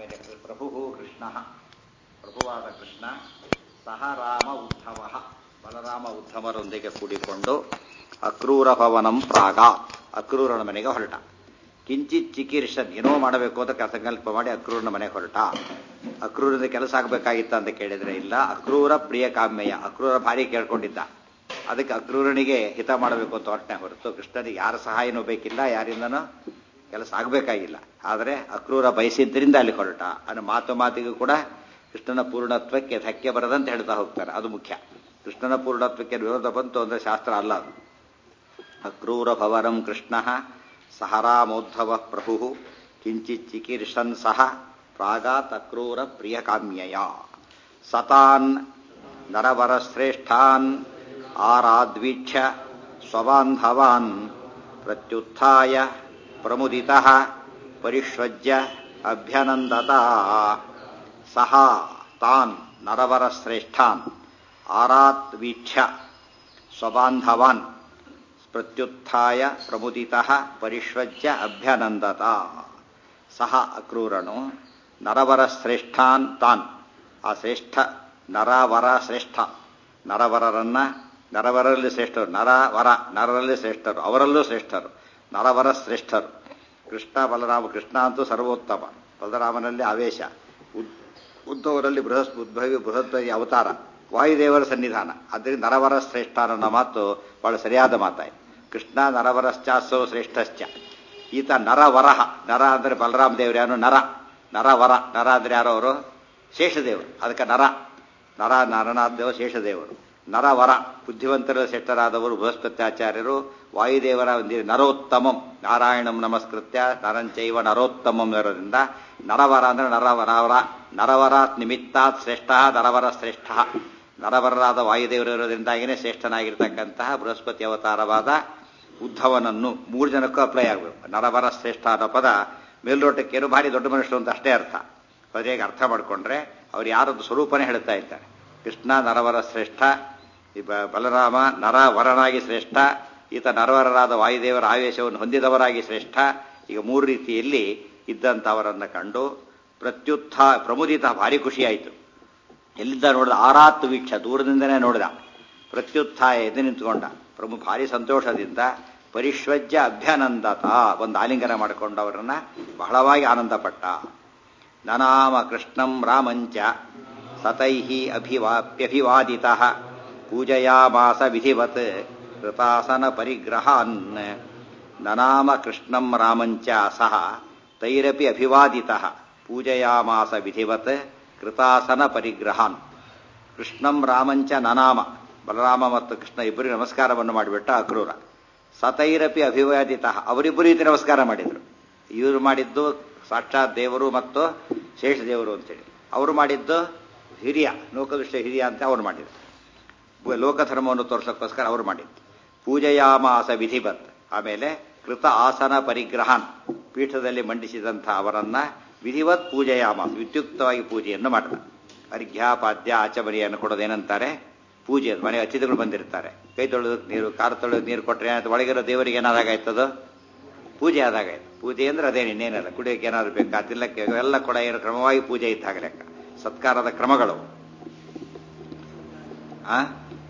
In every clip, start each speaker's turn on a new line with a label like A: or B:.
A: ಆಮೇಲೆ ಪ್ರಭು ಕೃಷ್ಣ ಪ್ರಭುವಾದ ಕೃಷ್ಣ ಸಹ ರಾಮ ಉದ್ಧವ ಬಲರಾಮ ಉದ್ಧಮರೊಂದಿಗೆ ಕೂಡಿಕೊಂಡು ಅಕ್ರೂರ ಭವನಂ ಪ್ರಾಗ ಅಕ್ರೂರನ ಮನೆಗೆ ಹೊರಟ ಕಿಂಚಿತ್ ಚಿಕೀರ್ಷನ್ ಏನೋ ಮಾಡಬೇಕು ಅಂತ ಸಂಕಲ್ಪ ಮಾಡಿ ಅಕ್ರೂರನ ಮನೆಗೆ ಹೊರಟ ಅಕ್ರೂರದ ಕೆಲಸ ಆಗಬೇಕಾಗಿತ್ತ ಅಂತ ಕೇಳಿದ್ರೆ ಇಲ್ಲ ಅಕ್ರೂರ ಪ್ರಿಯ ಕಾಮ್ಯಯ ಅಕ್ರೂರ ಭಾರಿ ಕೇಳ್ಕೊಂಡಿದ್ದ ಅದಕ್ಕೆ ಅಕ್ರೂರನಿಗೆ ಹಿತ ಮಾಡಬೇಕು ಅಂತ ಹೊರಟನೆ ಹೊರತು ಕೃಷ್ಣನಿಗೆ ಯಾರ ಸಹಾಯನೂ ಬೇಕಿಲ್ಲ ಯಾರಿಂದನೂ ಕೆಲಸ ಆಗಬೇಕಾಗಿಲ್ಲ ಆದರೆ ಅಕ್ರೂರ ಬಯಸಿದ್ದರಿಂದ ಅಲ್ಲಿ ಹೊರಟ ಅನ್ನೋ ಮಾತು ಮಾತಿಗೂ ಕೂಡ ಕೃಷ್ಣನ ಪೂರ್ಣತ್ವಕ್ಕೆ ಧಕ್ಕೆ ಬರದಂತೆ ಹೇಳ್ತಾ ಹೋಗ್ತಾರೆ ಅದು ಮುಖ್ಯ ಕೃಷ್ಣನ ಪೂರ್ಣತ್ವಕ್ಕೆ ವಿರೋಧ ಬಂತು ಅಂದ್ರೆ ಶಾಸ್ತ್ರ ಅಲ್ಲ ಅದು ಅಕ್ರೂರ ಭವನಂ ಕೃಷ್ಣ ಸಹರಾಮೋದ್ಧವ ಪ್ರಭು ಕಿಂಚಿತ್ ಚಿಕೀರ್ಷನ್ ಸಹ ಪ್ರಾಗಾತ್ ಅಕ್ರೂರ ಪ್ರಿಯ ಕಾಮ್ಯಯ ಸತಾನ್ ನರವರಶ್ರೇಷ್ಠಾನ್ ಆರಾದ್ವೀಕ್ಷ್ಯ ಸ್ವಬಾಂಧವಾನ್ ಪ್ರತ್ಯುತ್ಥಾಯ ಪ್ರಮುದಿತ ಪರಿಷ್ವಜ್ಯ ಅಭ್ಯನಂದತ ಸಹ ತಾನ್ ನರವರಶ್ರೇಷ್ಠಾನ್ ಆರಾತ್ ವೀಕ್ಷ್ಯ ಸ್ವಬಾಂಧವಾನ್ ಪ್ರತ್ಯುತ್ಥಾಯ ಪ್ರಮುದಿತ ಪರಿಷ್ವಜ್ಯ ಅಭ್ಯನಂದತ ಸಹ ಅಕ್ರೂರನು ನರವರ ಶ್ರೇಷ್ಠಾನ್ ತಾನ್ ಆ ಶ್ರೇಷ್ಠ ನರವರ ಶ್ರೇಷ್ಠ ನರವರರನ್ನ ನರವರಲ್ಲಿ ಶ್ರೇಷ್ಠರು ನರ ವರ ನರರಲ್ಲಿ ಶ್ರೇಷ್ಠರು ಅವರಲ್ಲೂ ಶ್ರೇಷ್ಠರು ನರವರ ಶ್ರೇಷ್ಠರು ಕೃಷ್ಣ ಬಲರಾಮ ಕೃಷ್ಣ ಅಂತೂ ಸರ್ವೋತ್ತಮ ಬಲರಾಮನಲ್ಲಿ ಆವೇಶ ಉದ್ಧವರಲ್ಲಿ ಬೃಹಸ್ ಉದ್ಭವಿ ಬೃಹದ್ಭವಿ ಅವತಾರ ವಾಯುದೇವರ ಸನ್ನಿಧಾನ ಅದರಿಂದ ನರವರ ಶ್ರೇಷ್ಠ ಅನ್ನೋ ಮಾತು ಬಹಳ ಸರಿಯಾದ ಮಾತಾಯ್ತು ಕೃಷ್ಣ ನರವರಶ್ಚಾಸೋ ಶ್ರೇಷ್ಠಶ್ಚ ಈತ ನರವರಹ ನರ ಅಂದರೆ ಬಲರಾಮ ದೇವರು ಯಾರು ನರ ನರವರ ನರ ಅಂದ್ರೆ ಯಾರು ಅವರು ಶೇಷದೇವರು ಅದಕ್ಕೆ ನರ ನರ ನರನಾಥ ದೇವ ಶೇಷದೇವರು ನರವರ ಬುದ್ಧಿವಂತರ ಶ್ರೇಷ್ಠರಾದವರು ಬೃಹಸ್ಪತ್ಯಾಚಾರ್ಯರು ವಾಯುದೇವರ ನರೋತ್ತಮಂ ನಾರಾಯಣಂ ನಮಸ್ಕೃತ್ಯ ನರಂಚೈವ ನರೋತ್ತಮಂ ಇರೋದ್ರಿಂದ ನರವರ ಅಂದ್ರೆ ನರವರವರ ನರವರಾತ್ ನಿಮಿತ್ತಾತ್ ಶ್ರೇಷ್ಠ ನರವರ ಶ್ರೇಷ್ಠ ನರವರರಾದ ವಾಯುದೇವರು ಇರೋದ್ರಿಂದಾಗಿನೇ ಶ್ರೇಷ್ಠನಾಗಿರ್ತಕ್ಕಂತಹ ಬೃಹಸ್ಪತಿ ಅವತಾರವಾದ ಉದ್ಧವನನ್ನು ಮೂರು ಜನಕ್ಕೂ ಅಪ್ಲೈ ಆಗಬೇಕು ನರವರ ಶ್ರೇಷ್ಠ ಅನ್ನೋ ಪದ ಮೇಲ್ನೋಟಕ್ಕೇನು ಭಾರಿ ದೊಡ್ಡ ಮನುಷ್ಯರು ಅಂತ ಅಷ್ಟೇ ಅರ್ಥ ಪದೇಗೆ ಅರ್ಥ ಮಾಡಿಕೊಂಡ್ರೆ ಅವ್ರು ಯಾರದ್ದು ಸ್ವರೂಪನೇ ಹೇಳ್ತಾ ಇದ್ದಾರೆ ಕೃಷ್ಣ ನರವರ ಶ್ರೇಷ್ಠ ಬಲರಾಮ ನರ ವರನಾಗಿ ಶ್ರೇಷ್ಠ ಈತ ನರವರರಾದ ವಾಯುದೇವರ ಆವೇಶವನ್ನು ಹೊಂದಿದವರಾಗಿ ಶ್ರೇಷ್ಠ ಈಗ ಮೂರು ರೀತಿಯಲ್ಲಿ ಇದ್ದಂಥವರನ್ನ ಕಂಡು ಪ್ರತ್ಯುತ್ಥ ಪ್ರಮುದಿತ ಭಾರಿ ಖುಷಿಯಾಯಿತು ಎಲ್ಲಿದ್ದ ನೋಡಿದ ಆರಾತ್ ವೀಕ್ಷ ದೂರದಿಂದನೇ ನೋಡಿದ ಪ್ರತ್ಯುತ್ಥಾಯ ಎದ್ದು ನಿಂತ್ಕೊಂಡ ಪ್ರಮು ಭಾರಿ ಸಂತೋಷದಿಂದ ಪರಿಶ್ವಜ್ಯ ಅಭ್ಯನಂದತ ಒಂದು ಆಲಿಂಗನ ಮಾಡಿಕೊಂಡು ಅವರನ್ನ ಬಹಳವಾಗಿ ಆನಂದಪಟ್ಟ ನನಾಮ ಕೃಷ್ಣಂ ರಾಮಂಚ ಸತೈ ಅಭಿವಾಪ್ಯಭಿವಾದಿತ ಪೂಜಯಾಮಾಸ ವಿಧಿವತ್ ಕೃತಾಸನ ಪರಿಗ್ರಹಾನ್ ನನಾಮ ಕೃಷ್ಣಂ ರಾಮಂಚ ಸಹ ತೈರಪಿ ಅಭಿವಾದಿತ ಪೂಜಯಾಮಾಸ ವಿಧಿವತ್ ಕೃತಾಸನ ಪರಿಗ್ರಹಾನ್ ಕೃಷ್ಣಂ ರಾಮಂಚ ನನಾಮ ಬಲರಾಮ ಮತ್ತು ಕೃಷ್ಣ ಇಬ್ಬರಿಗೆ ನಮಸ್ಕಾರವನ್ನು ಮಾಡಿಬಿಟ್ಟ ಅಕ್ರೂರ ಸತೈರಪಿ ಅಭಿವಾದಿತ ಅವರಿಬ್ಬರು ರೀತಿ ನಮಸ್ಕಾರ ಮಾಡಿದರು ಇವರು ಮಾಡಿದ್ದು ಸಾಕ್ಷಾತ್ ದೇವರು ಮತ್ತು ಶೇಷದೇವರು ಅಂತೇಳಿ ಅವರು ಮಾಡಿದ್ದು ಹಿರಿಯ ಲೋಕದೃಷ್ಟಿಯ ಹಿರಿಯ ಅಂತ ಅವ್ರು ಮಾಡಿದ್ರು ಲೋಕಧರ್ಮವನ್ನು ತೋರ್ಸೋಕ್ಕೋಸ್ಕರ ಅವರು ಮಾಡಿದ್ದು ಪೂಜೆಯಾಮಾಸ ವಿಧಿವತ್ ಆಮೇಲೆ ಕೃತ ಆಸನ ಪರಿಗ್ರಹನ್ ಪೀಠದಲ್ಲಿ ಮಂಡಿಸಿದಂಥ ಅವರನ್ನ ವಿಧಿವತ್ ಪೂಜೆಯಾಮಾಸ ವಿದ್ಯುಕ್ತವಾಗಿ ಪೂಜೆಯನ್ನು ಮಾಡಿದ ಅರ್ಘ್ಯಾಪಾದ್ಯ ಆಚಮನಿಯನ್ನು ಕೊಡೋದೇನಂತಾರೆ ಪೂಜೆ ಮನೆ ಅತಿಥಿಗಳು ಬಂದಿರ್ತಾರೆ ಕೈ ತೊಳೆದಕ್ಕೆ ನೀರು ಕಾರು ತೊಳೆದಕ್ಕೆ ನೀರು ಕೊಟ್ಟರೆ ಏನಾಯ್ತು ಒಳಗಿರೋ ದೇವರಿಗೆ ಏನಾದಾಗಾಯ್ತದು ಪೂಜೆ ಆದಾಗಾಯ್ತು ಪೂಜೆ ಅಂದ್ರೆ ಅದೇನು ಇನ್ನೇನಲ್ಲ ಕುಡಿಯೋಕೆ ಏನಾದ್ರು ಬೇಕಾ ತಿನ್ನಕ್ಕೆ ಎಲ್ಲ ಕೂಡ ಏನು ಕ್ರಮವಾಗಿ ಪೂಜೆ ಇದ್ದಾಗ ಲೆಕ್ಕ ಸತ್ಕಾರದ ಕ್ರಮಗಳು ಆ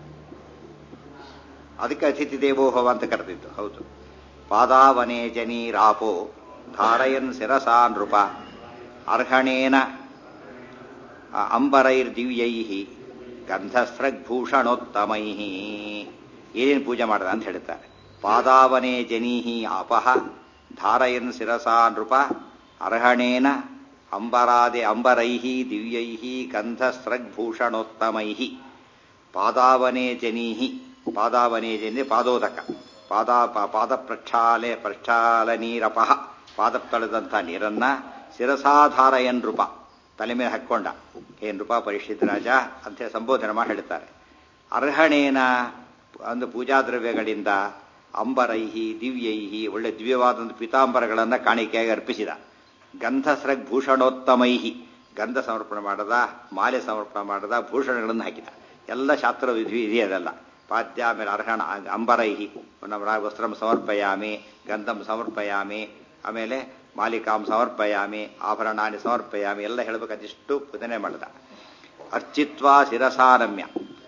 A: ಅದಕ್ಕೆ ಅತಿಥಿ ದೇವೋಭವ ಅಂತ ಕರೆದಿದ್ದು ಹೌದು ಪಾದಾವನೇ ಜನೀರಾಪೋ ಧಾರಯನ್ ಶಿರಸಾ ನೃಪ ಅರ್ಹಣೇನ ಅಂಬರೈರ್ದಿವ್ಯೈ ಗಂಧಸ್ರಗ್ಭೂಷಣೋತ್ತಮೈ ಏನೇನು ಪೂಜೆ ಮಾಡದ ಅಂತ ಹೇಳ್ತಾರೆ ಪಾದಾವನೇ ಜನೀಹಿ ಆಪಹ ಧಾರಯನ್ ಶಿರಸಾ ನೃಪ ಅರ್ಹಣೇನ ಅಂಬರಾದೆ ಅಂಬರೈಹಿ ದಿವ್ಯೈಹಿ ಗಂಧಸ್ರಗ್ಭೂಷಣೋತ್ತಮೈ ಪಾದಾವನೇ ಜನೀಹಿ ಪಾದಾವನೇ ಜನಿ ಪಾದೋದಕ ಪಾದ ಪಾದ ಪ್ರಕ್ಷಾಲೆ ಪ್ರಕ್ಷಾಲನೀರಪಹ ಪಾದ ತೊಳೆದಂಥ ನೀರನ್ನ ಶಿರಸಾಧಾರಯನ್ ರೂಪ ತಲೆ ಮೇಲೆ ಹಾಕ್ಕೊಂಡ ಏನ್ ರೂಪ ಪರಿಷತ್ ರಾಜ ಅಂತ ಸಂಬೋಧನೆ ಮಾಡಿ ಹೇಳ್ತಾರೆ ಅರ್ಹಣೇನ ಒಂದು ಪೂಜಾ ದ್ರವ್ಯಗಳಿಂದ ಅಂಬರೈಹಿ ದಿವ್ಯೈಹಿ ಒಳ್ಳೆ ದಿವ್ಯವಾದ ಪೀತಾಂಬರಗಳನ್ನು ಕಾಣಿಕೆಯಾಗಿ ಅರ್ಪಿಸಿದ ಗಂಧಸ್ರಗ್ ಭೂಷಣೋತ್ತಮೈಹಿ ಗಂಧ ಸಮರ್ಪಣೆ ಮಾಡದ ಮಾಲೆ ಸಮರ್ಪಣೆ ಮಾಡದ ಭೂಷಣಗಳನ್ನು ಹಾಕಿದ ಎಲ್ಲ ಶಾಸ್ತ್ರ ವಿಧಿ ಇದೆಯದಲ್ಲ ಪಾದ್ಯ ಆಮೇಲೆ ಅರ್ಹಣ ಅಂಬರೈಹಿ ವಸ್ತ್ರಂ ಸಮರ್ಪಯಾಮಿ ಗಂಧಂ ಸಮರ್ಪಯಾಮಿ ಆಮೇಲೆ ಮಾಲಿಕಾಂ ಸಮರ್ಪಯಾಮಿ ಆಭರಣಾನಿ ಸಮರ್ಪಯಾಮಿ ಎಲ್ಲ ಹೇಳಬೇಕು ಅದಿಷ್ಟು ಪೂಜನೆ ಮಾಡಿದ ಅರ್ಚಿತ್ವ ಶಿರಸಾನಮ್ಯ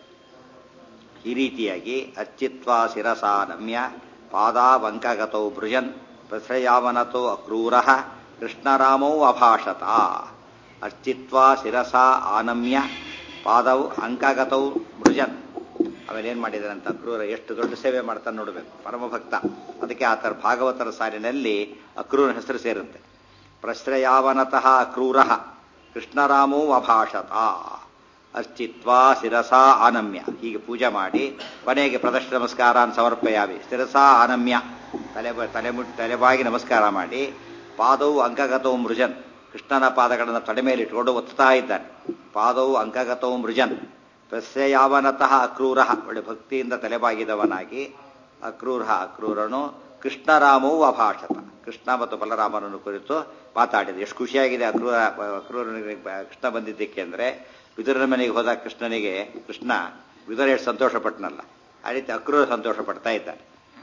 A: ಈ ರೀತಿಯಾಗಿ ಅರ್ಚಿತ್ವ ಶಿರಸಾನಮ್ಯ ಪಾದಾವಂಕಗತೌ ಭೃಜನ್ ಪ್ರಶ್ರಯಾವನತೋ ಅಕ್ರೂರ ಕೃಷ್ಣರಾಮೌ ಅಭಾಷತ ಅರ್ಚಿತ್ವ ಶಿರಸ ಆನಮ್ಯ ಪಾದವು ಅಂಕಗತೌ ಭೃಜನ್ ಆಮೇಲೆ ಏನ್ ಮಾಡಿದಾರಂತ ಅಕ್ರೂರ ಎಷ್ಟು ದೊಡ್ಡ ಸೇವೆ ಮಾಡ್ತಾನೆ ನೋಡಬೇಕು ಪರಮಭಕ್ತ ಅದಕ್ಕೆ ಆತರ ಭಾಗವತರ ಸಾಲಿನಲ್ಲಿ ಅಕ್ರೂರ ಹೆಸರು ಸೇರುತ್ತೆ ಪ್ರಶ್ರಯಾವನತಃ ಅಕ್ರೂರ ಕೃಷ್ಣರಾಮೋ ಅಭಾಷತ ಅರ್ಚಿತ್ವ ಶಿರಸ ಆನಮ್ಯ ಹೀಗೆ ಪೂಜೆ ಮಾಡಿ ಕೊನೆಗೆ ಪ್ರದರ್ಶ ನಮಸ್ಕಾರಾನ್ ಸಮರ್ಪಯಾವಿ ಶಿರಸ ಆನಮ್ಯ ತಲೆ ತಲೆ ಮುಟ್ ತಲೆಬಾಗಿ ನಮಸ್ಕಾರ ಮಾಡಿ ಪಾದವು ಅಂಕಗತವು ಮೃಜನ್ ಕೃಷ್ಣನ ಪಾದಗಳನ್ನು ತಲೆ ಮೇಲೆ ಇಟ್ಕೊಂಡು ಒತ್ತಾ ಇದ್ದಾನೆ ಪಾದವು ಅಂಕಗತವು ಮೃಜನ್ ಪ್ರಸ್ಯಯಾವನತಃ ಅಕ್ರೂರ ಒಳ್ಳೆ ಭಕ್ತಿಯಿಂದ ತಲೆಬಾಗಿದವನಾಗಿ ಅಕ್ರೂರ ಅಕ್ರೂರನು ಕೃಷ್ಣರಾಮವು ಅಭಾಷತ ಕೃಷ್ಣ ಮತ್ತು ಬಲರಾಮನನ್ನು ಕುರಿತು ಮಾತಾಡಿದ ಎಷ್ಟು ಖುಷಿಯಾಗಿದೆ ಅಕ್ರೂರ ಅಕ್ರೂರನಿಗೆ ಕೃಷ್ಣ ಬಂದಿದ್ದಕ್ಕೆ ಅಂದ್ರೆ ವಿದುರನ ಮನೆಗೆ ಹೋದ ಕೃಷ್ಣನಿಗೆ ಕೃಷ್ಣ ವಿದುರ ಎಷ್ಟು ಸಂತೋಷ ಪಟ್ಟನಲ್ಲ ಆ ರೀತಿ ಅಕ್ರೂರ ಸಂತೋಷ ಪಡ್ತಾ ಇದ್ದಾನೆ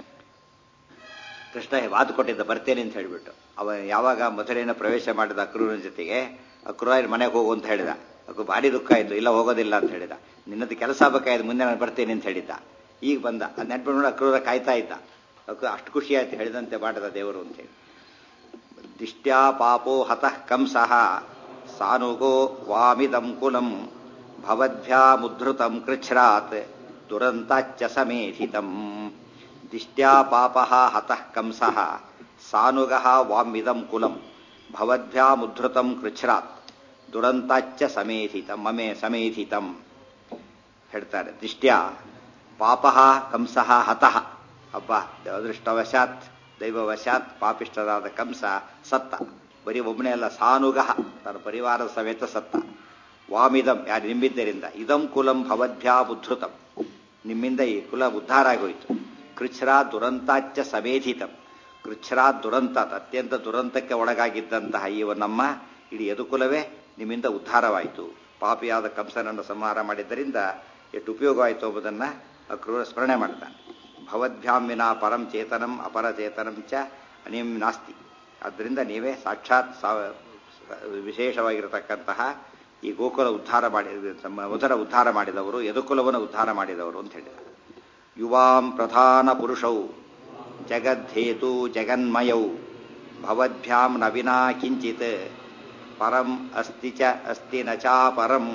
A: ಕೃಷ್ಣ ವಾದು ಕೊಟ್ಟಿದ್ದ ಬರ್ತೇನೆ ಅಂತ ಹೇಳಿಬಿಟ್ಟು ಅವ ಯಾವಾಗ ಮಧುರೆಯನ್ನು ಪ್ರವೇಶ ಮಾಡಿದ ಅಕ್ರೂರನ ಜೊತೆಗೆ ಅಕ್ರೂರ ಮನೆಗೆ ಹೋಗು ಅಂತ ಹೇಳಿದ ಅಕ್ರು ಭಾರಿ ದುಃಖ ಆಯ್ತು ಇಲ್ಲ ಹೋಗೋದಿಲ್ಲ ಅಂತ ಹೇಳಿದ ನಿನ್ನದು ಕೆಲಸ ಬೇಕಾಯ್ತು ಮುಂದೆ ನಾನು ಬರ್ತೇನೆ ಅಂತ ಹೇಳಿದ್ದ ಈಗ ಬಂದ ಅದು ನೆನ್ಪಿಟ್ಟು ಅಕ್ರೂರ ಕಾಯ್ತಾ ಇದ್ದ ಅಕ್ರು ಅಷ್ಟು ಖುಷಿ ಆಯ್ತು ಹೇಳಿದಂತೆ ಮಾಡಿದ ದೇವರು ಅಂತೇಳಿ ದಿಷ್ಟ್ಯಾ ಪಾಪೋ ಹತಃ ಕಂಸಃ ಸಾನುಗೋ ವಾಮಿದಂ ಕುಲಂ ಭವದ್ಭ್ಯಾಮುದ್ಧೃತಂ ಕೃಚ್ಛ್ರಾತ್ ದುರಂತಾಚ್ಚ ಸಮೇಧಿತಂ ದಿಷ್ಟ್ಯಾ ಪಾಪಃ ಹತಃ ಕಂಸಃ ಸಾನುಗಃ ವಾಮಿದಂ ಕುಲಂ ಭವದ್ಭ್ಯಾಮುದ್ಧೃತಂ ಕೃಚ್ಛ್ರಾತ್ ದುರಂತಾಚ್ಚ ಸಮೇಧಿತಂ ಮಮೆ ಸಮೇಧಿತಂ ಹೇಳ್ತಾರೆ ದಿಷ್ಟ್ಯ ಪಾಪಃ ಕಂಸಃ ಹತಃ ಅಬ್ಬ ಅದೃಷ್ಟವಶಾತ್ ದೈವವಶಾತ್ ಪಾಪಿಷ್ಠರಾದ ಕಂಸ ಸತ್ತ ಬರೀ ಒಬ್ಬನೇ ಅಲ್ಲ ಸಾನುಗಃ ತನ್ನ ಪರಿವಾರದ ಸಮೇತ ಸತ್ತ ವಾಮಿದಂ ಯಾರು ನಿಮ್ಮಿದ್ದರಿಂದ ಇದಂ ಕುಲಂ ಭವದ್ಭ್ಯಾ ಉದ್ಧೃತಂ ನಿಮ್ಮಿಂದ ಈ ಕುಲ ಉದ್ಧಾರ ಆಗೋಯ್ತು ಕೃಚ್ಛ್ರಾ ದುರಂತಾಚ್ಚ ಸಮೇಧಿತಂ ಕೃಚ್ಛ್ರಾ ದುರಂತ ಅತ್ಯಂತ ದುರಂತಕ್ಕೆ ಒಳಗಾಗಿದ್ದಂತಹ ಇವ ನಮ್ಮ ಇಡೀ ಯದುಕುಲವೇ ನಿಮ್ಮಿಂದ ಉದ್ಧಾರವಾಯಿತು ಪಾಪಿಯಾದ ಕಂಸನನ್ನು ಸಂಹಾರ ಮಾಡಿದ್ದರಿಂದ ಎಷ್ಟು ಉಪಯೋಗವಾಯಿತು ಎಂಬುದನ್ನು ಅಕ್ರೂರ ಸ್ಮರಣೆ ಮಾಡ್ತಾನೆ ಭವದ್ಭ್ಯಾಂ ವಿನಾ ಪರಂ ಚೇತನಂ ಅಪರಚೇತನಂ ಚ ಅನಿಂ ನಾಸ್ತಿ ಆದ್ದರಿಂದ ನೀವೇ ಸಾಕ್ಷಾತ್ ವಿಶೇಷವಾಗಿರತಕ್ಕಂತಹ ಈ ಗೋಕುಲ ಉದ್ಧಾರ ಮಾಡಿ ಮಧುರ ಉದ್ಧಾರ ಮಾಡಿದವರು ಯದುಕುಲವನ್ನು ಉದ್ಧಾರ ಮಾಡಿದವರು ಅಂತ ಹೇಳಿದ ಯುವಾಂ ಪ್ರಧಾನ ಪುರುಷೌ ಜಗದ್ಧೇತು ಜಗನ್ಮಯೌ ಭವದ್ಭ್ಯಾಂ ನ ವಿನಾ ಕಿಂಚಿತ್ ಪರಂ ಅಸ್ತಿ ಚ ಅಸ್ತಿ ನ ಚಾಪರಂ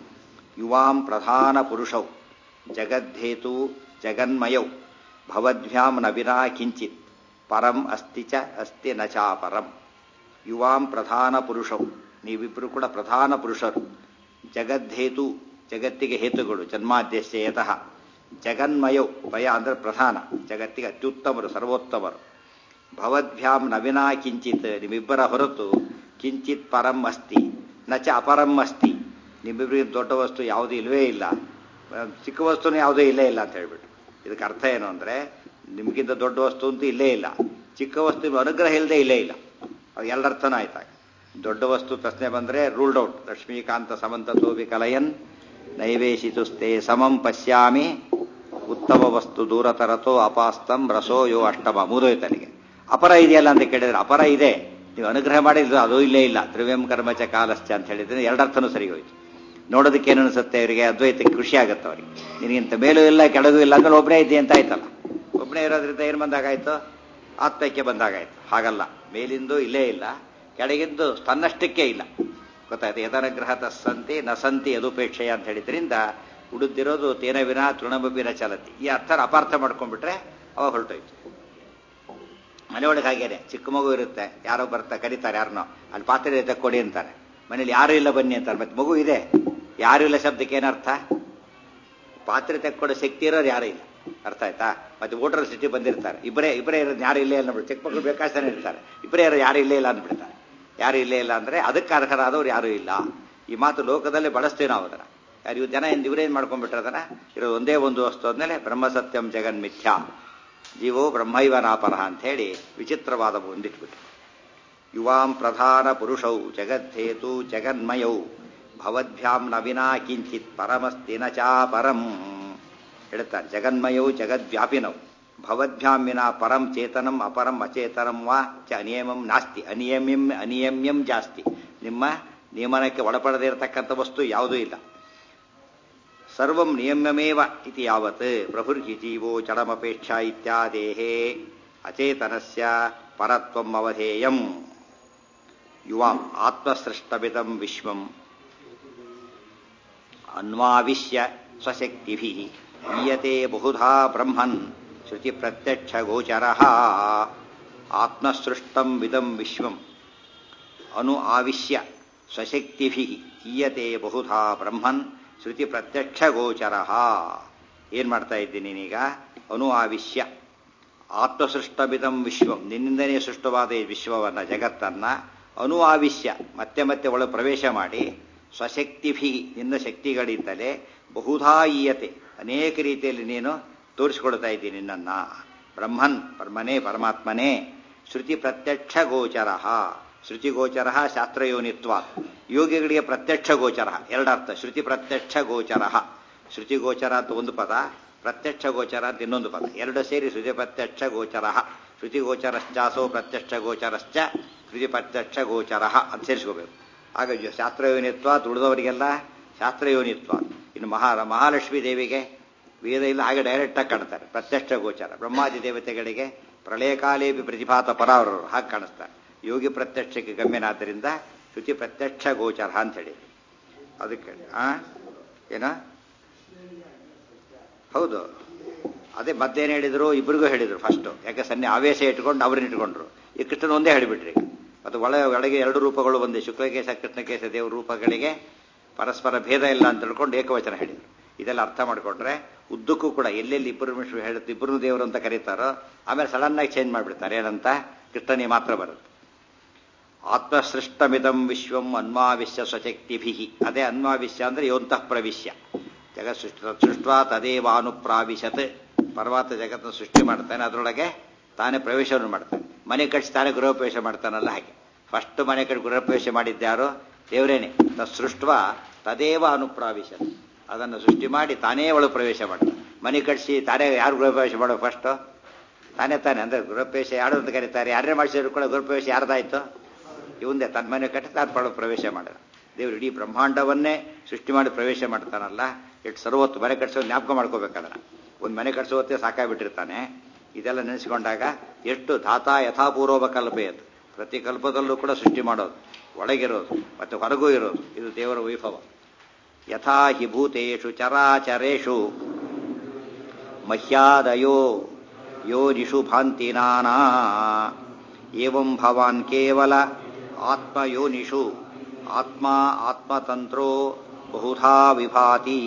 A: ಯುವಾಂ ಪ್ರಧಾನ ಪುರುಷೌ ಜಗದ್ಧೇತು ಜಗನ್ಮಯೌ ಭವದ್ಭ್ಯಾಂ ನ ವಿನಾ ಕಿಂಚಿತ್ ಪರಂ ಅಸ್ತಿ ಚ ಅಸ್ತಿ ನ ಚಾಪರಂ ಯುವಾಂ ಪ್ರಧಾನ ಪುರುಷೌ ನೀವಿಬ್ಬರು ಕೂಡ ಪ್ರಧಾನ ಪುರುಷರು ಜಗದ್ಧೇತು ಜಗತ್ತಿಗೆ ಹೇತುಗಳು ಜನ್ಮಾದ್ಯಶ್ಚಯತಃ ಜಗನ್ಮಯೌ ಭಯ ಅಂದ್ರೆ ಪ್ರಧಾನ ಜಗತ್ತಿಗೆ ಅತ್ಯುತ್ತಮರು ಸರ್ವೋತ್ತಮರು ಭವದ್ಭ್ಯಾಂ ನವಿನಾ ಕಿಂಚಿತ್ ನಿಮ್ಮಿಬ್ಬರ ಹೊರತು ಕಿಂಚಿತ್ ಪರಂ ಅಸ್ತಿ ನಚ ಅಪರಂ ಅಸ್ತಿ ನಿಮ್ಮಿಬ್ಬರಿಗೆ ದೊಡ್ಡ ವಸ್ತು ಯಾವುದೂ ಇಲ್ಲವೇ ಇಲ್ಲ ಚಿಕ್ಕ ವಸ್ತುನೂ ಯಾವುದೂ ಇಲ್ಲೇ ಇಲ್ಲ ಅಂತ ಹೇಳ್ಬಿಟ್ಟು ಇದಕ್ಕೆ ಅರ್ಥ ಏನು ಅಂದ್ರೆ ನಿಮಗಿಂತ ದೊಡ್ಡ ವಸ್ತು ಅಂತೂ ಇಲ್ಲೇ ಇಲ್ಲ ಚಿಕ್ಕ ವಸ್ತು ಅನುಗ್ರಹ ಇಲ್ಲದೆ ಇಲ್ಲೇ ಇಲ್ಲ ಅದು ಎರಡರ್ಥನೂ ಆಯ್ತಾಗ ದೊಡ್ಡ ವಸ್ತು ಪ್ರಶ್ನೆ ಬಂದ್ರೆ ರೂಲ್ಡ್ ಔಟ್ ಲಕ್ಷ್ಮೀಕಾಂತ ಸಮಂತ ತೋಬಿ ಕಲಯನ್ ನೈವೇಶಿತುಸ್ತೆ ಸಮಂ ಪಶ್ಯಾಮಿ ಉತ್ತಮ ವಸ್ತು ದೂರತರತೋ ಅಪಾಸ್ತಂ ರಸೋ ಯೋ ಅಷ್ಟಮ ಮೂದೋಯ್ತನಿಗೆ ಅಪರ ಇದೆಯಲ್ಲ ಅಂತ ಕೇಳಿದ್ರೆ ಅಪರ ಇದೆ ನೀವು ಅನುಗ್ರಹ ಮಾಡಿದ್ರೆ ಅದು ಇಲ್ಲೇ ಇಲ್ಲ ದ್ರವ್ಯಂ ಕರ್ಮಚ ಕಾಲಶ್ಚ ಅಂತ ಹೇಳಿದ್ರೆ ಎರಡರ್ಥನೂ ಸರಿ ಹೋಯ್ತು ನೋಡೋದಕ್ಕೆ ಏನು ಅನಿಸುತ್ತೆ ಅವರಿಗೆ ಅದ್ವೈತಕ್ಕೆ ಖುಷಿ ಆಗುತ್ತೆ ಅವರಿಗೆ ನಿನಗಿಂತ ಮೇಲೂ ಇಲ್ಲ ಕೆಳಗೂ ಇಲ್ಲ ಅಂದ್ರೆ ಒಬ್ಬನೇ ಇದ್ದೆ ಅಂತ ಆಯ್ತಲ್ಲ ಒಬ್ಬನೇ ಇರೋದ್ರಿಂದ ಏನು ಬಂದಾಗಾಯ್ತು ಆತ್ಮಕ್ಕೆ ಬಂದಾಗಾಯ್ತು ಹಾಗಲ್ಲ ಮೇಲಿಂದು ಇಲ್ಲೇ ಇಲ್ಲ ಕೆಳಗಿಂದು ತನ್ನಷ್ಟಕ್ಕೆ ಇಲ್ಲ ಗೊತ್ತಾಯ್ತು ಯದನುಗ್ರಹ ತಸ್ಸಂತಿ ನಸಂತಿ ಯದುಪೇಕ್ಷೆಯ ಅಂತ ಹೇಳಿದ್ರಿಂದ ಉಳಿದಿರೋದು ತೇನ ವಿನ ತೃಣಬಬಿನ ಚಲತಿ ಈ ಅರ್ಥ ಅಪಾರ್ಥ ಮಾಡ್ಕೊಂಡ್ಬಿಟ್ರೆ ಅವಾಗ ಹೊರಟೋಯ್ತು ಮನೆಯೊಳಗೆ ಹಾಗೇನೆ ಚಿಕ್ಕ ಮಗು ಇರುತ್ತೆ ಯಾರೋ ಬರ್ತಾ ಕರೀತಾರೆ ಯಾರನ್ನೋ ಅಲ್ಲಿ ಪಾತ್ರೆ ತಕ್ಕೊಡಿ ಅಂತಾರೆ ಮನೇಲಿ ಯಾರು ಇಲ್ಲ ಬನ್ನಿ ಅಂತಾರೆ ಮತ್ತೆ ಮಗು ಇದೆ ಯಾರು ಇಲ್ಲ ಶಬ್ದಕ್ಕೆ ಏನರ್ಥ ಪಾತ್ರೆ ತೆಕ್ಕೊಡೋ ಶಕ್ತಿ ಇರೋರು ಯಾರು ಇಲ್ಲ ಅರ್ಥ ಆಯ್ತಾ ಮತ್ತೆ ವೋಟರ್ ಸಿಟಿ ಬಂದಿರ್ತಾರೆ ಇಬ್ಬರೇ ಇಬ್ಬರೇ ಇರೋದು ಯಾರು ಇಲ್ಲೇ ಇಲ್ಲ ಚಿಕ್ಕ ಮಕ್ಕಳು ಬೇಕಾಗ್ತಾನೆ ಇರ್ತಾರೆ ಇಬ್ಬರೇ ಇರೋ ಯಾರು ಇಲ್ಲೇ ಇಲ್ಲ ಅಂದ್ಬಿಡ್ತಾರೆ ಯಾರು ಇಲ್ಲೇ ಇಲ್ಲ ಅಂದ್ರೆ ಅದಕ್ಕೆ ಅರ್ಹರಾದವ್ರು ಯಾರು ಇಲ್ಲ ಈ ಮಾತು ಲೋಕದಲ್ಲಿ ಬಳಸ್ತೀವಿ ನಾವು ಅದನ್ನ ಯಾರು ಇವ್ ಜನ ಇಂದು ಇವರೇನ್ ಮಾಡ್ಕೊಂಡ್ಬಿಟ್ರೆ ಅದನ್ನ ಇರೋದು ಒಂದೇ ಒಂದು ವಸ್ತು ಆದ್ಮೇಲೆ ಬ್ರಹ್ಮಸತ್ಯಂ ಜಗನ್ ಮಿಥ್ಯಾ ಜೀವೋ ಬ್ರಹ್ಮೈವನಾಪರಹ ಅಂತ ಹೇಳಿ ವಿಚಿತ್ರವಾದ ಒಂದಿಟ್ಬಿಟ್ಟು ಯುವಾಂ ಪ್ರಧಾನ ಪುರುಷೌ ಜಗದ್ಧೇತು ಜಗನ್ಮಯೌ ಭವದ್ಭ್ಯಾಂ ನವಿನಾ ಕಿಂಚಿತ್ ಪರಮಸ್ತಿ ನ ಚಾಪರಂ ಹೇಳ್ತಾರೆ ಜಗನ್ಮಯೌ ಜಗದ್ವ್ಯಾಪಿನೌ ಭವದ್ಭ್ಯಾಂ ವಿನಾ ಪರಂ ಚೇತನಂ ಅಪರಂ ಅಚೇತನಂ ವಾ ಚ ಅನಿಯಮಂ ನಾಸ್ತಿ ಅನಿಯಮ್ಯಂ ಅನಿಯಮ್ಯಂ ಜಾಸ್ತಿ ನಿಮ್ಮ ನಿಯಮನಕ್ಕೆ ಒಳಪಡದೇ ಇರತಕ್ಕಂಥ ವಸ್ತು ಯಾವುದೂ ಇಲ್ಲ ಸರ್ವಂ ನಿಯಮ್ಯಮೇವ ಇತಿ ಯಾವತ್ ಪ್ರಭುರ್ಹಿ ಜೀವೋ ಜಡಮಪೇಕ್ಷಾ ಇತ್ಯಾದೇಹೇ ಅಚೇತನಸ್ಯ ಪರತ್ವಂ ಅವಧೇಯಂ ಯುವಾಂ ಆತ್ಮಸೃಷ್ಟವಿದಂ ವಿಶ್ವಂ ಅನ್ವಾವಿಶ್ಯ ಸ್ವಶಕ್ತಿಭಿ ಈಯತೆ ಬಹುಧಾ ಬ್ರಹ್ಮನ್ ಶ್ರುತಿ ಪ್ರತ್ಯಕ್ಷ ಗೋಚರ ಆತ್ಮಸೃಷ್ಟಂ ವಿದಂ ವಿಶ್ವಂ ಅನು ಆವಿಶ್ಯ ಸ್ವಶಕ್ತಿಭಿ ಈಯತೆ ಬಹುಧಾ ಬ್ರಹ್ಮನ್ ಶ್ರುತಿ ಪ್ರತ್ಯಕ್ಷ ಗೋಚರ ಏನ್ ಮಾಡ್ತಾ ಇದ್ದೀನಿ ನೀನೀಗ ಅನು ಆವಿಶ್ಯ ಆತ್ಮಸೃಷ್ಟವಿದಂ ವಿಶ್ವಂ ನಿನ್ನಿಂದನೇ ಸೃಷ್ಟವಾದ ಈ ವಿಶ್ವವನ್ನ ಜಗತ್ತನ್ನ ಅನು ಆವಿಶ್ಯ ಮತ್ತೆ ಮತ್ತೆ ಒಳ ಪ್ರವೇಶ ಮಾಡಿ ಸ್ವಶಕ್ತಿಭಿ ನಿನ್ನ ಶಕ್ತಿಗಳಿಂದಲೇ ಬಹುಧಾ ಈಯತೆ ಅನೇಕ ರೀತಿಯಲ್ಲಿ ನೀನು ತೋರಿಸಿಕೊಡ್ತಾ ಇದ್ದೀನಿ ನಿನ್ನನ್ನ ಬ್ರಹ್ಮನ್ ಬ್ರಹ್ಮನೇ ಪರಮಾತ್ಮನೇ ಶ್ರುತಿ ಪ್ರತ್ಯಕ್ಷ ಗೋಚರ ಶ್ರುತಿ ಗೋಚರ ಶಾಸ್ತ್ರಯೋನಿತ್ವ ಯೋಗಿಗಳಿಗೆ ಪ್ರತ್ಯಕ್ಷ ಗೋಚರ ಎರಡರ್ಥ ಶ್ರುತಿ ಪ್ರತ್ಯಕ್ಷ ಗೋಚರ ಶ್ರುತಿ ಗೋಚರ ಅಂತ ಒಂದು ಪದ ಪ್ರತ್ಯಕ್ಷ ಗೋಚರ ಅಂತ ಇನ್ನೊಂದು ಪದ ಎರಡು ಸೇರಿ ಶ್ರುತಿ ಪ್ರತ್ಯಕ್ಷ ಗೋಚರ ಶ್ರುತಿ ಗೋಚರಶ್ಚಾಸೋ ಪ್ರತ್ಯಕ್ಷ ಗೋಚರಶ್ಚ ಶ್ರುತಿ ಪ್ರತ್ಯಕ್ಷ ಗೋಚರ ಅಂತ ಸೇರಿಸ್ಕೋಬೇಕು ಆಗ ಶಾಸ್ತ್ರಯೋನಿತ್ವ ತುಳಿದವರಿಗೆಲ್ಲ ಶಾಸ್ತ್ರಯೋನಿತ್ವ ಇನ್ನು ಮಹಾ ಮಹಾಲಕ್ಷ್ಮೀ ದೇವಿಗೆ ವೇದ ಇಲ್ಲ ಹಾಗೆ ಡೈರೆಕ್ಟಾಗಿ ಕಾಣ್ತಾರೆ ಪ್ರತ್ಯಕ್ಷ ಗೋಚರ ಬ್ರಹ್ಮಾದಿ ದೇವತೆಗಳಿಗೆ ಪ್ರಳಯಕಾಲೇಪಿ ಪ್ರತಿಭಾತ ಪರಾವರರು ಹಾಗೆ ಕಾಣಿಸ್ತಾರೆ ಯೋಗಿ ಪ್ರತ್ಯಕ್ಷಕ್ಕೆ ಗಮ್ಯನಾದ್ದರಿಂದ ಶ್ರುತಿ ಪ್ರತ್ಯಕ್ಷ ಗೋಚರ ಅಂತ ಹೇಳಿ ಅದಕ್ಕೆ ಆ ಏನ ಹೌದು ಅದೇ ಮತ್ತೇನು ಹೇಳಿದ್ರು ಇಬ್ಬರಿಗೂ ಹೇಳಿದ್ರು ಫಸ್ಟ್ ಯಾಕೆ ಸನ್ನೆ ಆವೇಶ ಇಟ್ಕೊಂಡು ಅವ್ರನ್ನ ಇಟ್ಕೊಂಡ್ರು ಈ ಕೃಷ್ಣನ ಒಂದೇ ಹೇಳಿಬಿಟ್ರಿ ಮತ್ತು ಒಳ ಒಳಗೆ ಎರಡು ರೂಪಗಳು ಒಂದೇ ಶುಕ್ಲಕೇಶ ಕೃಷ್ಣಕೇಶ ದೇವ ರೂಪಗಳಿಗೆ ಪರಸ್ಪರ ಭೇದ ಇಲ್ಲ ಅಂತ ತಿಳ್ಕೊಂಡು ಏಕವಚನ ಹೇಳಿದ್ರು ಇದೆಲ್ಲ ಅರ್ಥ ಮಾಡಿಕೊಂಡ್ರೆ ಉದ್ದಕ್ಕೂ ಕೂಡ ಎಲ್ಲೆಲ್ಲಿ ಇಬ್ಬರು ಮಿಶ್ರ ಹೇಳುತ್ತೆ ಇಬ್ಬರು ದೇವರು ಅಂತ ಕರೀತಾರೋ ಆಮೇಲೆ ಸಡನ್ ಆಗಿ ಚೇಂಜ್ ಮಾಡಿಬಿಡ್ತಾರೆ ಏನಂತ ಕೃಷ್ಣನಿಗೆ ಮಾತ್ರ ಬರುತ್ತೆ ಆತ್ಮಸೃಷ್ಟಮಿದಂ ವಿಶ್ವಂ ಅನ್ವಾವಿಶ್ಯ ಸ್ವಶಕ್ತಿಭಿ ಅದೇ ಅನ್ವಾವಿಶ್ಯ ಅಂದ್ರೆ ಯೋಂತಃ ಪ್ರವಿಶ್ಯ ಜಗತ್ ಸೃಷ್ಟ ಸೃಷ್ಟ ತದೇವಾನುಪ್ರಾವಿಶತ್ ಪರಮಾತ್ಮ ಜಗತ್ತನ್ನು ಸೃಷ್ಟಿ ಮಾಡ್ತಾನೆ ಅದರೊಳಗೆ ತಾನೇ ಪ್ರವೇಶವನ್ನು ಮಾಡ್ತಾನೆ ಮನೆ ಕಟ್ಟಿಸಿ ತಾನೇ ಗೃಹ ಪ್ರವೇಶ ಮಾಡ್ತಾನಲ್ಲ ಹಾಗೆ ಫಸ್ಟ್ ಮನೆ ಕಡೆ ಗೃಹ ಪ್ರವೇಶ ಮಾಡಿದ್ಯಾರೋ ದೇವರೇನೆ ತತ್ಸೃಷ್ಟ ತದೇವ ಅನುಪ್ರಾವಿಶತ್ ಅದನ್ನು ಸೃಷ್ಟಿ ಮಾಡಿ ತಾನೇ ಒಳಗೆ ಪ್ರವೇಶ ಮಾಡ್ತಾನೆ ಮನೆ ಕಟ್ಟಿಸಿ ತಾನೇ ಯಾರು ಗೃಹ ಪ್ರವೇಶ ಮಾಡೋ ಫಸ್ಟ್ ತಾನೇ ತಾನೇ ಅಂದ್ರೆ ಗೃಹ ಪ್ರವೇಶ ಯಾರು ಅಂತ ಕರೀತಾರೆ ಯಾರೇ ಮಾಡಿಸಿದ್ರು ಕೂಡ ಗೃಹ ಪ್ರವೇಶ ಯಾರ್ದಾಯ್ತು ಇವಂದೇ ತನ್ನ ಮನೆ ಕಟ್ಟಿ ತಾನು ಪಡ ಪ್ರವೇಶ ಮಾಡಿದ ದೇವರು ಇಡೀ ಬ್ರಹ್ಮಾಂಡವನ್ನೇ ಸೃಷ್ಟಿ ಮಾಡಿ ಪ್ರವೇಶ ಮಾಡ್ತಾನಲ್ಲ ಎಷ್ಟು ಸರ್ವತ್ತು ಮನೆ ಕಟ್ಸೋ ಜ್ಞಾಪಕ ಮಾಡ್ಕೋಬೇಕದನ್ನ ಒಂದು ಮನೆ ಕಟ್ಸೋತ್ತೆ ಸಾಕಾಗ್ಬಿಟ್ಟಿರ್ತಾನೆ ಇದೆಲ್ಲ ನೆನೆಸ್ಕೊಂಡಾಗ ಎಷ್ಟು ಧಾತಾ ಯಥಾಪೂರ್ವ ಕಲ್ಪೆಯದು ಪ್ರತಿ ಕಲ್ಪದಲ್ಲೂ ಕೂಡ ಸೃಷ್ಟಿ ಮಾಡೋದು ಒಳಗಿರೋದು ಮತ್ತು ಹೊರಗೂ ಇರೋದು ಇದು ದೇವರ ವೈಭವ ಯಥಾ ಹಿ ಭೂತೇಷು ಚರಾಚರೇಷು ಮಹ್ಯಾದಯೋ ಯೋನಿಷು ಭಾಂತಿ ನಾನಾ ಏವಂ ಭವಾನ್ ಕೇವಲ ಆತ್ಮಯೋನಿಷು ಆತ್ಮ ಆತ್ಮತಂತ್ರೋ ಬಹುಧಾ ವಿಭಾತಿ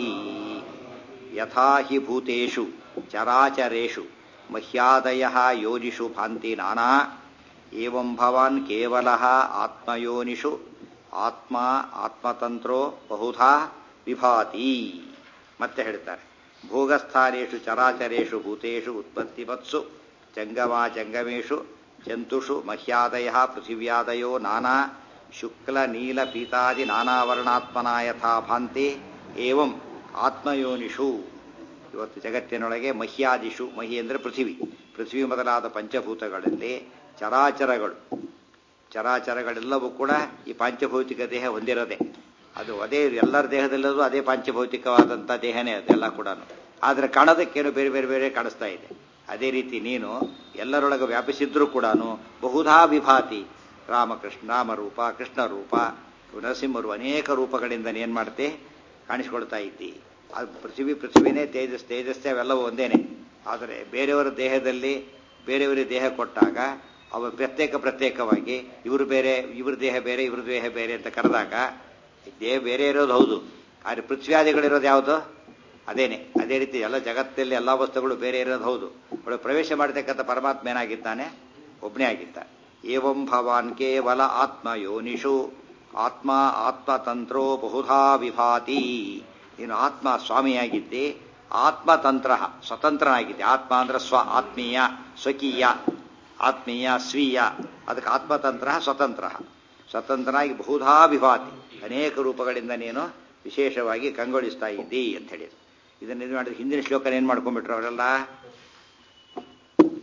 A: ಯಥಾ ಹಿ ಭೂತೇಷು ಚರಾಚರೇಷು ಮಹ್ಯಾದಯ ಯೋನಿಷು ಭಾಂತಿ ನಾನಾ ಏವಂ ಭವಾನ್ ಕೇವಲ ಆತ್ಮಯೋನಿಷು ಆತ್ಮ ಆತ್ಮತಂತ್ರೋ ಬಹುಧಾ ವಿಭಾತಿ ಮತ್ತೆ ಹೇಳ್ತಾರೆ ಭೋಗಸ್ಥಾನೇಷು ಚರಾಚರೇಷು ಭೂತೇಷು ಉತ್ಪತ್ತಿವತ್ಸು ಜಂಗಮಾ ಜಂಗಮೇಷು ಜಂತುಷು ಮಹ್ಯಾದಯ ಪೃಥಿವ್ಯಾದಯೋ ನಾನಾ ಶುಕ್ಲ ನೀಲ ಪೀತಾದಿ ನಾನಾವರ್ಣಾತ್ಮನ ಯಥಾ ಭಾಂತಿ ಏವಂ ಆತ್ಮಯೋನಿಷು ಇವತ್ತು ಜಗತ್ತಿನೊಳಗೆ ಮಹ್ಯಾದಿಷು ಮಹಿ ಅಂದರೆ ಪೃಥಿವಿ ಪೃಥ್ವಿ ಮೊದಲಾದ ಪಂಚಭೂತಗಳಲ್ಲಿ ಚರಾಚರಗಳು ಚರಾಚರಗಳೆಲ್ಲವೂ ಕೂಡ ಈ ಪಾಂಚಭೌತಿಕ ದೇಹ ಹೊಂದಿರೋದೆ ಅದು ಅದೇ ಎಲ್ಲರ ದೇಹದಲ್ಲೂ ಅದೇ ಪಾಂಚಭೌತಿಕವಾದಂಥ ದೇಹನೇ ಅದೆಲ್ಲ ಕೂಡ ಆದರೆ ಕಾಣೋದಕ್ಕೇನು ಬೇರೆ ಬೇರೆ ಬೇರೆ ಕಾಣಿಸ್ತಾ ಇದೆ ಅದೇ ರೀತಿ ನೀನು ಎಲ್ಲರೊಳಗೆ ವ್ಯಾಪಿಸಿದ್ರೂ ಕೂಡ ಬಹುಧಾ ವಿಭಾತಿ ರಾಮಕೃಷ್ಣ ರಾಮರೂಪ ಕೃಷ್ಣ ರೂಪ ನರಸಿಂಹರು ಅನೇಕ ರೂಪಗಳಿಂದ ಏನ್ ಮಾಡ್ತೆ ಕಾಣಿಸ್ಕೊಳ್ತಾ ಇದ್ದಿ ಅದು ಪೃಥ್ವಿ ಪೃಥ್ವಿನೇ ತೇಜಸ್ ತೇಜಸ್ಸೇ ಅವೆಲ್ಲವೂ ಒಂದೇನೆ ಆದರೆ ಬೇರೆಯವರ ದೇಹದಲ್ಲಿ ಬೇರೆಯವರಿಗೆ ದೇಹ ಕೊಟ್ಟಾಗ ಅವ ಪ್ರತ್ಯೇಕ ಪ್ರತ್ಯೇಕವಾಗಿ ಇವರು ಬೇರೆ ಇವ್ರ ದೇಹ ಬೇರೆ ಇವ್ರ ದೇಹ ಬೇರೆ ಅಂತ ಕರೆದಾಗ ದೇಹ ಬೇರೆ ಇರೋದು ಹೌದು ಆದರೆ ಪೃಥ್ವ್ಯಾದಿಗಳಿರೋದು ಯಾವುದು ಅದೇನೆ ಅದೇ ರೀತಿ ಎಲ್ಲ ಜಗತ್ತಲ್ಲಿ ಎಲ್ಲ ವಸ್ತುಗಳು ಬೇರೆ ಇರೋದು ಹೌದು ಒಳಗೆ ಪ್ರವೇಶ ಮಾಡತಕ್ಕಂಥ ಪರಮಾತ್ಮ ಏನಾಗಿದ್ದಾನೆ ಒಬ್ಬನೇ ಆಗಿದ್ದಾನೆ ಏವಂ ಭವಾನ್ ಕೇವಲ ಆತ್ಮ ಯೋನಿಷು ಆತ್ಮ ಆತ್ಮತಂತ್ರೋ ಬಹುಧಾ ವಿಭಾತಿ ನೀನು ಆತ್ಮ ಸ್ವಾಮಿಯಾಗಿದ್ದಿ ಆತ್ಮತಂತ್ರ ಸ್ವತಂತ್ರನಾಗಿದ್ದೆ ಆತ್ಮ ಅಂದ್ರೆ ಸ್ವ ಆತ್ಮೀಯ ಸ್ವಕೀಯ ಆತ್ಮೀಯ ಸ್ವೀಯ ಅದಕ್ಕೆ ಆತ್ಮತಂತ್ರ ಸ್ವತಂತ್ರ ಸ್ವತಂತ್ರನಾಗಿ ಬಹುಧಾ ವಿಭಾತಿ ಅನೇಕ ರೂಪಗಳಿಂದ ನೀನು ವಿಶೇಷವಾಗಿ ಕಂಗೊಳಿಸ್ತಾ ಇದ್ದಿ ಅಂತ ಹೇಳಿದ್ರು ಇದನ್ನ ಇದು ಮಾಡಿದ್ರೆ ಹಿಂದಿನ ಶ್ಲೋಕನ ಏನ್ ಮಾಡ್ಕೊಂಡ್ಬಿಟ್ರು ಅವರೆಲ್ಲ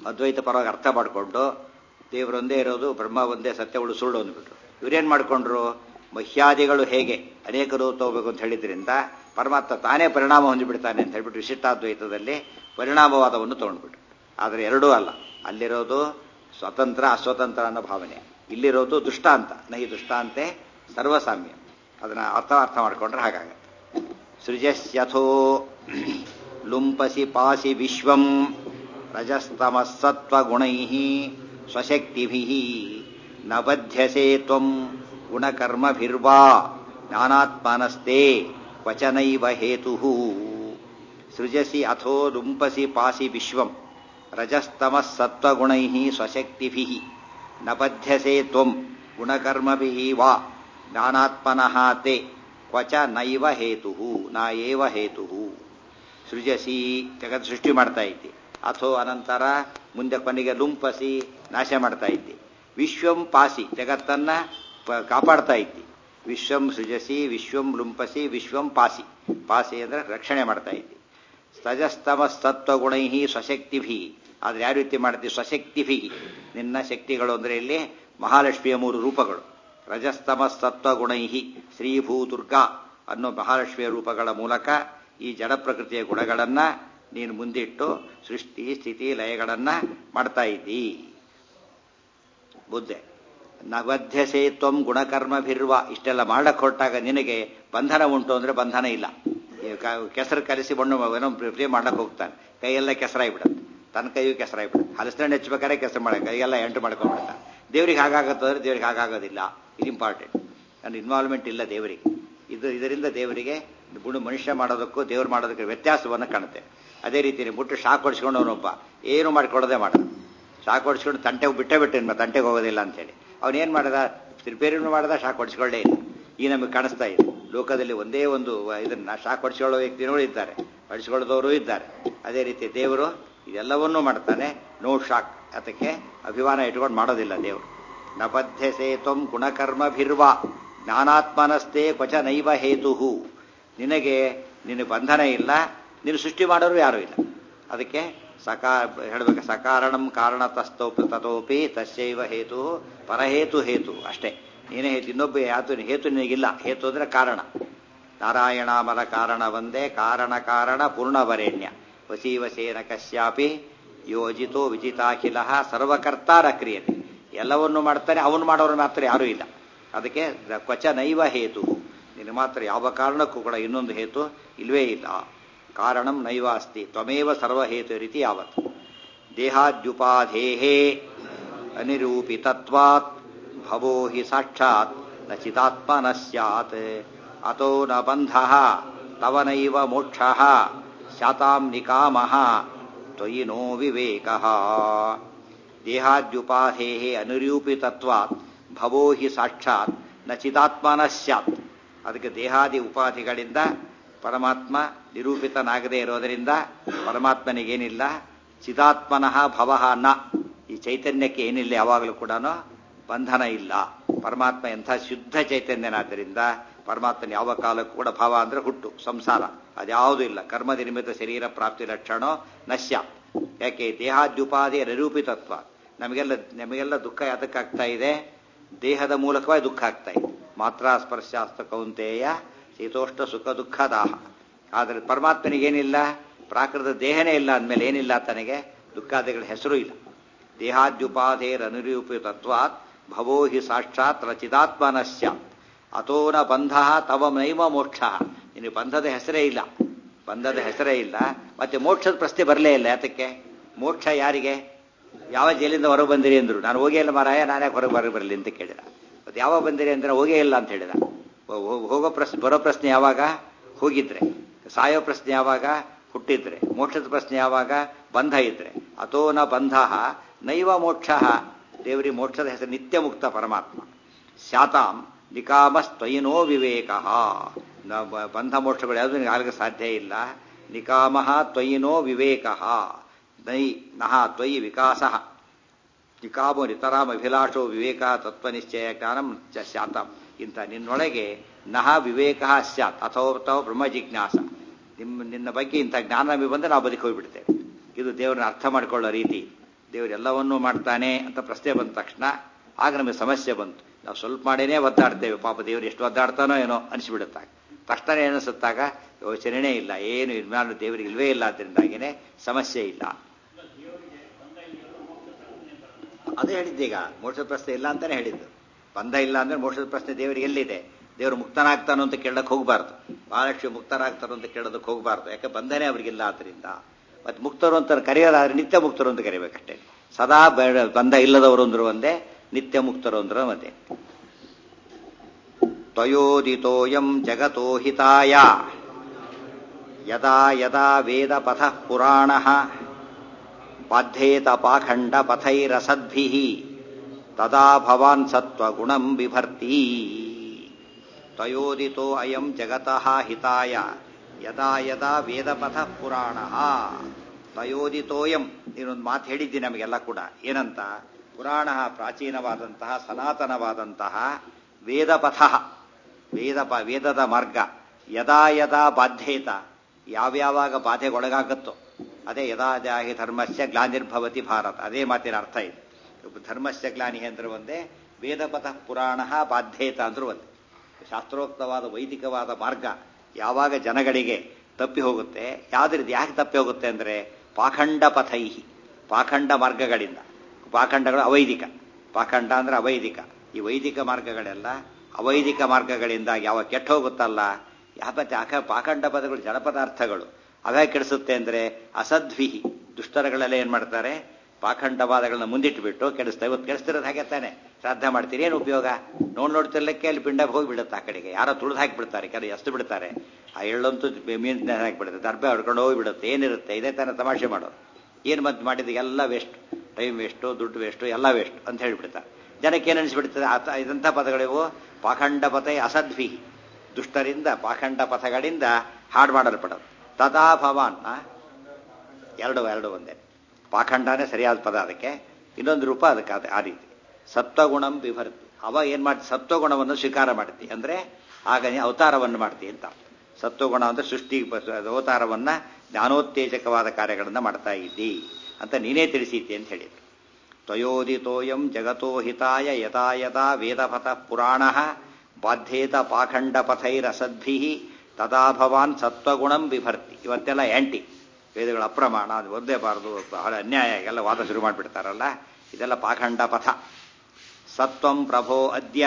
A: ಅದ್ವೈತ ಪರವಾಗಿ ಅರ್ಥ ಮಾಡಿಕೊಂಡು ದೇವರೊಂದೇ ಇರೋದು ಬ್ರಹ್ಮ ಒಂದೇ ಸತ್ಯಗಳು ಸುಳ್ಳು ಅಂದ್ಬಿಟ್ರು ಇವ್ರೇನ್ ಮಾಡ್ಕೊಂಡ್ರು ಮಹ್ಯಾದಿಗಳು ಹೇಗೆ ಅನೇಕರು ತಗೋಬೇಕು ಅಂತ ಹೇಳಿದ್ರಿಂದ ಪರಮಾತ್ಮ ತಾನೇ ಪರಿಣಾಮ ಹೊಂದಿಬಿಡ್ತಾನೆ ಅಂತ ಹೇಳ್ಬಿಟ್ಟು ವಿಶಿಷ್ಟಾದ್ವೈತದಲ್ಲಿ ಪರಿಣಾಮವಾದವನ್ನು ತಗೊಂಡ್ಬಿಟ್ರು ಆದರೆ ಎರಡೂ ಅಲ್ಲ ಅಲ್ಲಿರೋದು ಸ್ವತಂತ್ರ ಅಸ್ವತಂತ್ರ ಅನ್ನೋ ಭಾವನೆ ಇಲ್ಲಿರೋದು ದುಷ್ಟಾಂತ ನಹಿ ದುಷ್ಟಾಂತೆ ಸರ್ವಸಾಮ್ಯ ಅದನ್ನ ಅರ್ಥ ಅರ್ಥ ಮಾಡ್ಕೊಂಡ್ರೆ ಹಾಗಾಗತ್ತೆ ಸೃಜಸ್ಯಥೋ ಲುಂಪಸಿ ಪಾಸಿ ವಿಶ್ವಂ ರಜಸ್ತಮಸ್ಸತ್ವಗುಣೈ ಸ್ವಶಕ್ತಿಭಿ ನ ಬಧ್ಯಸೆ ತ್ವಂ ಗುಣಕರ್ಮಭಿರ್ವಾ ಜ್ಞಾನಾತ್ಮನಸ್ತೆ ವಚನೈವ ಹೇತು ಸೃಜಸಿ ಅಥೋ ಲುಂಪಸಿ ಪಾಸಿ ವಿಶ್ವಂ ರಜಸ್ತಮಸ್ಸತ್ವಗುಣೈ ಸ್ವಶಕ್ತಿಭಿ ನ ಬಧ್ಯಸೆ ತ್ವಂ ಗುಣಕರ್ಮಭಿಃ ವಾ ಜ್ಞಾನಾತ್ಮನಃ ತೇ ಕ್ವಚ ನೈವ ಹೇತು ನಾ ಏವ ಹೇತು ಸೃಜಸಿ ಜಗತ್ ಸೃಷ್ಟಿ ಮಾಡ್ತಾ ಇದ್ದಿ ಅಥೋ ಅನಂತರ ಮುಂದೆ ಕೊನೆಗೆ ಲುಂಪಸಿ ನಾಶ ಮಾಡ್ತಾ ಇದ್ದಿ ವಿಶ್ವಂ ಪಾಸಿ ಜಗತ್ತನ್ನ ಪ- ಕಾಪಾಡ್ತಾ ಇದ್ದಿ ವಿಶ್ವಂ ಸೃಜಸಿ ವಿಶ್ವಂ ಲುಂಪಸಿ ವಿಶ್ವಂ ಪಾಸಿ ಪಾಸಿ ಅಂದ್ರೆ ರಕ್ಷಣೆ ಮಾಡ್ತಾ ಇದ್ದಿ ಸಜಸ್ತಮ ಸತ್ವಗುಣೈ ಸ್ವಶಕ್ತಿಭಿ ಆದ್ರೆ ಯಾವ ರೀತಿ ಮಾಡ್ತೀವಿ ಸ್ವಶಕ್ತಿಭಿ ನಿನ್ನ ಶಕ್ತಿಗಳು ಅಂದ್ರೆ ಇಲ್ಲಿ ಮಹಾಲಕ್ಷ್ಮಿಯ ಮೂರು ರೂಪಗಳು ರಜಸ್ತಮ ಸತ್ವಗುಣೈ ಶ್ರೀಭೂ ದುರ್ಗಾ ಅನ್ನೋ ಮಹಾಲಕ್ಷ್ಮಿಯ ರೂಪಗಳ ಮೂಲಕ ಈ ಜಡ ಪ್ರಕೃತಿಯ ಗುಣಗಳನ್ನ ನೀನು ಮುಂದಿಟ್ಟು ಸೃಷ್ಟಿ ಸ್ಥಿತಿ ಲಯಗಳನ್ನ ಮಾಡ್ತಾ ಇದ್ದಿ ಬುದ್ಧೆ ನವಧ್ಯಸೆ ತ್ವಂ ಗುಣಕರ್ಮಭಿರ್ವ ಇಷ್ಟೆಲ್ಲ ಮಾಡಕ್ ಹೊರಟಾಗ ನಿನಗೆ ಬಂಧನ ಉಂಟು ಅಂದ್ರೆ ಬಂಧನ ಇಲ್ಲ ಈ ಕ- ಕೆಸರು ಕಲಿಸಿ ಮಣ್ಣು ಏನೋ ಪ್ರಿಯ ಮಾಡಕ್ ಹೋಗ್ತಾನೆ ಕೈಯೆಲ್ಲ ಕೆಸರಾಗ್ಬಿಡುತ್ತೆ ತನ್ನ ಕೈಯು ಕೆಸರಾಗ್ಬಿಡುತ್ತೆ ಹಲಸಿನ ಹೆಚ್ಚಬೇಕಾದ್ರೆ ಕೆಸರು ಮಾಡಕ್ಕೆ ಕೈಯೆಲ್ಲ ಎಂಟು ಮಾಡ್ಕೊಂಡ್ಬಿಡ್ತಾನೆ ದೇವ್ರಿಗೆ ಹಾಗಾಗತ್ತಂದ್ರೆ ದೇವ್ರಿಗೆ ಹಾಗಾಗೋದಿಲ್ಲ ಇದು ಇಂಪಾರ್ಟೆಂಟ್ ನನ್ನ ಇನ್ವಾಲ್ವ್ಮೆಂಟ್ ಇಲ್ಲ ದೇವರಿಗೆ ಇದು ಇದರಿಂದ ದೇವರಿಗೆ ಗುಣ ಮನುಷ್ಯ ಮಾಡೋದಕ್ಕೂ ದೇವ್ರು ಮಾಡೋದಕ್ಕೆ ವ್ಯತ್ಯಾಸವನ್ನು ಕಾಣುತ್ತೆ ಅದೇ ರೀತಿ ಮುಟ್ಟು ಶಾಕ್ ಹೊಡಿಸ್ಕೊಂಡು ಅವನೊಬ್ಬ ಏನು ಮಾಡ್ಕೊಳ್ಳೋದೇ ಮಾಡ ಶಾಕ್ ಹೊಡಿಸ್ಕೊಂಡು ತಂಟೆಗೆ ಬಿಟ್ಟೇ ಬಿಟ್ಟೆ ತಂಟೆಗೆ ಹೋಗೋದಿಲ್ಲ ಅಂತೇಳಿ ಅವನೇನ್ ಮಾಡದ ರಿಪೇರಿನೂ ಮಾಡದ ಶಾಕ್ ಹೊಡಿಸ್ಕೊಳ್ಳೇ ಇಲ್ಲ ಈ ನಮಗೆ ಕಾಣಿಸ್ತಾ ಇದೆ ಲೋಕದಲ್ಲಿ ಒಂದೇ ಒಂದು ಇದನ್ನ ಶಾಕ್ ಹೊಡಿಸ್ಕೊಳ್ಳೋ ವ್ಯಕ್ತಿಗಳು ಇದ್ದಾರೆ ಹೊಡಿಸ್ಕೊಳ್ಳೋದವರು ಇದ್ದಾರೆ ಅದೇ ರೀತಿ ದೇವರು ಇದೆಲ್ಲವನ್ನೂ ಮಾಡ್ತಾನೆ ನೋ ಶಾಕ್ ಅದಕ್ಕೆ ಅಭಿಮಾನ ಇಟ್ಕೊಂಡು ಮಾಡೋದಿಲ್ಲ ದೇವರು ನಬಧ್ಯಸೆ ತ್ವಂ ಗುಣಕರ್ಮಭಿರ್ವ ಜ್ಞಾನಾತ್ಮನಸ್ತೆ ಕ್ವಚ ನೈವ ಹೇತು ನಿನಗೆ ನಿನ್ನ ಬಂಧನ ಇಲ್ಲ ನೀನು ಸೃಷ್ಟಿ ಮಾಡೋರು ಯಾರೂ ಇಲ್ಲ ಅದಕ್ಕೆ ಸಕಾ ಹೇಳ್ಬೇಕು ಸಕಾರಣಂ ಕಾರಣ ತಸ್ತೋಪಿ ತಥೋಪಿ ತಸ್ಯೈವ ಹೇತು ಪರಹೇತು ಹೇತು ಅಷ್ಟೇ ನೀನೇ ಹೇತು ಇನ್ನೊಬ್ಬ ಯಾತು ಹೇತು ನಿನಗಿಲ್ಲ ಹೇತು ಅಂದ್ರೆ ಕಾರಣ ನಾರಾಯಣಾಮಲ ಕಾರಣ ಒಂದೇ ಕಾರಣ ಕಾರಣ ಪೂರ್ಣವರೇಣ್ಯ ವಸೀವಸೇನ ಕಶ್ಯಾಪಿ ಯೋಜಿತೋ ವಿಜಿತಾಖಿಲ ಸರ್ವಕರ್ತಾರ ಕ್ರಿಯತೆ ಎಲ್ಲವನ್ನೂ ಮಾಡ್ತಾನೆ ಅವನು ಮಾಡೋರು ಮಾತ್ರ ಯಾರೂ ಇಲ್ಲ ಅದಕ್ಕೆ ಕ್ವಚ ನೈವ ಹೇತು ನಿನ್ನ ಮಾತ್ರ ಯಾವ ಕಾರಣಕ್ಕೂ ಕೂಡ ಇನ್ನೊಂದು ಹೇತು ಇಲ್ವೇ ಇಲ್ಲ ಕಾರಣಂ ನೈವ ಅಸ್ತಿ ತ್ವಮೇವ ಸರ್ವಹೇತು ರೀತಿ ಯಾವತ್ ದೇಹಾದ್ಯುಪಾಧೇಹೇ ಅನಿರೂಪಿತತ್ವಾತ್ ಭವೋ ಹಿ ಸಾಕ್ಷಾತ್ ನ ಚಿದಾತ್ಮ ನ ಸ್ಯಾತ್ ಅತೋ ನ ಬಂಧ ತವ ನೈವ ಮೋಕ್ಷ ಶಾತಾಂ ನಿಕಾಮಃ ತ್ವಯಿ ನೋ ವಿವೇಕ ದೇಹಾದ್ಯುಪಾಧೇ ಅನಿರೂಪಿತತ್ವಾತ್ ಭವೋ ಹಿ ಸಾಕ್ಷಾತ್ ನ ಚಿದಾತ್ಮನ ಸ್ಯಾತ್ ಅದಕ್ಕೆ ದೇಹಾದಿ ಉಪಾಧಿಗಳಿಂದ ಪರಮಾತ್ಮ ನಿರೂಪಿತನಾಗದೇ ಇರೋದರಿಂದ ಪರಮಾತ್ಮನಿಗೇನಿಲ್ಲ ಚಿದಾತ್ಮನಃ ಭವಃ ನ ಈ ಚೈತನ್ಯಕ್ಕೆ ಏನಿಲ್ಲ ಯಾವಾಗಲೂ ಕೂಡ ಬಂಧನ ಇಲ್ಲ ಪರಮಾತ್ಮ ಎಂಥ ಶುದ್ಧ ಚೈತನ್ಯನಾದ್ದರಿಂದ ಪರಮಾತ್ಮನ ಯಾವ ಕಾಲಕ್ಕೂ ಕೂಡ ಭಾವ ಅಂದ್ರೆ ಹುಟ್ಟು ಸಂಸಾರ ಅದ್ಯಾವುದೂ ಇಲ್ಲ ಕರ್ಮ ನಿರ್ಮಿತ ಶರೀರ ಪ್ರಾಪ್ತಿ ಲಕ್ಷಣ ನಶ್ಯ ಯಾಕೆ ದೇಹಾದ್ಯುಪಾದಿಯ ನಿರೂಪಿತತ್ವ ನಮಗೆಲ್ಲ ನಮಗೆಲ್ಲ ದುಃಖ ಯಾತಕ್ಕಾಗ್ತಾ ಇದೆ ದೇಹದ ಮೂಲಕವಾಗಿ ದುಃಖ ಆಗ್ತಾ ಇದೆ ಮಾತ್ರ ಸ್ಪರ್ಶಾಸ್ತ ಕೌಂತೆಯ ಶೀತೋಷ್ಣ ಸುಖ ದುಃಖ ದಾಹ ಆದರೆ ಪರಮಾತ್ಮನಿಗೇನಿಲ್ಲ ಪ್ರಾಕೃತ ದೇಹನೇ ಇಲ್ಲ ಅಂದಮೇಲೆ ಏನಿಲ್ಲ ತನಗೆ ದುಃಖಾದಿಗಳ ಹೆಸರು ಇಲ್ಲ ದೇಹಾದ್ಯುಪಾಧೇರ ಅನಿರೂಪಿತತ್ವಾತ್ ಭವೋ ಹಿ ಸಾಕ್ಷಾತ್ ರಚಿತಾತ್ಮನ ಸ್ಯಾತ್ ಅಥೋ ನ ಬಂಧ ತವ ನೈವ ಮೋಕ್ಷ ನಿನಗೆ ಬಂಧದ ಹೆಸರೇ ಇಲ್ಲ ಬಂಧದ ಹೆಸರೇ ಇಲ್ಲ ಮತ್ತೆ ಮೋಕ್ಷದ ಪ್ರಶ್ನೆ ಬರಲೇ ಇಲ್ಲ ಯಾತಕ್ಕೆ ಮೋಕ್ಷ ಯಾರಿಗೆ ಯಾವ ಜೈಲಿಂದ ಹೊರಗೆ ಬಂದಿರಿ ಅಂದ್ರು ನಾನು ಹೋಗೇ ಇಲ್ಲ ಮಾರಾಯ ನಾನೇ ಹೊರಗೆ ಹೊರಗೆ ಬರಲಿ ಅಂತ ಕೇಳಿದ ಮತ್ತೆ ಯಾವಾಗ ಬಂದಿರಿ ಅಂದ್ರೆ ಹೋಗೇ ಇಲ್ಲ ಅಂತ ಹೇಳಿದ ಹೋ- ಹೋ- ಹೋಗೋ ಪ್ರಶ್ನೆ ಬರೋ ಪ್ರಶ್ನೆ ಯಾವಾಗ ಹೋಗಿದ್ರೆ ಸಾಯೋ ಪ್ರಶ್ನೆ ಯಾವಾಗ ಹುಟ್ಟಿದ್ರೆ ಮೋಕ್ಷದ ಪ್ರಶ್ನೆ ಯಾವಾಗ ಬಂಧ ಇದ್ರೆ ಅಥೋ ನ ಬಂಧ ನೈವ ಮೋಕ್ಷ ದೇವರಿ ಮೋಕ್ಷದ ಹೆಸರು ನಿತ್ಯ ಮುಕ್ತ ಪರಮಾತ್ಮ ಶಾತಾಂ ನಿಕಾಮಸ್ತ್ವಯಿನೋ ವಿವೇಕ ಬಂಧ ಮೋಕ್ಷಗಳು ಯಾವುದು ಆಗಲಿಕ್ಕೆ ಸಾಧ್ಯ ಇಲ್ಲ ನಿಕಾಮಃ ತ್ವಯಿನೋ ವಿವೇಕ ನೈ ನಹ ತ್ವಯಿ ವಿಕಾಸ ನಿಕಾಮೋ ನಿತರಾಮ ಅಭಿಲಾಷೋ ವಿವೇಕ ತತ್ವನಿಶ್ಚಯ ಜ್ಞಾನಂ ಚ ಸ್ಯಾತಂ ಇಂಥ ನಿನ್ನೊಳಗೆ ನಹ ವಿವೇಕ ಸ್ಯಾತ್ ಅಥವಾ ಅಥವಾ ಬ್ರಹ್ಮ ಜಿಜ್ಞಾಸ ನಿಮ್ಮ ನಿನ್ನ ಬಗ್ಗೆ ಇಂಥ ಜ್ಞಾನ ನಮಗೆ ಬಂದರೆ ನಾವು ಬದುಕಿ ಹೋಗ್ಬಿಡ್ತೇವೆ ಇದು ದೇವರನ್ನ ಅರ್ಥ ಮಾಡಿಕೊಳ್ಳೋ ರೀತಿ ದೇವರು ಎಲ್ಲವನ್ನೂ ಮಾಡ್ತಾನೆ ಅಂತ ಪ್ರಶ್ನೆ ಬಂದ ತಕ್ಷಣ ಆಗ ನಮಗೆ ಸಮಸ್ಯೆ ಬಂತು ನಾವು ಸ್ವಲ್ಪ ಮಾಡೇನೆ ಒದ್ದಾಡ್ತೇವೆ ಪಾಪ ದೇವರು ಎಷ್ಟು ಒದ್ದಾಡ್ತಾನೋ ಏನೋ ಅನಿಸ್ಬಿಡುತ್ತಾಗ ತಕ್ಷಣ ಏನಿಸುತ್ತಾಗ ಯೋಚನೆನೇ ಇಲ್ಲ ಏನು ಇನ್ಮೇಲೆ ದೇವರಿಗೆ ಇಲ್ವೇ ಇಲ್ಲ ಅದರಿಂದಾಗಿನೇ ಸಮಸ್ಯೆ ಇಲ್ಲ ಅದೇ ಹೇಳಿದ್ದೀಗ ಮೋಕ್ಷದ ಪ್ರಶ್ನೆ ಇಲ್ಲ ಅಂತಾನೆ ಹೇಳಿದ್ದು ಬಂಧ ಇಲ್ಲ ಅಂದ್ರೆ ಮೋಕ್ಷದ ಪ್ರಶ್ನೆ ದೇವರಿಗೆ ಎಲ್ಲಿದೆ ದೇವರು ಮುಕ್ತನಾಗ್ತಾನೋ ಅಂತ ಕೇಳಕ್ಕೆ ಹೋಗಬಾರ್ದು ಮಹಾಲಕ್ಷ್ಮಿ ಮುಕ್ತರಾಗ್ತಾರೋ ಅಂತ ಕೇಳೋದಕ್ಕೆ ಹೋಗಬಾರ್ದು ಯಾಕೆ ಬಂಧನೇ ಅವರಿಗಿಲ್ಲ ಆದ್ರಿಂದ ಮತ್ತೆ ಮುಕ್ತರು ಅಂತ ಕರೆಯೋದಾದ್ರೆ ನಿತ್ಯ ಮುಕ್ತರು ಅಂತ ಕರಿಬೇಕಷ್ಟೇ ಸದಾ ಬೇಡ ಬಂಧ ಇಲ್ಲದವರು ಅಂದ್ರು ಒಂದೇ ನಿತ್ಯ ಮುಕ್ತರು ಅಂದ್ರು ಮತ್ತೆ ತ್ವಯೋದಿತೋಯಂ ಜಗತೋ ಹಿತಾಯ ಯದಾ ಯದಾ ವೇದ ಪಥ ಪುರಾಣ ಬಾಧ್ಯೇತ ಪಾಖಂಡ ಪಥೈರಸದ್ಭಿ ತದಾ ಭವಾನ್ ಸತ್ವಗುಣಂ ಬಿಭರ್ತಿ ತ್ವಯೋದಿತೋ ಅಯಂ ಜಗತಃ ಹಿತಾಯ ಯದಾ ಯದಾ ವೇದಪಥ ಪುರಾಣ ತ್ವಯೋದಿತೋಯಂ ನೀನೊಂದು ಮಾತು ಹೇಳಿದ್ದೀನಿ ನಮಗೆಲ್ಲ ಕೂಡ ಏನಂತ ಪುರಾಣ ಪ್ರಾಚೀನವಾದಂತಹ ಸನಾತನವಾದಂತಹ ವೇದಪಥ ವೇದ ವೇದದ ಮಾರ್ಗ ಯದಾ ಯದಾ ಬಾಧ್ಯೇತ ಯಾವ್ಯಾವಾಗ ಬಾಧೆಗೊಳಗಾಗುತ್ತೋ ಅದೇ ಯದಾ ಜಾಹಿ ಧರ್ಮಸ್ಯ ಗ್ಲಾನಿರ್ಭವತಿ ಭಾರತ ಅದೇ ಮಾತಿನ ಅರ್ಥ ಇದೆ ಧರ್ಮಸ್ಯ ಗ್ಲಾನಿ ಅಂದ್ರೆ ಒಂದೇ ವೇದಪಥ ಪುರಾಣ ಬಾಧ್ಯೇತ ಅಂದ್ರೂ ಒಂದೇ ಶಾಸ್ತ್ರೋಕ್ತವಾದ ವೈದಿಕವಾದ ಮಾರ್ಗ ಯಾವಾಗ ಜನಗಳಿಗೆ ತಪ್ಪಿ ಹೋಗುತ್ತೆ ಯಾವ್ದ್ರದ್ದು ಯಾಕೆ ತಪ್ಪಿ ಹೋಗುತ್ತೆ ಅಂದ್ರೆ ಪಾಖಂಡ ಪಥೈಹಿ ಪಾಖಂಡ ಮಾರ್ಗಗಳಿಂದ ಪಾಖಂಡಗಳು ಅವೈದಿಕ ಪಾಖಂಡ ಅಂದ್ರೆ ಅವೈದಿಕ ಈ ವೈದಿಕ ಮಾರ್ಗಗಳೆಲ್ಲ ಅವೈದಿಕ ಮಾರ್ಗಗಳಿಂದ ಯಾವ ಕೆಟ್ಟ ಹೋಗುತ್ತಲ್ಲ ಯಾವ ಯಾಕ ಪಾಖಂಡ ಪದಗಳು ಜಡಪದಾರ್ಥಗಳು ಅವೇ ಕೆಡಿಸುತ್ತೆ ಅಂದ್ರೆ ಅಸದ್ವಿಹಿ ದುಷ್ಟರಗಳೆಲ್ಲ ಏನ್ ಮಾಡ್ತಾರೆ ಪಾಖಂಡವಾದಗಳನ್ನ ಮುಂದಿಟ್ಟುಬಿಟ್ಟು ಕೆಡಿಸ್ತಾರೆ ಇವತ್ತು ಕೆಡಿಸ್ತಿರೋದು ಹಾಗೆ ತಾನೆ ಶ್ರಾದ್ದ ಮಾಡ್ತೀರಿ ಏನು ಉಪಯೋಗ ನೋಡ್ ನೋಡ್ತಿರ್ಲಿಕ್ಕೆ ಅಲ್ಲಿ ಪಿಂಡ ಹೋಗಿ ಬಿಡುತ್ತೆ ಆ ಕಡೆಗೆ ಯಾರೋ ತುಳಿದು ಹಾಕಿಬಿಡ್ತಾರೆ ಕೆಲವು ಎಷ್ಟು ಬಿಡ್ತಾರೆ ಆ ಎಳ್ಳಂತೂ ಮೀನ್ ಹಾಕಿಬಿಡುತ್ತೆ ದರ್ಬೆ ಹೊಡ್ಕೊಂಡು ಹೋಗಿಬಿಡುತ್ತೆ ಏನಿರುತ್ತೆ ಇದೇ ತಾನೇ ತಮಾಷೆ ಮಾಡೋದು ಏನು ಮತ್ತೆ ಮಾಡಿದ ಎಲ್ಲ ವೇಸ್ಟ್ ಟೈಮ್ ವೇಸ್ಟು ದುಡ್ಡು ವೇಸ್ಟು ಎಲ್ಲ ವೇಸ್ಟ್ ಅಂತ ಹೇಳಿಬಿಡ್ತಾರೆ ಜನಕ್ಕೆ ಏನು ಅನಿಸ್ಬಿಡ್ತದೆ ಆತ ಇದಂಥ ಪದಗಳಿವು ಪಾಖಂಡ ಪಥ ಅಸದ್ವಿ ದುಷ್ಟರಿಂದ ಪಾಖಂಡ ಪಥಗಳಿಂದ ಹಾಡು ಮಾಡಲ್ಪಡೋದು ತದಾ ಭವಾನ್ ಎರಡು ಎರಡು ಒಂದೇ ಪಾಖಂಡನೇ ಸರಿಯಾದ ಪದ ಅದಕ್ಕೆ ಇನ್ನೊಂದು ರೂಪ ಅದಕ್ಕೆ ಅದು ಆ ರೀತಿ ಸತ್ವಗುಣಂ ವಿಭರ್ತಿ ಅವ ಏನ್ ಮಾಡಿ ಸತ್ವಗುಣವನ್ನು ಸ್ವೀಕಾರ ಮಾಡ್ತಿ ಅಂದ್ರೆ ಆಗ ನೀ ಅವತಾರವನ್ನು ಮಾಡ್ತಿ ಅಂತ ಸತ್ವಗುಣ ಅಂದ್ರೆ ಸೃಷ್ಟಿ ಅವತಾರವನ್ನ ಜ್ಞಾನೋತ್ತೇಜಕವಾದ ಕಾರ್ಯಗಳನ್ನ ಮಾಡ್ತಾ ಇದ್ದಿ ಅಂತ ನೀನೇ ತಿಳಿಸೀತಿ ಅಂತ ಹೇಳಿದ್ರು ತ್ವಯೋದಿತೋಯಂ ಜಗತೋ ಹಿತಾಯ ಯಥಾ ಯಥಾ ವೇದಪಥ ಪುರಾಣ ಬಾಧ್ಯೇತ ಪಾಖಂಡ ಪಥೈರಸದ್ಭಿ ತದಾ ಭವಾನ್ ಸತ್ವಗುಣಂ ಬಿಭರ್ತಿ ಇವತ್ತೆಲ್ಲ ಆಂಟಿ ವೇದಗಳ ಅಪ್ರಮಾಣ ಅದು ಓದಲೇಬಾರದು ಬಹಳ ಅನ್ಯಾಯ ಎಲ್ಲ ವಾದ ಶುರು ಮಾಡಿಬಿಡ್ತಾರಲ್ಲ ಇದೆಲ್ಲ ಪಾಖಂಡ ಪಥ ಸತ್ವಂ ಪ್ರಭೋ ಅದ್ಯ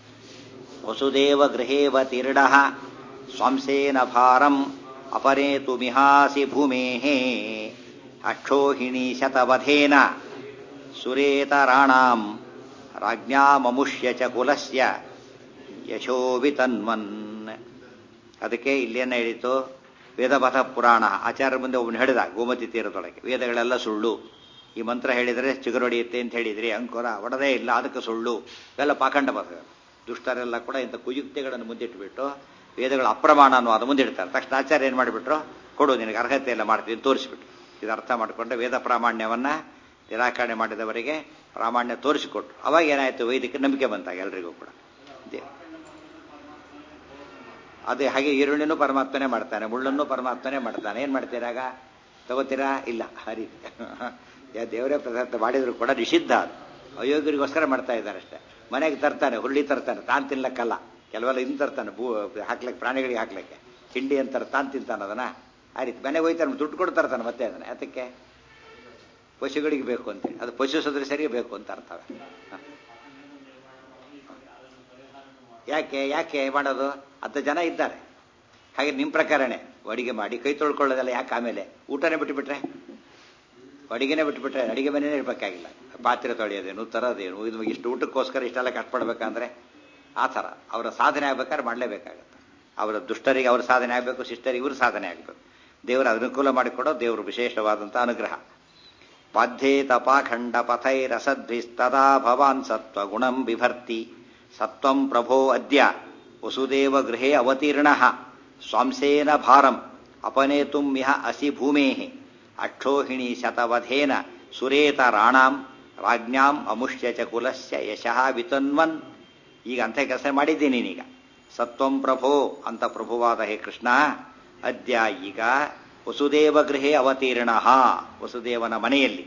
A: ವಸುದೇವ ಗೃಹೇವ ತೀರ್ಣ ಸ್ವಂಸೇನ ಭಾರಂ ಅಪರೇತು ಮಿಹಾಸಿ ಭೂಮೇಃ ಅಕ್ಷೋಹಿಣಿ ಶತವಧೇನ ಸುರೇತರಾಣಾಂ ರಾಜ್ಞಾಮಮುಷ್ಯ ಚ ಕುಲಸ್ಯ ಯಶೋವಿತನ್ಮನ್ ಅದಕ್ಕೆ ಇಲ್ಲೇನ ಹೇಳಿತು ವೇದಪಥ ಪುರಾಣ ಆಚಾರ್ಯ ಮುಂದೆ ಒಬ್ಬನು ಹೇಳಿದ ಗೋಮತಿ ತೀರದೊಳಗೆ ವೇದಗಳೆಲ್ಲ ಸುಳ್ಳು ಈ ಮಂತ್ರ ಹೇಳಿದರೆ ಚಿಗುರೊಡೆಯುತ್ತೆ ಅಂತ ಹೇಳಿದ್ರಿ ಅಂಕುರ ಒಡದೇ ಇಲ್ಲ ಅದಕ್ಕೆ ಸುಳ್ಳು ಇವೆಲ್ಲ ಪಾಖಂಡ ಪದಗಳು ದುಷ್ಟರೆಲ್ಲ ಕೂಡ ಇಂಥ ಕುಯುಕ್ತಿಗಳನ್ನು ಮುಂದಿಟ್ಬಿಟ್ಟು ವೇದಗಳ ಅಪ್ರಮಾಣ ಅನ್ನೋದು ಮುಂದಿಡ್ತಾರೆ ತಕ್ಷಣ ಆಚಾರ್ಯ ಏನು ಮಾಡಿಬಿಟ್ರು ಕೊಡು ನಿನಗೆ ಅರ್ಹತೆ ಎಲ್ಲ ಮಾಡ್ತೀನಿ ತೋರಿಸ್ಬಿಟ್ಟು ಇದು ಅರ್ಥ ಮಾಡಿಕೊಂಡ್ರೆ ವೇದ ಪ್ರಾಮಾಣ್ಯವನ್ನ ನಿರಾಕರಣೆ ಮಾಡಿದವರಿಗೆ ಪ್ರಾಮಾಣ್ಯ ತೋರಿಸಿಕೊಟ್ರು ಅವಾಗ ಏನಾಯ್ತು ವೈದಿಕ ನಂಬಿಕೆ ಬಂತಾಗ ಎಲ್ರಿಗೂ ಕೂಡ ಅದೇ ಹಾಗೆ ಈರುಳ್ಳಿನೂ ಪರಮಾತ್ಮನೇ ಮಾಡ್ತಾನೆ ಮುಳ್ಳನ್ನು ಪರಮಾತ್ಮನೇ ಮಾಡ್ತಾನೆ ಏನ್ ಮಾಡ್ತೀರಾಗ ತಗೋತೀರಾ ಇಲ್ಲ ಹರಿ ದೇವರೇ ಪದಾರ್ಥ ಮಾಡಿದ್ರು ಕೂಡ ನಿಷಿದ್ಧ ಅದು ಅಯೋಗ್ಯರಿಗೋಸ್ಕರ ಮಾಡ್ತಾ ಇದ್ದಾರೆ ಅಷ್ಟೇ ಮನೆಗೆ ತರ್ತಾನೆ ಹುರುಳಿ ತರ್ತಾನೆ ತಾನು ತಿನ್ಲಕ್ಕಲ್ಲ ಕೆಲವೆಲ್ಲ ಇನ್ನು ತರ್ತಾನೆ ಭೂ ಹಾಕ್ಲಿಕ್ಕೆ ಪ್ರಾಣಿಗಳಿಗೆ ಹಾಕ್ಲಿಕ್ಕೆ ಹಿಂಡಿ ಅಂತಾರೆ ತಾನು ತಿಂತಾನೆ ಅದನ್ನ ಆ ರೀತಿ ಮನೆಗೆ ಹೋಯ್ತಾನೆ ದುಡ್ಡು ಕೊಟ್ಟು ತರ್ತಾನೆ ಮತ್ತೆ ಅದನ್ನ ಅದಕ್ಕೆ ಪಶುಗಳಿಗೆ ಬೇಕು ಅಂತೇಳಿ ಅದು ಪಶು ಸದಸ್ಯರಿಗೆ ಬೇಕು ಅಂತ ಅರ್ಥವೇ ಯಾಕೆ ಯಾಕೆ ಮಾಡೋದು ಹತ್ತು ಜನ ಇದ್ದಾರೆ ಹಾಗೆ ನಿಮ್ಮ ಪ್ರಕಾರನೇ ಅಡಿಗೆ ಮಾಡಿ ಕೈ ತೊಳ್ಕೊಳ್ಳೋದೆಲ್ಲ ಯಾಕೆ ಆಮೇಲೆ ಊಟನೇ ಬಿಟ್ಟುಬಿಟ್ರೆ ಅಡಿಗೆನೇ ಬಿಟ್ಟುಬಿಟ್ರೆ ಅಡಿಗೆ ಮನೆಯೇ ಇರಬೇಕಾಗಿಲ್ಲ ಪಾತ್ರೆ ತೊಳೆಯೋದೇನು ತರೋದೇನು ಇದು ಇಷ್ಟು ಊಟಕ್ಕೋಸ್ಕರ ಇಷ್ಟೆಲ್ಲ ಕಷ್ಟಪಡ್ಬೇಕಂದ್ರೆ ಆ ಥರ ಅವರ ಸಾಧನೆ ಆಗ್ಬೇಕಾದ್ರೆ ಮಾಡಲೇಬೇಕಾಗತ್ತೆ ಅವರ ದುಷ್ಟರಿಗೆ ಅವ್ರ ಸಾಧನೆ ಆಗಬೇಕು ಶಿಷ್ಟರಿಗೆ ಇವರು ಸಾಧನೆ ಆಗಬೇಕು ದೇವರ ಅನುಕೂಲ ಮಾಡಿಕೊಡೋ ದೇವರು ವಿಶೇಷವಾದಂಥ ಅನುಗ್ರಹ ಬಾಧ್ಯೇತ ಪಾಖಂಡ ಪಥೈರಸದ್ಭಿಸ್ತದಾ ಭವಾನ್ ಸತ್ವ ಗುಣಂ ಬಿಭರ್ತಿ ಸತ್ವಂ ಪ್ರಭೋ ಅದ್ಯ ವಸುದೇವ ಗೃಹೇ ಅವತೀರ್ಣ ಸ್ವಾಂಸೇನ ಭಾರಂ ಅಪನೇತುಂ ಮಿಹ ಅಸಿ ಭೂಮೇ ಅಕ್ಷೋಹಿಣಿ ಶತವಧೇನ ಸುರೇತ ರಾಣಾಂ ರಾಜ್ಞಾಂ ಅಮುಷ್ಯ ಚ ಕುಲಸ್ಯ ಯಶಃ ವಿತನ್ವನ್ ಈಗ ಅಂಥ ಕೆಲಸ ಮಾಡಿದ್ದೀನಿ ನೀನೀಗ ಸತ್ವಂ ಪ್ರಭೋ ಅಂತ ಪ್ರಭುವಾದ ಹೇ ಕೃಷ್ಣ ಅದ್ಯ ಈಗ ವಸುದೇವ ಗೃಹೇ ಅವತೀರ್ಣ ವಸುದೇವನ ಮನೆಯಲ್ಲಿ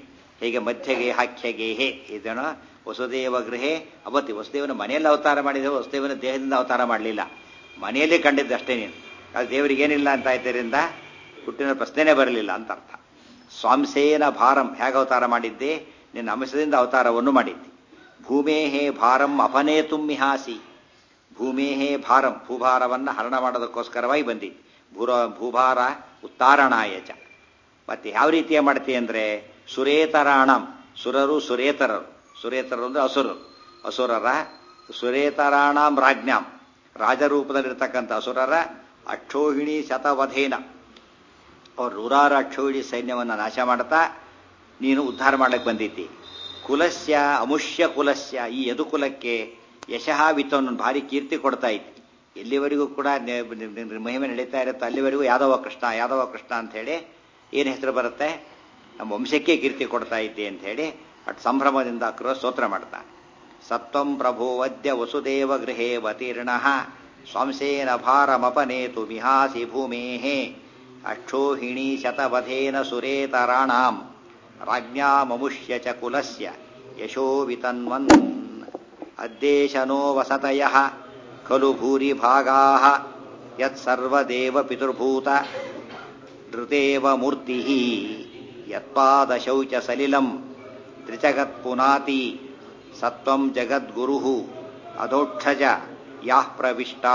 A: ಹೇಗೆ ಮಧ್ಯಗೆ ಹಾಖ್ಯಗೇಹೆ ಇದನ್ನು ವಸುದೇವ ಗೃಹೆ ಅವತ್ತಿ ವಸುದೇವನ ಮನೆಯಲ್ಲಿ ಅವತಾರ ಮಾಡಿದ್ರೆ ವಸುದೇವನ ದೇಹದಿಂದ ಅವತಾರ ಮಾಡಲಿಲ್ಲ ಮನೆಯಲ್ಲಿ ಕಂಡಿದ್ದಷ್ಟೇ ನೀನು ಅದು ದೇವರಿಗೇನಿಲ್ಲ ಅಂತ ಆಯ್ತರಿಂದ ಹುಟ್ಟಿನ ಪ್ರಶ್ನೆನೇ ಬರಲಿಲ್ಲ ಅಂತ ಅರ್ಥ ಸ್ವಾಂಸೇನ ಭಾರಂ ಹೇಗೆ ಅವತಾರ ಮಾಡಿದ್ದೆ ನಿನ್ನ ಅಂಶದಿಂದ ಅವತಾರವನ್ನು ಮಾಡಿದ್ದೆ ಭೂಮೇಹೇ ಭಾರಂ ಅಪನೇತು ಮಿಹಾಸಿ ಭೂಮೇಹೇ ಭಾರಂ ಭೂಭಾರವನ್ನು ಹರಣ ಮಾಡೋದಕ್ಕೋಸ್ಕರವಾಗಿ ಬಂದಿದ್ದೆ ಭೂರ ಭೂಭಾರ ಉತ್ತಾರಣಾಯ ಚ ಮತ್ತೆ ಯಾವ ರೀತಿಯ ಮಾಡ್ತೀವಿ ಅಂದರೆ ಸುರೇತರಾಣಂ ಸುರರು ಸುರೇತರರು ಸುರೇತರರು ಅಂದರೆ ಅಸುರರು ಅಸುರರ ಸುರೇತರಾಣಾಂ ರಾಜ್ಞಾಂ ರಾಜರೂಪದಲ್ಲಿರ್ತಕ್ಕಂಥ ಅಸುರರ ಅಕ್ಷೋಹಿಣಿ ಶತವಧೇನ ಅವ್ರು ನೂರಾರು ಅಕ್ಷೋಹಿಣಿ ಸೈನ್ಯವನ್ನು ನಾಶ ಮಾಡ್ತಾ ನೀನು ಉದ್ಧಾರ ಮಾಡಕ್ಕೆ ಬಂದಿದ್ದಿ ಕುಲಸ್ಯ ಅಮುಷ್ಯ ಕುಲಸ್ಯ ಈ ಯದುಕುಲಕ್ಕೆ ಯಶಃ ವಿತ್ತವನ್ನು ಭಾರಿ ಕೀರ್ತಿ ಕೊಡ್ತಾ ಇದ್ದಿ ಎಲ್ಲಿವರೆಗೂ ಕೂಡ ಮಹಿಮೆ ನಡೀತಾ ಇರುತ್ತೆ ಅಲ್ಲಿವರೆಗೂ ಯಾದವ ಕೃಷ್ಣ ಯಾದವ ಕೃಷ್ಣ ಅಂತ ಹೇಳಿ ಏನು ಹೆಸರು ಬರುತ್ತೆ ನಮ್ಮ ವಂಶಕ್ಕೆ ಕೀರ್ತಿ ಕೊಡ್ತಾ ಇದ್ದೆ ಅಂತ ಹೇಳಿ ಅಟ್ ಸಂಭ್ರಮದಿಂದ ಅಕ್ರ ಸ್ತೋತ್ರ ಮಾಡ್ತಾನೆ ಸತ್ವಂ ಪ್ರಭೋ ವದ್ಯ ವಸುದೇವ ಗೃಹೇ ವತೀರ್ಣ ಸ್ವಂಸೇನ ಭಾರಮಪನೇತು ಮಿಹಾಸಿ ಭೂಮೇಹೇ ಅಕ್ಷೋಹಿಣಿ ಶತವಧೇನ ಸುರೇತರಾಣಾಂ ರಾಜ್ಞಾಮಮುಷ್ಯ ಚ ಕುಲಸ್ಯ ಯಶೋ ವಿತನ್ವನ್ ಅದ್ದೇಶನೋ ವಸತಯ ಖಲು ಭೂರಿ ಭಾಗಾ ಯತ್ಸರ್ವದೇವ ಪಿತೃಭೂತ ಧೃತೇವ ಮೂರ್ತಿ ಯತ್ಪಾದಶೌಚ ಸಲಿಲಂ ತ್ರಿಜಗತ್ಪುನಾತಿ ಸತ್ವಂ ಜಗದ್ಗುರು ಅಧೋಕ್ಷಜ ಯಾಃ ಪ್ರವಿಷ್ಟ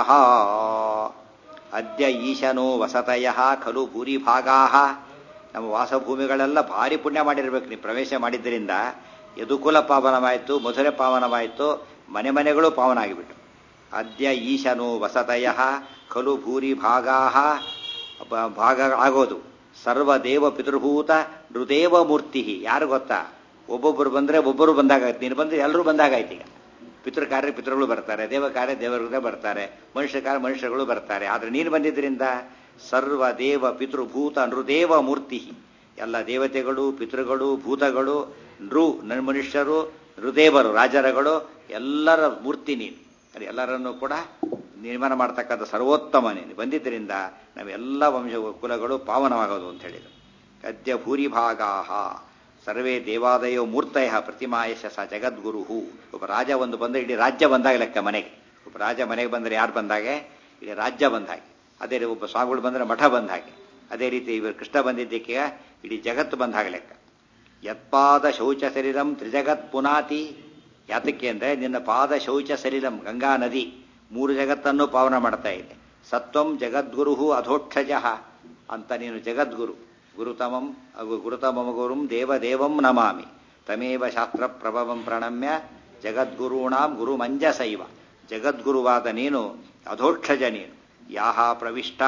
A: ಅದ್ಯ ಈಶನೋ ವಸತಯ ಖಲು ಭೂರಿಭಾಗಾ ನಮ್ಮ ವಾಸಭೂಮಿಗಳೆಲ್ಲ ಭಾರಿ ಪುಣ್ಯ ಮಾಡಿರ್ಬೇಕು ನೀವು ಪ್ರವೇಶ ಮಾಡಿದ್ದರಿಂದ ಯದುಕುಲ ಪಾವನವಾಯಿತು ಮಧುರೆ ಪಾವನವಾಯಿತು ಮನೆ ಮನೆಗಳು ಪಾವನ ಆಗಿಬಿಟ್ಟು ಅದ್ಯ ಈಶನೋ ವಸತಯ ಖಲು ಭೂರಿ ಭಾಗಾ ಭಾಗ ಆಗೋದು ಸರ್ವದೇವ ಪಿತೃಭೂತ ನೃದೇವ ಮೂರ್ತಿ ಯಾರು ಗೊತ್ತಾ ಒಬ್ಬೊಬ್ಬರು ಬಂದರೆ ಒಬ್ಬರು ಬಂದಾಗತ್ತೆ ನೀನು ಬಂದರೆ ಎಲ್ಲರೂ ಬಂದಾಗಾಯ್ತು ಈಗ ಪಿತೃ ಕಾರ್ಯ ಪಿತೃಗಳು ಬರ್ತಾರೆ ದೇವ ಕಾರ್ಯ ದೇವರುಗಳೇ ಬರ್ತಾರೆ ಮನುಷ್ಯ ಕಾರ್ಯ ಮನುಷ್ಯರುಗಳು ಬರ್ತಾರೆ ಆದರೆ ನೀನು ಬಂದಿದ್ದರಿಂದ ಸರ್ವ ದೇವ ಪಿತೃಭೂತ ನೃದೇವ ಮೂರ್ತಿ ಎಲ್ಲ ದೇವತೆಗಳು ಪಿತೃಗಳು ಭೂತಗಳು ನೃ ಮನುಷ್ಯರು ನೃದೇವರು ರಾಜರಗಳು ಎಲ್ಲರ ಮೂರ್ತಿ ನೀನು ಎಲ್ಲರನ್ನೂ ಕೂಡ ನಿರ್ಮಾಣ ಮಾಡ್ತಕ್ಕಂಥ ಸರ್ವೋತ್ತಮ ನೀನು ಬಂದಿದ್ದರಿಂದ ನಾವೆಲ್ಲ ವಂಶ ಕುಲಗಳು ಪಾವನವಾಗೋದು ಅಂತ ಹೇಳಿದರು ಅದ್ಯ ಭೂರಿಭಾಗಾ ಸರ್ವೇ ದೇವಾದಯೋ ಮೂರ್ತಯ ಪ್ರತಿಮಾಯಶ ಸ ಜಗದ್ಗುರು ಒಬ್ಬ ರಾಜ ಒಂದು ಬಂದರೆ ಇಡೀ ರಾಜ್ಯ ಬಂದಾಗ ಲೆಕ್ಕ ಮನೆಗೆ ಒಬ್ಬ ರಾಜ ಮನೆಗೆ ಬಂದರೆ ಯಾರು ಬಂದಾಗೆ ಇಡೀ ರಾಜ್ಯ ಬಂದ ಹಾಗೆ ಅದೇ ರೀತಿ ಒಬ್ಬ ಸ್ವಾಮಿಗಳು ಬಂದರೆ ಮಠ ಬಂದ ಹಾಗೆ ಅದೇ ರೀತಿ ಇವರು ಕೃಷ್ಣ ಬಂದಿದ್ದಕ್ಕೆ ಇಡೀ ಜಗತ್ತು ಬಂದ ಹಾಗೆ ಲೆಕ್ಕ ಯತ್ಪಾದ ಶೌಚ ಶರೀರಂ ತ್ರಿಜಗತ್ ಪುನಾತಿ ಯಾತಕ್ಕೆ ಅಂದರೆ ನಿನ್ನ ಪಾದ ಶೌಚ ಶರೀರಂ ಗಂಗಾ ನದಿ ಮೂರು ಜಗತ್ತನ್ನು ಪಾವನ ಮಾಡ್ತಾ ಇದೆ ಸತ್ವಂ ಜಗದ್ಗುರು ಅಧೋಕ್ಷಜ ಅಂತ ನೀನು ಜಗದ್ಗುರು ಗುರುತಮಂ ಗುರುತಮಮ ಗುರುಂ ದೇವದೇವಂ ನಮಾಮಿ ತಮೇವ ಶಾಸ್ತ್ರ ಪ್ರಭವಂ ಪ್ರಣಮ್ಯ ಜಗದ್ಗುರುಣಾಂ ಗುರು ಮಂಜಸೈವ ಜಗದ್ಗುರುವಾದ ನೀನು ಅಧೋಕ್ಷಜ ನೀನು ಯಾಹ ಪ್ರವಿಷ್ಟ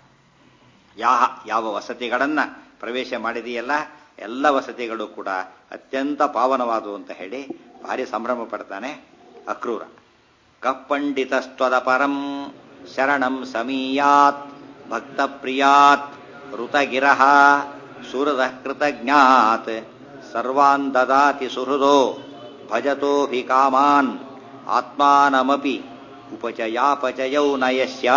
A: ಯಾಹ ಯಾವ ವಸತಿಗಳನ್ನು ಪ್ರವೇಶ ಮಾಡಿದೆಯಲ್ಲ ಎಲ್ಲ ವಸತಿಗಳು ಕೂಡ ಅತ್ಯಂತ ಪಾವನವಾದವು ಅಂತ ಹೇಳಿ ಭಾರಿ ಸಂಭ್ರಮ ಪಡ್ತಾನೆ ಅಕ್ರೂರ ಕಪ್ಪಂಡಿತಸ್ತ್ವದ ಪರಂ ಶರಣಂ ಸಮೀಯಾತ್ ಭಕ್ತ ಪ್ರಿಯಾತ್ ಋತಗಿರಹ ಸುಹೃದ ಕೃತಜ್ಞಾತ್ ಸರ್ವಾನ್ ದದಾತಿ ಸುಹೃದೋ ಭಜತೋಭಿಕಾಮಾನ್ ಆತ್ಮಾನಮಪಿ ಉಪಚಯಾಪಚಯೌ ನಯಸ್ಯ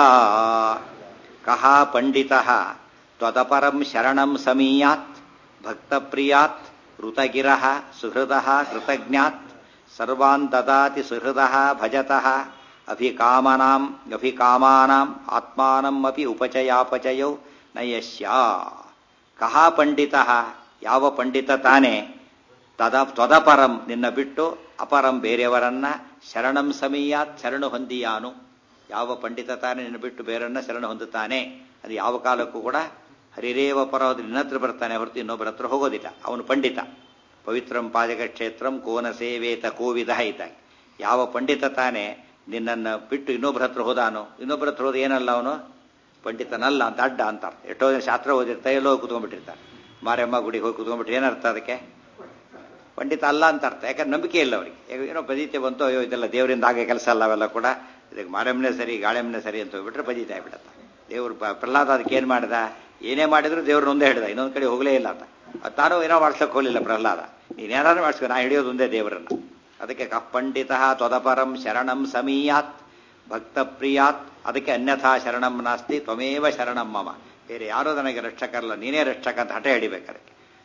A: ಕಹ ಪಂಡಿತಃ ತ್ವದಪರಂ ಶರಣಂ ಸಮೀಯಾತ್ ಭಕ್ತಪ್ರಿಯಾತ್ ಋತಗಿರಃ ಸುಹೃದಃ ಕೃತಜ್ಞಾತ್ ಸರ್ವಾನ್ ದದಾತಿ ಸುಹೃದಃ ಭಜತಃ ಅಭಿಕಾಮನಾಂ ಅಭಿಕಾಮಾನಾಂ ಆತ್ಮಾನಂ ಅಪಿ ಉಪಚಯಾಪಚಯೌ ನಯಸ್ಯ ಕಹ ಪಂಡಿತಃ ಯಾವ ಪಂಡಿತ ತಾನೇ ತದ ತ್ವದಪರಂ ನಿನ್ನ ಬಿಟ್ಟು ಅಪರಂ ಬೇರೆಯವರನ್ನ ಶರಣಂ ಸಮೀಯಾತ್ ಶರಣು ಹೊಂದಿಯಾನು ಯಾವ ಪಂಡಿತ ತಾನೇ ನಿನ್ನ ಬಿಟ್ಟು ಬೇರೆಯನ್ನ ಶರಣ ಹೊಂದುತ್ತಾನೆ ಅದು ಯಾವ ಕಾಲಕ್ಕೂ ಕೂಡ ಹರಿರೇವ ಪರ ಹೋದ್ರೆ ನಿನ್ನ ಹತ್ರ ಬರ್ತಾನೆ ಹೊರತು ಇನ್ನೊಬ್ಬರ ಹತ್ರ ಹೋಗೋದಿಲ್ಲ ಅವನು ಪಂಡಿತ ಪವಿತ್ರಂ ಪಾಜಕ ಕ್ಷೇತ್ರಂ ಕೋನ ಸೇವೇತ ಕೋವಿದ ಇದ್ದಾಗೆ ಯಾವ ಪಂಡಿತ ತಾನೇ ನಿನ್ನನ್ನು ಬಿಟ್ಟು ಇನ್ನೊಬ್ಬರ ಹತ್ರ ಹೋದಾನು ಇನ್ನೊಬ್ಬರ ಹತ್ರ ಹೋದ ಏನಲ್ಲ ಅವನು ಪಂಡಿತನಲ್ಲ ಅಂತ ಅಡ್ಡ ಅಂತ ಅರ್ಥ ಎಷ್ಟೋ ಜನ ಶಾಸ್ತ್ರ ಓದಿರ್ತಾರೆ ಎಲ್ಲೋ ಕುತ್ಕೊಂಡ್ಬಿಟ್ಟಿರ್ತಾರೆ ಮಾರಮ್ಮ ಗುಡಿಗೆ ಹೋಗಿ ಕುತ್ಕೊಂಡ್ಬಿಟ್ರೆ ಏನರ್ಥ ಅದಕ್ಕೆ ಪಂಡಿತ ಅಲ್ಲ ಅಂತ ಅರ್ಥ ಯಾಕಂದ್ರೆ ನಂಬಿಕೆ ಇಲ್ಲ ಅವರಿಗೆ ಏನೋ ಪದೀತೆ ಬಂತು ಅಯ್ಯೋ ಇದೆಲ್ಲ ದೇವರಿಂದ ಆಗ ಕೆಲಸ ಅಲ್ಲ ಅವೆಲ್ಲ ಕೂಡ ಇದಕ್ಕೆ ಮಾರಮ್ಮನೇ ಸರಿ ಗಾಳೆಮ್ಮನೇ ಸರಿ ಅಂತ ಹೋಗ್ಬಿಟ್ರೆ ಪದೀತೆ ಆಗ್ಬಿಡತ್ತ ದೇವರು ಪ್ರಹ್ಲಾದ ಅದಕ್ಕೆ ಏನು ಮಾಡಿದ ಏನೇ ಮಾಡಿದ್ರು ದೇವ್ರನ್ನ ಒಂದೇ ಹಿಡಿದ ಇನ್ನೊಂದು ಕಡೆ ಹೋಗಲೇ ಇಲ್ಲ ಅಂತ ತಾನು ಏನೋ ಮಾಡ್ಸಕ್ಕೆ ಹೋಗಲಿಲ್ಲ ಪ್ರಹ್ಲಾದ ನೀನೇನಾದ್ರು ಮಾಡಿಸ್ಕೊ ನಾ ಹಿಡಿಯೋದು ಒಂದೇ ದೇವರನ್ನು ಅದಕ್ಕೆ ಕಪ್ಪಂಡಿತ ತ್ವದಪರಂ ಶರಣಂ ಸಮೀಯಾತ್ ಭಕ್ತ ಪ್ರಿಯಾತ್ ಅದಕ್ಕೆ ಅನ್ಯಥಾ ಶರಣಂ ನಾಸ್ತಿ ತ್ವಮೇವ ಶರಣಂ ಮಮ ಬೇರೆ ಯಾರೋ ನನಗೆ ರಕ್ಷಕರಲ್ಲ ನೀನೇ ರಕ್ಷಕ ಅಂತ ಹಠ ಹಿಡಿಬೇಕು ಅದಕ್ಕೆ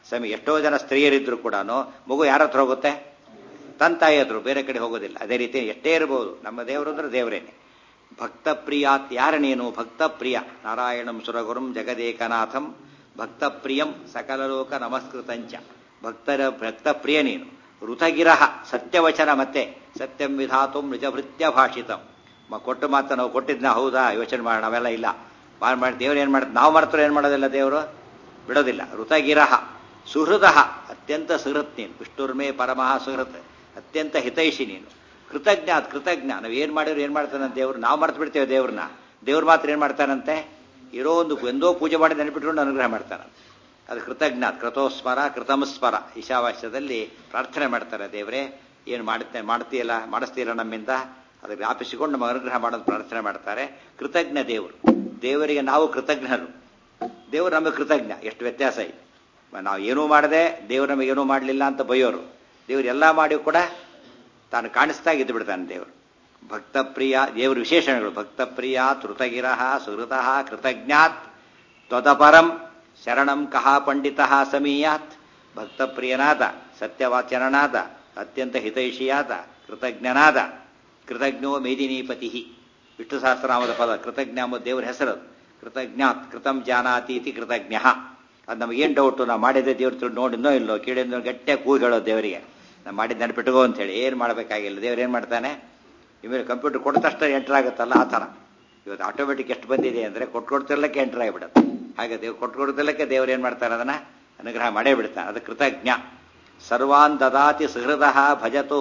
A: ಸ್ವಾಮಿ ಎಷ್ಟೋ ಜನ ಸ್ತ್ರೀಯರಿದ್ರು ಕೂಡ ಮಗು ಯಾರ ಹತ್ರ ಹೋಗುತ್ತೆ ತನ್ನ ತಾಯಿ ಹತ್ರ ಬೇರೆ ಕಡೆ ಹೋಗೋದಿಲ್ಲ ಅದೇ ರೀತಿ ಎಷ್ಟೇ ಇರಬಹುದು ನಮ್ಮ ದೇವರು ಅಂದ್ರೆ ದೇವರೇನೆ ಭಕ್ತ ಪ್ರಿಯಾತ್ ಯಾರ ನೀನು ಭಕ್ತ ಪ್ರಿಯ ನಾರಾಯಣಂ ಸುರಗುರುಂ ಜಗದೇಕನಾಥಂ ಭಕ್ತ ಪ್ರಿಯಂ ಸಕಲ ಲೋಕ ನಮಸ್ಕೃತಂಚ ಭಕ್ತರ ಭಕ್ತ ಪ್ರಿಯ ನೀನು ಋತಗಿರಹ ಸತ್ಯವಚನ ಮತ್ತೆ ಸತ್ಯಂ ವಿಧಾತುಂ ನಿಜಭೃತ್ಯ ಭಾಷಿತಂ ಮ ಕೊಟ್ಟು ಮಾತ್ರ ನಾವು ಕೊಟ್ಟಿದ್ನ ಹೌದಾ ಯೋಚನೆ ಮಾಡೋಣ ಅವೆಲ್ಲ ಇಲ್ಲ ಮಾಡಿ ಮಾಡಿ ದೇವ್ರು ಏನು ಮಾಡ್ತಾರೆ ನಾವು ಮಾಡ್ತಾರೆ ಏನು ಮಾಡೋದಿಲ್ಲ ದೇವರು ಬಿಡೋದಿಲ್ಲ ಋತಗಿರಹ ಸುಹೃದ ಅತ್ಯಂತ ಸುಹೃತ್ ನೀನು ವಿಷ್ಣುರ್ಮೇ ಪರಮಃ ಸುಹೃತ್ ಅತ್ಯಂತ ಹಿತೈಷಿ ನೀನು ಕೃತಜ್ಞ ಅದು ಕೃತಜ್ಞ ನಾವು ಏನು ಮಾಡಿದ್ರು ಏನು ಮಾಡ್ತಾನಂತೆ ದೇವ್ರು ನಾವು ಮರ್ತು ಬಿಡ್ತೇವೆ ದೇವ್ರನ್ನ ದೇವ್ರು ಮಾತ್ರ ಏನು ಮಾಡ್ತಾನಂತೆ ಇರೋ ಒಂದು ಎಂದೋ ಪೂಜೆ ಮಾಡಿ ನೆನಪಿಟ್ಕೊಂಡು ಅನುಗ್ರಹ ಮಾಡ್ತಾನಂತೆ ಅದು ಕೃತಜ್ಞ ಕೃತೋಸ್ಮರ ಕೃತಮಸ್ಮರ ಈಶಾವಾಸ್ಯದಲ್ಲಿ ಪ್ರಾರ್ಥನೆ ಮಾಡ್ತಾರೆ ದೇವರೇ ಏನು ಮಾಡುತ್ತೆ ಮಾಡ್ತೀಯಲ್ಲ ಮಾಡಿಸ್ತೀರ ನಮ್ಮಿಂದ ಅದು ವ್ಯಾಪಿಸಿಕೊಂಡು ನಮ್ಮ ಅನುಗ್ರಹ ಮಾಡೋದು ಪ್ರಾರ್ಥನೆ ಮಾಡ್ತಾರೆ ಕೃತಜ್ಞ ದೇವರು ದೇವರಿಗೆ ನಾವು ಕೃತಜ್ಞರು ದೇವರು ನಮಗೆ ಕೃತಜ್ಞ ಎಷ್ಟು ವ್ಯತ್ಯಾಸ ಇದೆ ನಾವು ಏನೂ ಮಾಡದೆ ದೇವರು ನಮಗೆ ಏನೂ ಮಾಡಲಿಲ್ಲ ಅಂತ ಬೈಯೋರು ದೇವರು ಎಲ್ಲ ಮಾಡಿ ಕೂಡ ತಾನು ಕಾಣಿಸ್ತಾಗಿದ್ದು ಬಿಡ್ತಾನೆ ದೇವರು ಭಕ್ತಪ್ರಿಯ ದೇವರ ವಿಶೇಷಣಗಳು ಭಕ್ತಪ್ರಿಯ ತೃತಗಿರಹ ಸುಹೃತಃ ಕೃತಜ್ಞಾತ್ ತ್ವದಪರಂ ಶರಣಂ ಕಹ ಪಂಡಿತ ಸಮೀಯಾತ್ ಭಕ್ತಪ್ರಿಯನಾದ ಸತ್ಯವಾಚನನಾದ ಅತ್ಯಂತ ಹಿತೈಷಿಯಾದ ಕೃತಜ್ಞನಾದ ಕೃತಜ್ಞೋ ಮೇದಿನೀಪತಿ ವಿಷ್ಣು ಸಹಸ್ರನಾಮದ ಪದ ಕೃತಜ್ಞ ಎಂಬ ದೇವರ ಹೆಸರು ಕೃತಜ್ಞಾತ್ ಕೃತಂ ಜಾನಾತಿ ಇತಿ ಕೃತಜ್ಞ ಅದು ನಮಗೇನು ಡೌಟು ನಾವು ಮಾಡಿದ್ದೆ ದೇವ್ರ ತಿಳಿ ನೋಡಿದ್ನೋ ಇಲ್ಲೋ ಕೇಳಿದ್ನೋ ಗಟ್ಟಿಯಾಗಿ ಕೂಗಿ ಹೇಳೋದು ದೇವರಿಗೆ ನಾವು ಮಾಡಿದ್ದು ನೆನಪಿಟ್ಕೋ ಅಂತೇಳಿ ಏನು ಮಾಡಬೇಕಾಗಿಲ್ಲ ದೇವ್ರು ಏನು ಮಾಡ್ತಾನೆ ಇಮೇಲೆ ಕಂಪ್ಯೂಟರ್ ಕೊಟ್ಟ ತಕ್ಷಣ ಎಂಟರ್ ಆಗುತ್ತಲ್ಲ ಆ ಥರ ಇವತ್ತು ಆಟೋಮೆಟಿಕ್ ಎಷ್ಟು ಬಂದಿದೆ ಅಂದರೆ ಕೊಟ್ಟು ಕೊಡ್ತಿರ್ಲಕ್ಕೆ ಎಂಟರ್ ಆಗಿಬಿಡುತ್ತೆ ಹಾಗೆ ದೇವ್ರು ಕೊಟ್ಟು ಕೊಡ್ತಿರ್ಲಕ್ಕೆ ದೇವ್ರು ಏನು ಮಾಡ್ತಾರೆ ಅದನ್ನು ಅನುಗ್ರಹ ಮಾಡೇ ಬಿಡ್ತಾನೆ ಅದು ಕೃತಜ್ಞ ಸರ್ವಾನ್ ದದಾತಿ ಸುಹೃದ ಭಜತು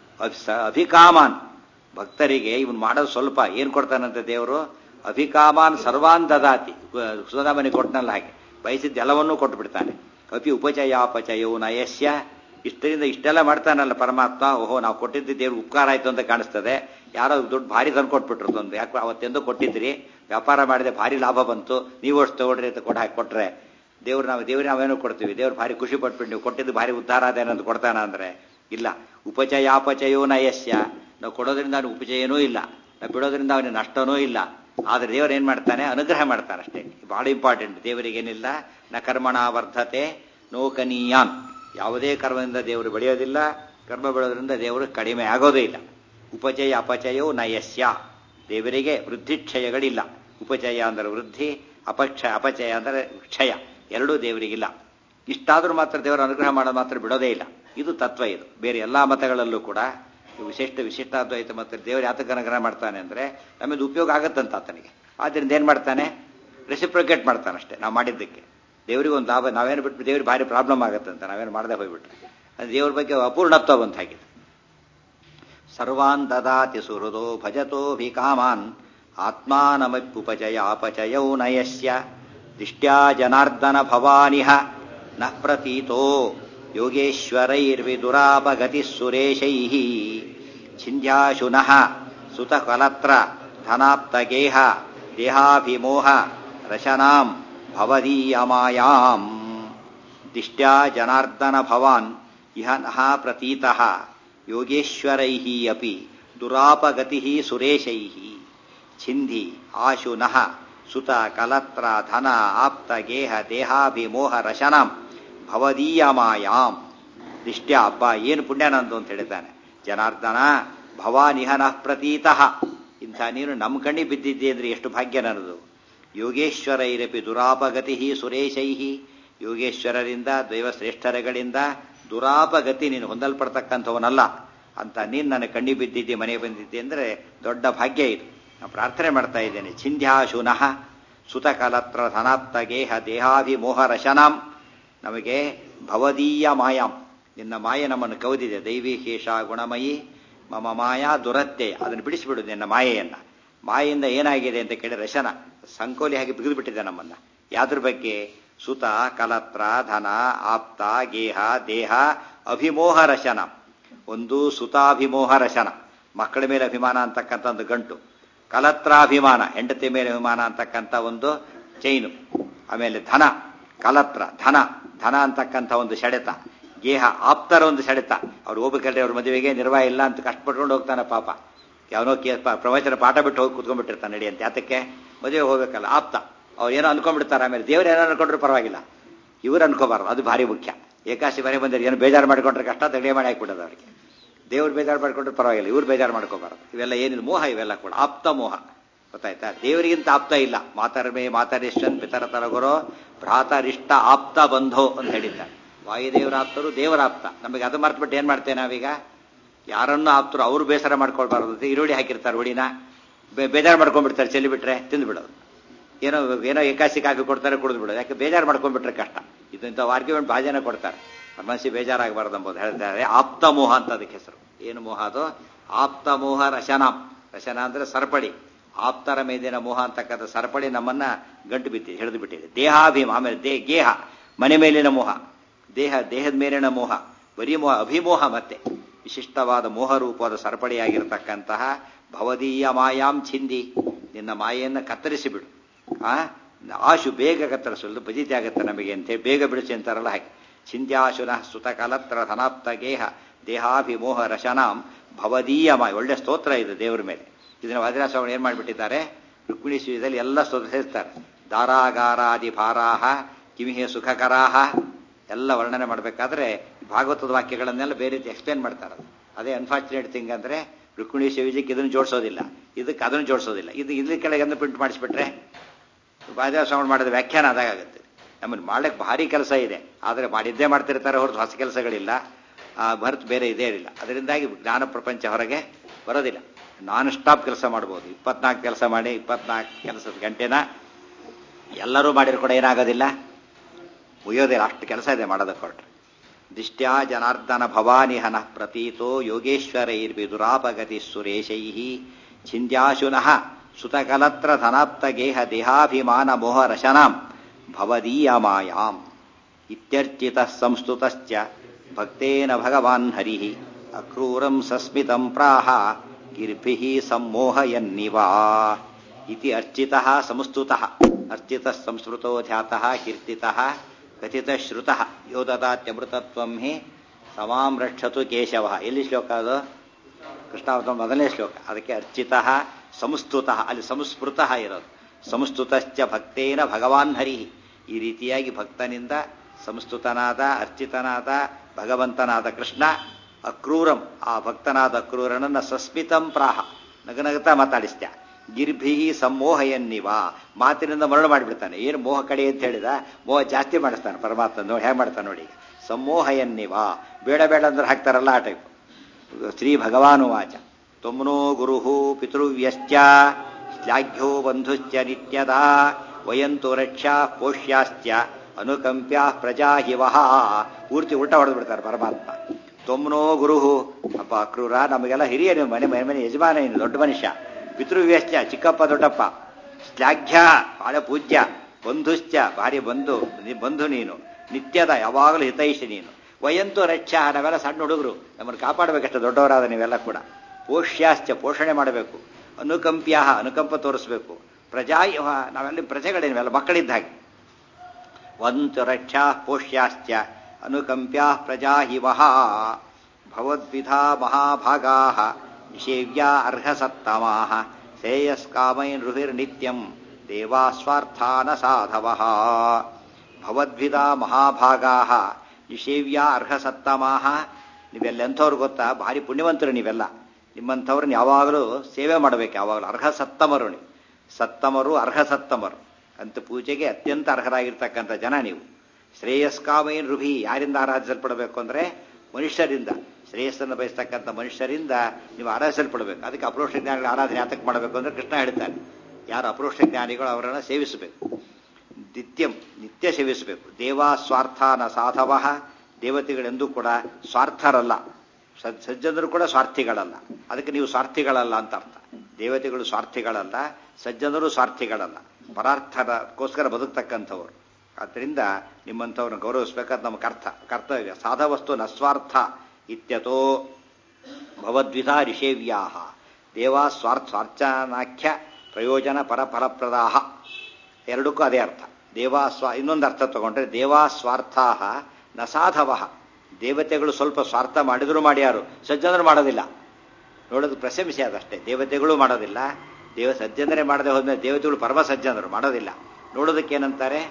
A: ಅಭಿಕಾಮಾನ್ ಭಕ್ತರಿಗೆ ಇವನು ಮಾಡೋದು ಸ್ವಲ್ಪ ಏನು ಕೊಡ್ತಾನಂತೆ ದೇವರು ಅಭಿಕಾಮಾನ್ ಸರ್ವಾನ್ ದದಾತಿ ಸುಧಾಮನಿ ಕೊಟ್ಟನಲ್ಲ ಹಾಗೆ ಬಯಸಿದ್ದು ಎಲ್ಲವನ್ನೂ ಕೊಟ್ಟು ಬಿಡ್ತಾನೆ ಅಪಿ ಉಪಚಯಾಪಚಯವು ನಯಸ್ಯ ಇಷ್ಟರಿಂದ ಇಷ್ಟೆಲ್ಲ ಮಾಡ್ತಾನಲ್ಲ ಪರಮಾತ್ಮ ಓಹೋ ನಾವು ಕೊಟ್ಟಿದ್ದು ದೇವ್ರು ಉಪಕಾರ ಆಯ್ತು ಅಂತ ಕಾಣಿಸ್ತದೆ ಯಾರೋ ದುಡ್ಡು ಭಾರಿ ತಂದು ಕೊಟ್ಬಿಟ್ರು ಒಂದು ಯಾಕೆ ಅವತ್ತೆಂದು ಕೊಟ್ಟಿದ್ರಿ ವ್ಯಾಪಾರ ಮಾಡಿದೆ ಭಾರಿ ಲಾಭ ಬಂತು ನೀವು ಅಷ್ಟು ತಗೊಳ್ರಿ ಅಂತ ಕೊಟ್ಟು ಹಾಕಿ ಕೊಟ್ರೆ ದೇವ್ರು ನಾವು ದೇವ್ರಿಗೆ ನಾವೇನೋ ಕೊಡ್ತೀವಿ ದೇವ್ರು ಭಾರಿ ಖುಷಿ ಪಟ್ಬಿಟ್ಟು ನೀವು ಕೊಟ್ಟಿದ್ದು ಭಾರಿ ಉದ್ಧಾರ ಅದೇನಂತ ಕೊಡ್ತಾನ ಅಂದ್ರೆ ಇಲ್ಲ ಉಪಚಯಾಪಚಯೋ ನಯಸ್ಯ ನಾವು ಕೊಡೋದ್ರಿಂದ ಅವನಿಗೆ ಉಪಚಯನೂ ಇಲ್ಲ ನಾವು ಬಿಡೋದ್ರಿಂದ ಅವನಿಗೆ ನಷ್ಟನೂ ಇಲ್ಲ ಆದ್ರೆ ದೇವರು ಏನ್ ಮಾಡ್ತಾನೆ ಅನುಗ್ರಹ ಮಾಡ್ತಾನೆ ಅಷ್ಟೇ ಬಹಳ ಇಂಪಾರ್ಟೆಂಟ್ ದೇವರಿಗೇನಿಲ್ಲ ನ ಕರ್ಮಣ ವರ್ಧತೆ ನೋಕನೀಯಾನ್ ಯಾವುದೇ ಕರ್ಮದಿಂದ ದೇವರು ಬೆಳೆಯೋದಿಲ್ಲ ಕರ್ಮ ಬೆಳೆಯೋದ್ರಿಂದ ದೇವರು ಕಡಿಮೆ ಆಗೋದೇ ಇಲ್ಲ ಉಪಚಯ ಅಪಚಯೋ ನಯಸ್ಯ ದೇವರಿಗೆ ವೃದ್ಧಿಕ್ಷಯಗಳಿಲ್ಲ ಉಪಚಯ ಅಂದರೆ ವೃದ್ಧಿ ಅಪಕ್ಷ ಅಪಚಯ ಅಂದರೆ ಕ್ಷಯ ಎರಡೂ ದೇವರಿಗಿಲ್ಲ ಇಷ್ಟಾದರೂ ಮಾತ್ರ ದೇವರ ಅನುಗ್ರಹ ಮಾಡೋದು ಮಾತ್ರ ಬಿಡೋದೇ ಇಲ್ಲ ಇದು ತತ್ವ ಇದು ಬೇರೆ ಎಲ್ಲಾ ಮತಗಳಲ್ಲೂ ಕೂಡ ವಿಶಿಷ್ಟ ವಿಶಿಷ್ಟಾದ್ವೈತ ಮತ್ತು ದೇವರು ಯಾತಕ್ಕೆ ಅನುಗ್ರಹ ಮಾಡ್ತಾನೆ ಅಂದರೆ ನಮಗೆ ಉಪಯೋಗ ಆಗತ್ತಂತ ಆತನಿಗೆ ಆದ್ದರಿಂದ ಏನು ಮಾಡ್ತಾನೆ ರೆಸಿಪ್ರಿಕೇಟ್ ಮಾಡ್ತಾನೆ ಅಷ್ಟೇ ನಾವು ಮಾಡಿದ್ದಕ್ಕೆ ದೇವರಿಗೆ ಒಂದು ಲಾಭ ನಾವೇನು ಬಿಟ್ಟು ದೇವ್ರಿಗೆ ಭಾರಿ ಪ್ರಾಬ್ಲಮ್ ಆಗುತ್ತಂತ ನಾವೇನು ಮಾಡದೆ ಹೋಗ್ಬಿಟ್ರೆ ಅದು ದೇವ್ರ ಬಗ್ಗೆ ಅಪೂರ್ಣತ್ವ ಬಂತ ಹಾಗಿದೆ ಸರ್ವಾನ್ ದದಾತಿ ಸುಹೃದೋ ಭಜತೋಭಿಕಾಮಾನ್ ಆತ್ಮಾನಮಪ್ಯುಪಚಯಾಪಚಯೌ ನಯಸ್ಯ ದಿಷ್ಟ್ಯಾ ಜನಾರ್ದನ ಭವಾನಿಹ ನ ಪ್ರತೀತೋ ಯೋಗೇಶ್ವರೈರ್ವಿದುರಾಪಗತಿ ಸುರೇಶೈ ಛಿಂದ್ಯಾಶುನಃ ಸುತಕಲತ್ರ ಧನಾಪ್ತಗೇಹ ದೇಹಾಭಿಮೋಹ ರಶನಾಂ ಭವದೀಯಮಾಯಾಂ ದಿಷ್ಟ್ಯಾ ಜನಾರ್ದನ ಭವಾನ್ ಇಹ ನಃ ಪ್ರತೀತಃ ಯೋಗೇಶ್ವರೈಃ ಅಪಿ ದುರಾಪಗತಿ ಸುರೇಶೈಃ ಛಿಂಧಿ ಆಶು ನಃ ಸುತ ಕಲತ್ರ ಧನ ಆಪ್ತ ಗೇಹ ದೇಹಾಭಿಮೋಹ ರಶನಾಂ ಭವದೀಯಮಾಯಾಂ ದಿಷ್ಟ್ಯ ಅಬ್ಬ ಏನು ಪುಣ್ಯ ನಂದು ಅಂತ ಹೇಳಿದ್ದಾನೆ ಜನಾರ್ದನ ಭವಾನಿಹ ನಃ ಪ್ರತೀತಃ ಇಂಥ ನೀನು ನಮ್ಮ ಕಣ್ಣಿ ಬಿದ್ದಿದ್ದೆ ಅಂದ್ರೆ ಎಷ್ಟು ಭಾಗ್ಯ ನನ್ನದು ಯೋಗೇಶ್ವರೈರಪಿ ದುರಾಪಗತಿ ಸುರೇಶೈ ಯೋಗೇಶ್ವರರಿಂದ ದೈವಶ್ರೇಷ್ಠರಗಳಿಂದ ದುರಾಪಗತಿ ನೀನು ಹೊಂದಲ್ಪಡ್ತಕ್ಕಂಥವನಲ್ಲ ಅಂತ ನೀನು ನನ್ನ ಕಣ್ಣಿ ಬಿದ್ದಿದ್ದೆ ಮನೆ ಬಂದಿದ್ದೆ ಅಂದರೆ ದೊಡ್ಡ ಭಾಗ್ಯ ಇದು ನಾನು ಪ್ರಾರ್ಥನೆ ಮಾಡ್ತಾ ಇದ್ದೇನೆ ಛಿಂದ್ಯಾಶುನಃ ಸುತಕಲತ್ರ ಧನಾಪ್ತ ಗೇಹ ದೇಹಾಭಿಮೋಹ ರಶನಾಂ ನಮಗೆ ಭವದೀಯ ಮಾಯಾಂ ನಿನ್ನ ಮಾಯೆ ನಮ್ಮನ್ನು ಕವಿದಿದೆ ದೈವಿ ಹೇಷ ಗುಣಮಯಿ ಮಮ ಮಾಯಾ ದುರತ್ಯಯ ಅದನ್ನು ಬಿಡಿಸಿಬಿಡು ನಿನ್ನ ಮಾಯೆಯನ್ನ ಮಾಯೆಯಿಂದ ಏನಾಗಿದೆ ಅಂತ ಕೇಳಿ ರಶನ ಸಂಕೋಲಿ ಹಾಗೆ ಬಿಗಿದುಬಿಟ್ಟಿದೆ ನಮ್ಮನ್ನ ಯಾವ್ದ್ರ ಬಗ್ಗೆ ಸುತ ಕಲತ್ರ ಧನ ಆಪ್ತ ಗೇಹ ದೇಹ ಅಭಿಮೋಹ ರಶನ ಒಂದು ಸುತಾಭಿಮೋಹ ರಶನ ಮಕ್ಕಳ ಮೇಲೆ ಅಭಿಮಾನ ಅಂತಕ್ಕಂಥ ಒಂದು ಗಂಟು ಕಲತ್ರಾಭಿಮಾನ ಹೆಂಡತಿ ಮೇಲೆ ಅಭಿಮಾನ ಅಂತಕ್ಕಂಥ ಒಂದು ಚೈನು ಆಮೇಲೆ ಧನ ಕಲತ್ರ ಧನ ಧನ ಅಂತಕ್ಕಂಥ ಒಂದು ಸೆಳೆತ ಗೇಹ ಆಪ್ತರ ಒಂದು ಸೆಳೆತ ಅವ್ರು ಹೋಗ್ಬೇಕಲ್ರಿ ಅವ್ರ ಮದುವೆಗೆ ನಿರ್ವಾಹ ಇಲ್ಲ ಅಂತ ಕಷ್ಟಪಟ್ಕೊಂಡು ಹೋಗ್ತಾನೆ ಪಾಪ ಯಾವನೋ ಕೇ ಪ್ರವಚನ ಪಾಠ ಬಿಟ್ಟು ಹೋಗಿ ಕುತ್ಕೊಂಡ್ಬಿಟ್ಟಿರ್ತಾನೆ ನಡಿ ಅಂತ ಯಾತಕ್ಕೆ ಮದುವೆ ಹೋಗ್ಬೇಕಲ್ಲ ಆಪ್ತ ಅವ್ರು ಏನೋ ಅನ್ಕೊಂಡ್ಬಿಡ್ತಾರೆ ಆಮೇಲೆ ದೇವ್ರು ಏನೋ ಅನ್ಕೊಂಡ್ರು ಪರವಾಗಿಲ್ಲ ಇವ್ರು ಅನ್ಕೋಬಾರ್ದು ಅದು ಭಾರಿ ಮುಖ್ಯ ಏಕಾಶಿ ಮನೆ ಬಂದರೆ ಏನು ಬೇಜಾರು ಮಾಡ್ಕೊಂಡ್ರೆ ಕಷ್ಟ ತಡೆ ಮಾಡಿ ಹಾಕ್ಬಿಡೋದು ಅವ್ರಿಗೆ ದೇವ್ರು ಬೇಜಾರು ಮಾಡ್ಕೊಂಡ್ರೆ ಪರವಾಗಿಲ್ಲ ಇವ್ರು ಬೇಜಾರು ಮಾಡ್ಕೋಬಾರ್ದು ಇವೆಲ್ಲ ಏನಿದೆ ಮೋಹ ಇವೆಲ್ಲ ಕೂಡ ಆಪ್ತ ಮೋಹ ಗೊತ್ತಾಯ್ತಾ ದೇವರಿಗಿಂತ ಆಪ್ತ ಇಲ್ಲ ಮಾತರ್ಮೇ ಮಾತರಿಷ್ಟನ್ ಪಿತರ ತರಗೊರೋ ಭ್ರಾತರಿಷ್ಟ ಆಪ್ತ ಬಂಧೋ ಅಂತ ಹೇಳಿದ್ದಾರೆ ವಾಯುದೇವರ ಆಪ್ತರು ದೇವರ ಆಪ್ತ ನಮಗೆ ಅದು ಮರ್ತ್ಬಿಟ್ಟು ಏನ್ ಮಾಡ್ತೇವೆ ನಾವೀಗ ಯಾರನ್ನೂ ಆಪ್ತರು ಅವ್ರು ಬೇಸರ ಮಾಡ್ಕೊಳ್ಬಾರ್ದು ಅಂತ ಈರುಳ್ಳಿ ಹಾಕಿರ್ತಾರೆ ಹುಡಿನ ಬೇಜಾರು ಮಾಡ್ಕೊಂಡ್ಬಿಡ್ತಾರೆ ಚೆಲ್ಲಿ ಬಿಟ್ರೆ ತಿಂದು ಬಿಡೋದು ಏನೋ ಏನೋ ಏಕಾಸಿ ಕಾಫಿ ಕೊಡ್ತಾರೆ ಕುಡಿದು ಬಿಡೋದು ಯಾಕೆ ಬೇಜಾರು ಮಾಡ್ಕೊಂಡ್ಬಿಟ್ರೆ ಕಷ್ಟ ಇದು ಇಂಥ ಆರ್ಗ್ಯುಮೆಂಟ್ ಭಾಳ ಜನ ಕೊಡ್ತಾರೆ ಮನಸ್ಸಿಗೆ ಬೇಜಾರಾಗಬಾರ್ದು ಎಂಬುದು ಹೇಳ್ತಾರೆ ಆಪ್ತ ಮೋಹ ಅಂತ ಅದಕ್ಕೆ ಹೆಸರು ಏನು ಮೋಹ ಅದು ಆಪ್ತ ಮೋಹ ರಶನಾಂ ರಶನ ಅಂದ್ರೆ ಸರಪಳಿ ಆಪ್ತರ ಮೇದಿನ ಮೋಹ ಅಂತಕ್ಕಂಥ ಸರಪಳಿ ನಮ್ಮನ್ನ ಗಂಟು ಬಿಟ್ಟಿದೆ ಹಿಡಿದು ಬಿಟ್ಟಿದೆ ದೇಹಾಭಿಮ ಆಮೇಲೆ ದೇ ಗೇಹ ಮನೆ ಮೇಲಿನ ಮೋಹ ದೇಹ ದೇಹದ ಮೇಲಿನ ಮೋಹ ಬರೀ ಮೋಹ ಅಭಿಮೋಹ ಮತ್ತೆ ವಿಶಿಷ್ಟವಾದ ಮೋಹ ರೂಪವಾದ ಸರಪಳಿಯಾಗಿರ್ತಕ್ಕಂತಹ ಭವದೀಯ ಮಾಯಾಂ ಛಿಂದಿ ನಿನ್ನ ಮಾಯೆಯನ್ನು ಕತ್ತರಿಸಿ ಬಿಡು ಆ ಆಶು ಬೇಗ ಕತ್ತರಿಸಲು ಬಜಿತಿ ಆಗತ್ತೆ ನಮಗೆ ಅಂತೇಳಿ ಬೇಗ ಬಿಡಿಸಿ ಅಂತಾರಲ್ಲ ಹಾಗೆ ಚಿಂತ್ಯಾಶುನ ಸುತ ಕಲತ್ರ ಧನಾಪ್ತ ಗೇಹ ದೇಹಾಭಿಮೋಹ ರಶನಾಂ ಭವದೀಯ ಮಾಯ ಒಳ್ಳೆ ಸ್ತೋತ್ರ ಇದೆ ದೇವರ ಮೇಲೆ ಇದನ್ನ ವಜ್ರಾಸ್ವಾಮಿ ಏನ್ ಮಾಡಿಬಿಟ್ಟಿದ್ದಾರೆ ರುಕ್ಮಿಣಿ ಸ್ವೀಯದಲ್ಲಿ ಎಲ್ಲ ಸ್ತೋತ್ರ ಸೇರ್ತಾರೆ ದಾರಾಗಾರಾದಿ ಭಾರಾಹ ಕಿಮಿಹೆ ಸುಖಕರಾಹ ಎಲ್ಲ ವರ್ಣನೆ ಮಾಡಬೇಕಾದ್ರೆ ಭಾಗವತದ ವಾಕ್ಯಗಳನ್ನೆಲ್ಲ ಬೇರೆ ರೀತಿ ಎಕ್ಸ್ಪ್ಲೇನ್ ಮಾಡ್ತಾರೆ ಅದೇ ಅನ್ಫಾರ್ಚುನೇಟ್ ಥಿಂಗ್ ಅಂದ್ರೆ ರುಕ್ಮಿಣಿ ಶಿವಜಿಗೆ ಇದನ್ನು ಜೋಡಿಸೋದಿಲ್ಲ ಇದಕ್ಕೆ ಅದನ್ನು ಜೋಡಿಸೋದಿಲ್ಲ ಇದು ಇದ್ರ ಕೆಳಗೆ ಪ್ರಿಂಟ್ ಮಾಡಿಸ್ಬಿಟ್ರೆ ವಾದ್ಯಾಸ್ವಾಮಿ ಮಾಡಿದ ವ್ಯಾಖ್ಯಾನ ಅದಾಗುತ್ತೆ ನಮ್ಮನ್ನು ಮಾಡಕ್ಕೆ ಭಾರಿ ಕೆಲಸ ಇದೆ ಆದರೆ ಮಾಡಿದ್ದೇ ಮಾಡ್ತಿರ್ತಾರೆ ಹೊರತು ಹೊಸ ಕೆಲಸಗಳಿಲ್ಲ ಹೊರತು ಬೇರೆ ಇದೇ ಇಲ್ಲ ಅದರಿಂದಾಗಿ ಜ್ಞಾನ ಪ್ರಪಂಚ ಹೊರಗೆ ಬರೋದಿಲ್ಲ ನಾನ್ ಸ್ಟಾಪ್ ಕೆಲಸ ಮಾಡ್ಬೋದು ಇಪ್ಪತ್ನಾಲ್ಕು ಕೆಲಸ ಮಾಡಿ ಇಪ್ಪತ್ನಾಲ್ಕು ಕೆಲಸದ ಗಂಟೆನ ಎಲ್ಲರೂ ಮಾಡಿದ್ರು ಕೂಡ ಏನಾಗೋದಿಲ್ಲ ಮುಗಿಯೋದಿಲ್ಲ ಅಷ್ಟು ಕೆಲಸ ಇದೆ ಮಾಡೋದಕ್ಕೆ ಹೊರಟ್ರೆ ದಿಷ್ಟ್ಯಾ ಜನಾರ್ದನ ಭವಾನಿಹನ ಪ್ರತೀತೋ ಯೋಗೇಶ್ವರೈರ್ವಿದುರಾಪಗತಿ ಸುರೇಶೈ ಛಿಂದ್ಯಾಶುನಃ ಸುತಕಲತ್ರ ಧನಾಪ್ತ ಗೇಹ ದೇಹಾಭಿಮಾನ ಮೋಹ ರಶನಾಂ ಭವದೀಯ ಮಾಯಾಂ ಇತ್ಯರ್ಚಿತ ಸಂಸ್ತುತಶ್ಚ ಭಕ್ತೇನ ಭಗವಾನ್ ಹರಿ ಅಕ್ರೂರಂ ಸಸ್ಮಿತಂ ಪ್ರಾಹ ಗಿರ್ಭಿಃ ಸಮ್ಮೋಹಯನ್ನಿವಾ ಇತಿ ಅರ್ಚಿತಃ ಸಂಸ್ತುತಃ ಅರ್ಚಿತಃ ಸಂಸ್ಮೃತೋ ಧ್ಯಾತಃ ಕೀರ್ತಿತಃ ಕಥಿತಃ ಶ್ರುತಃ ಯೋ ದದಾತ್ಯಮೃತತ್ವಂ ಹಿ ಸಮಾಂ ರಕ್ಷತು ಕೇಶವ ಎಲ್ಲಿ ಶ್ಲೋಕ ಅದು ಕೃಷ್ಣಾವತ ಮೊದಲನೇ ಶ್ಲೋಕ ಅದಕ್ಕೆ ಅರ್ಚಿತಃ ಸಂಸ್ತುತಃ ಅಲ್ಲಿ ಸಂಸ್ಮೃತಃ ಇರೋದು ಸಂಸ್ತುತಶ್ಚ ಭಕ್ತೇನ ಭಗವಾನ್ ಹರಿ ಈ ರೀತಿಯಾಗಿ ಭಕ್ತನಿಂದ ಸಂಸ್ತುತನಾದ ಅರ್ಚಿತನಾದ ಭಗವಂತನಾದ ಕೃಷ್ಣ ಅಕ್ರೂರಂ ಆ ಭಕ್ತನಾದ ಅಕ್ರೂರನನ್ನ ಸಸ್ಮಿತಂ ಪ್ರಾಹ ನಗನಗತಾ ಮಾತಾಡಿಸ್ತ್ಯ ಗಿರ್ಭಿ ಸಮ್ಮೋಹಯನ್ನಿವ ಮಾತಿನಿಂದ ಮರಳು ಮಾಡಿಬಿಡ್ತಾನೆ ಏನು ಮೋಹ ಕಡೆ ಅಂತ ಹೇಳಿದ ಮೋಹ ಜಾಸ್ತಿ ಮಾಡಿಸ್ತಾನೆ ಪರಮಾತ್ಮ ನೋಡಿ ಹೇಗೆ ಮಾಡ್ತಾನೆ ನೋಡಿ ಸಮ್ಮೋಹಯನ್ನಿವ ಬೇಡ ಬೇಡ ಅಂದ್ರೆ ಹಾಕ್ತಾರಲ್ಲ ಆ ಟೈಪ್ ಶ್ರೀ ಭಗವಾನುವಾಚ ತ್ವಮ್ನೋ ಗುರು ಪಿತೃವ್ಯಶ್ಚ ಶ್ಲಾಘ್ಯೋ ಬಂಧುಶ್ಚ ನಿತ್ಯದ ವಯಂತು ರಕ್ಷಾ ಪೋಷ್ಯಾಶ್ಚ ಅನುಕಂಪ್ಯ ಪ್ರಜಾ ಹಿವಹ ಪೂರ್ತಿ ಉಲ್ಟ ಹೊಡೆದು ಬಿಡ್ತಾರೆ ಪರಮಾತ್ಮ ತೊಮ್ನೋ ಗುರು ಅಪ್ಪ ಅಕ್ರೂರ ನಮಗೆಲ್ಲ ಹಿರಿಯ ನೀವು ಮನೆ ಮನೆ ಮನೆ ಯಜಮಾನ ಏನು ದೊಡ್ಡ ಮನುಷ್ಯ ಪಿತೃವ್ಯಶ್ಚ ಚಿಕ್ಕಪ್ಪ ದೊಡ್ಡಪ್ಪ ಶ್ಲಾಘ್ಯ ಬಹಳ ಪೂಜ್ಯ ಬಂಧುಶ್ಚ ಭಾರಿ ಬಂಧು ಬಂಧು ನೀನು ನಿತ್ಯದ ಯಾವಾಗಲೂ ಹಿತೈಷಿ ನೀನು ವಯಂತು ರಕ್ಷ ನಾವೆಲ್ಲ ಸಣ್ಣ ಹುಡುಗರು ನಮ್ಮನ್ನು ಕಾಪಾಡಬೇಕಷ್ಟು ದೊಡ್ಡವರಾದ ನೀವೆಲ್ಲ ಕೂಡ ಪೋಷ್ಯಾಶ್ಚ ಪೋಷಣೆ ಮಾಡಬೇಕು ಅನುಕಂಪ್ಯ ಅನುಕಂಪ ತೋರಿಸಬೇಕು ಪ್ರಜಾ ನಾವೆಲ್ಲ ಪ್ರಜೆಗಳೇನಿವೆಲ್ಲ ಮಕ್ಕಳಿದ್ದ ಹಾಗೆ ವಂತು ರಕ್ಷಾ ಪೋಷ್ಯಾಶ್ಚ ಅನುಕಂಪ್ಯ ಪ್ರಜಾ ಹಿವಹ ಭವದ್ವಿಧಾ ಮಹಾಭಾಗಾ ನಿಷೇವ್ಯ ಅರ್ಹಸತ್ತಮಾ ಶ್ರೇಯಸ್ಕಾಮೈನ್ ರುಹಿರ್ನಿತ್ಯಂ ದೇವಾಸ್ವಾರ್ಥಾನ ಸಾಧವ ಭವದ್ವಿಧಾ ಮಹಾಭಾಗಾ ನಿಷೇವ್ಯ ಅರ್ಹಸತ್ತಮಾ ನೀವೆಲ್ಲೆಂಥವ್ರು ಗೊತ್ತಾ ಭಾರಿ ಪುಣ್ಯವಂತರು ನೀವೆಲ್ಲ ನಿಮ್ಮಂಥವ್ರನ್ನ ಯಾವಾಗಲೂ ಸೇವೆ ಮಾಡಬೇಕು ಯಾವಾಗಲೂ ಅರ್ಹ ಸತ್ತಮರು ನೀವು ಸತ್ತಮರು ಅರ್ಹ ಸತ್ತಮರು ಅಂತ ಪೂಜೆಗೆ ಅತ್ಯಂತ ಅರ್ಹರಾಗಿರ್ತಕ್ಕಂಥ ಜನ ನೀವು ಶ್ರೇಯಸ್ಕಾಮೈನ್ ರುಭಿ ಯಾರಿಂದ ಆರಾಧಿಸಲ್ಪಡಬೇಕು ಅಂದ್ರೆ ಮನುಷ್ಯರಿಂದ ಶ್ರೇಯಸ್ಸನ್ನು ಬಯಸ್ತಕ್ಕಂಥ ಮನುಷ್ಯರಿಂದ ನೀವು ಆರಾಧಿಸಲ್ಪಡಬೇಕು ಅದಕ್ಕೆ ಅಪರೋಕ್ಷ ಜ್ಞಾನಿಗಳ ಆರಾಧನೆ ಯಾತಕ್ಕೆ ಮಾಡಬೇಕು ಅಂದ್ರೆ ಕೃಷ್ಣ ಹೇಳ್ತಾನೆ ಯಾರು ಅಪರೋಕ್ಷ ಜ್ಞಾನಿಗಳು ಅವರನ್ನು ಸೇವಿಸಬೇಕು ನಿತ್ಯಂ ನಿತ್ಯ ಸೇವಿಸಬೇಕು ದೇವಾ ಸ್ವಾರ್ಥಾನ ಸಾಧವ ದೇವತೆಗಳೆಂದೂ ಕೂಡ ಸ್ವಾರ್ಥರಲ್ಲ ಸಜ್ಜನರು ಕೂಡ ಸ್ವಾರ್ಥಿಗಳಲ್ಲ ಅದಕ್ಕೆ ನೀವು ಸ್ವಾರ್ಥಿಗಳಲ್ಲ ಅಂತ ಅರ್ಥ ದೇವತೆಗಳು ಸ್ವಾರ್ಥಿಗಳಲ್ಲ ಸಜ್ಜನರು ಸ್ವಾರ್ಥಿಗಳಲ್ಲ ಪರಾರ್ಥಕ್ಕೋಸ್ಕರ ಬದುಕ್ತಕ್ಕಂಥವ್ರು ಆದ್ದರಿಂದ ನಿಮ್ಮಂಥವ್ರನ್ನ ಗೌರವಿಸ್ಬೇಕಾದ ನಮ್ಮ ಕರ್ತ ಕರ್ತವ್ಯ ಸಾಧವಸ್ತು ನಸ್ವಾರ್ಥ ಇತ್ಯತೋ ಭವದ್ವಿಧಾ ರಿಷೇವ್ಯಾ ದೇವಾ ಸ್ವಾರ್ಥ ಸ್ವಾರ್ಚಾನಾಖ್ಯ ಪ್ರಯೋಜನ ಪರ ಫಲಪ್ರದಾಹ ಎರಡಕ್ಕೂ ಅದೇ ಅರ್ಥ ದೇವಾ ಸ್ವ ಇನ್ನೊಂದು ಅರ್ಥ ತಗೊಂಡ್ರೆ ದೇವಾ ಸ್ವಾರ್ಥಾ ನ ಸಾಧವ ದೇವತೆಗಳು ಸ್ವಲ್ಪ ಸ್ವಾರ್ಥ ಮಾಡಿದ್ರು ಮಾಡ್ಯಾರು ಸಜ್ಜನರು ಮಾಡೋದಿಲ್ಲ ನೋಡೋದು ಪ್ರಶಂಸೆ ಅದಷ್ಟೇ ದೇವತೆಗಳು ಮಾಡೋದಿಲ್ಲ ದೇವ ಸಜ್ಜನರೇ ಮಾಡದೆ ಹೋದ್ಮೇಲೆ ದೇವತೆಗಳು ಪರಮ ಸಜ್ಜನರು ಮಾಡೋದಿಲ್ಲ ನೋಡೋದಕ್ಕೆ ಏನಂತಾರೆ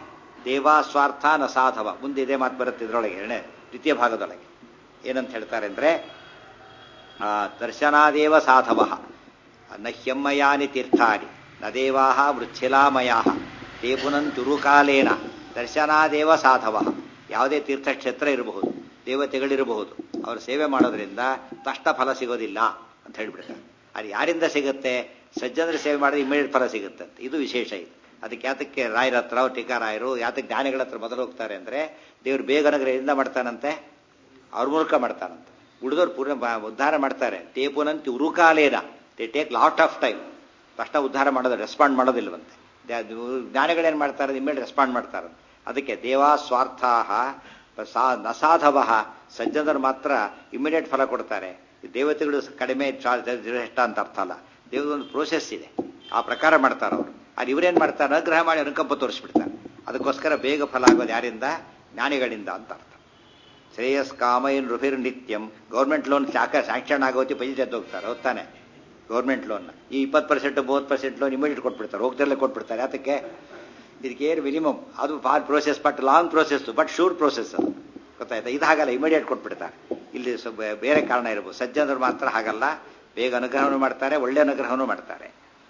A: ದೇವಾಸ್ವಾರ್ಥ ನ ಸಾಧವ ಮುಂದೆ ಇದೇ ಮಾತು ಬರುತ್ತೆ ಇದರೊಳಗೆ ಎರಡನೇ ದ್ವಿತೀಯ ಭಾಗದೊಳಗೆ ಏನಂತ ಹೇಳ್ತಾರೆ ಅಂದ್ರೆ ಆ, ದರ್ಶನಾದೇವ ಸಾಧವ ನ ಹ್ಯಮ್ಮಯಾನಿ ತೀರ್ಥಾನಿ ನ ದೇವಾ ವೃಚ್ಛಿಲಾಮಯಾ ತೇ ಪುನಂತುರುಕಾಲೇನ ದರ್ಶನಾದೇವ ಸಾಧವ ಯಾವುದೇ ತೀರ್ಥಕ್ಷೇತ್ರ ಇರಬಹುದು ದೇವತೆಗಳಿರಬಹುದು ಅವರ ಸೇವೆ ಮಾಡೋದ್ರಿಂದ ತಷ್ಟ ಫಲ ಸಿಗೋದಿಲ್ಲ ಅಂತ ಹೇಳ್ಬಿಡ್ತಾರೆ ಅದು ಯಾರಿಂದ ಸಿಗುತ್ತೆ ಸಜ್ಜನರ ಸೇವೆ ಮಾಡಿದ್ರೆ ಇಮಿಡಿಯೇಟ್ ಫಲ ಸಿಗುತ್ತೆ ಅಂತ ಇದು ವಿಶೇಷ ಇದು ಅದಕ್ಕೆ ಯಾತಕ್ಕೆ ರಾಯರ ಹತ್ರ ಟೀಕಾರಾಯರು ಯಾತಕ್ಕೆ ಜ್ಞಾನಿಗಳ ಹತ್ರ ಮೊದಲು ಹೋಗ್ತಾರೆ ಅಂದ್ರೆ ದೇವರು ಬೇಗ ಅನುಗ್ರಹದಿಂದ ಮಾಡ್ತಾನಂತೆ ಅವ್ರ ಮೂಲಕ ಮಾಡ್ತಾನಂತೆ ಉಳಿದವ್ರು ಪೂರ್ಣ ಬ- ಉದ್ಧಾರ ಮಾಡ್ತಾರೆ ತೇಪುನಂತಿ ಉರುಕಾಲೇನ they take lot of time ತಕ್ಷಣ ಉದ್ಧಾರ ಮಾಡೋದು ರೆಸ್ಪಾಂಡ್ ಮಾಡೋದಿಲ್ವಂತೆ ದ- ಅದು ಜ್ಞಾನಿಗಳೇನು ಮಾಡ್ತಾರೆ ಇಮ್ಮೇಲೆ ರೆಸ್ಪಾಂಡ್ ಮಾಡ್ತಾರೆ ಅದಕ್ಕೆ ದೇವಾ ಸ್ವಾರ್ಥಾಹ ಸಾ ನಸಾಧವ ಸಜ್ಜನರು ಮಾತ್ರ ಇಮಿಡಿಯೇಟ್ ಫಲ ಕೊಡ್ತಾರೆ ಈ ದೇವತೆಗಳು ಕಡಿಮೆ ಚಾ- ಶ್ರೇಷ್ಠ ಅಂತ ಅರ್ಥ ಅಲ್ಲ ದೇವರೊಂದು ಪ್ರೋಸೆಸ್ ಇದೆ ಆ ಪ್ರಕಾರ ಮಾಡ್ತಾರೆ ಅವರು ಅದು ಇವರೇನ್ ಮಾಡ್ತಾರೆ ಅನುಗ್ರಹ ಮಾಡಿ ಅನುಕಂಪ ತೋರಿಸ್ಬಿಡ್ತಾರೆ ಅದಕ್ಕೋಸ್ಕರ ಬೇಗ ಫಲ ಆಗೋದು ಯಾರಿಂದ ಜ್ಞಾನಿಗಳಿಂದ ಅಂತ ಅರ್ಥ ಶ್ರೇಯಸ್ ಕಾಮೈನ್ ರುಭಿರ್ ನಿತ್ಯಂ ಗೌರ್ಮೆಂಟ್ ಲೋನ್ ಶಾಖ ಸ್ಯಾಂಕ್ಷನ್ ಆಗೋತಿ ಪೈಸೆ ಎದ್ದು ಹೋಗ್ತಾರೆ ಹೋಗ್ತಾನೆ ಗೌರ್ಮೆಂಟ್ ಲೋನ್ ಈ ಇಪ್ಪತ್ತು ಪರ್ಸೆಂಟ್ ಮೂವತ್ತು ಪರ್ಸೆಂಟ್ ಲೋನ್ ಇಮಿಡಿಯೇಟ್ ಕೊಟ್ಬಿಡ್ತಾರೆ ಹೋಗ್ತಿರಲ್ಲೇ ಕೊಟ್ಬಿಡ್ತಾರೆ ಅದಕ್ಕೆ ಇದಕ್ಕೆ ಏನು ಮಿನಿಮಮ್ ಅದು ಭಾಳ process but long process but sure process ಅದು ಗೊತ್ತಾಯ್ತಾ ಇದು ಹಾಗಲ್ಲ ಇಮಿಡಿಯೇಟ್ ಕೊಟ್ಬಿಡ್ತಾರೆ ಇಲ್ಲಿ ಸ್ವಲ್ಪ ಬೇರೆ ಕಾರಣ ಇರ್ಬೋದು ಸಜ್ಜನರು ಮಾತ್ರ ಹಾಗಲ್ಲ ಬೇಗ ಅನುಗ್ರಹವನ್ನು ಮಾಡ್ತಾರೆ ಒಳ್ಳೆ ಅನುಗ್ರಹವನ್ನು ಮಾಡ್ತಾರೆ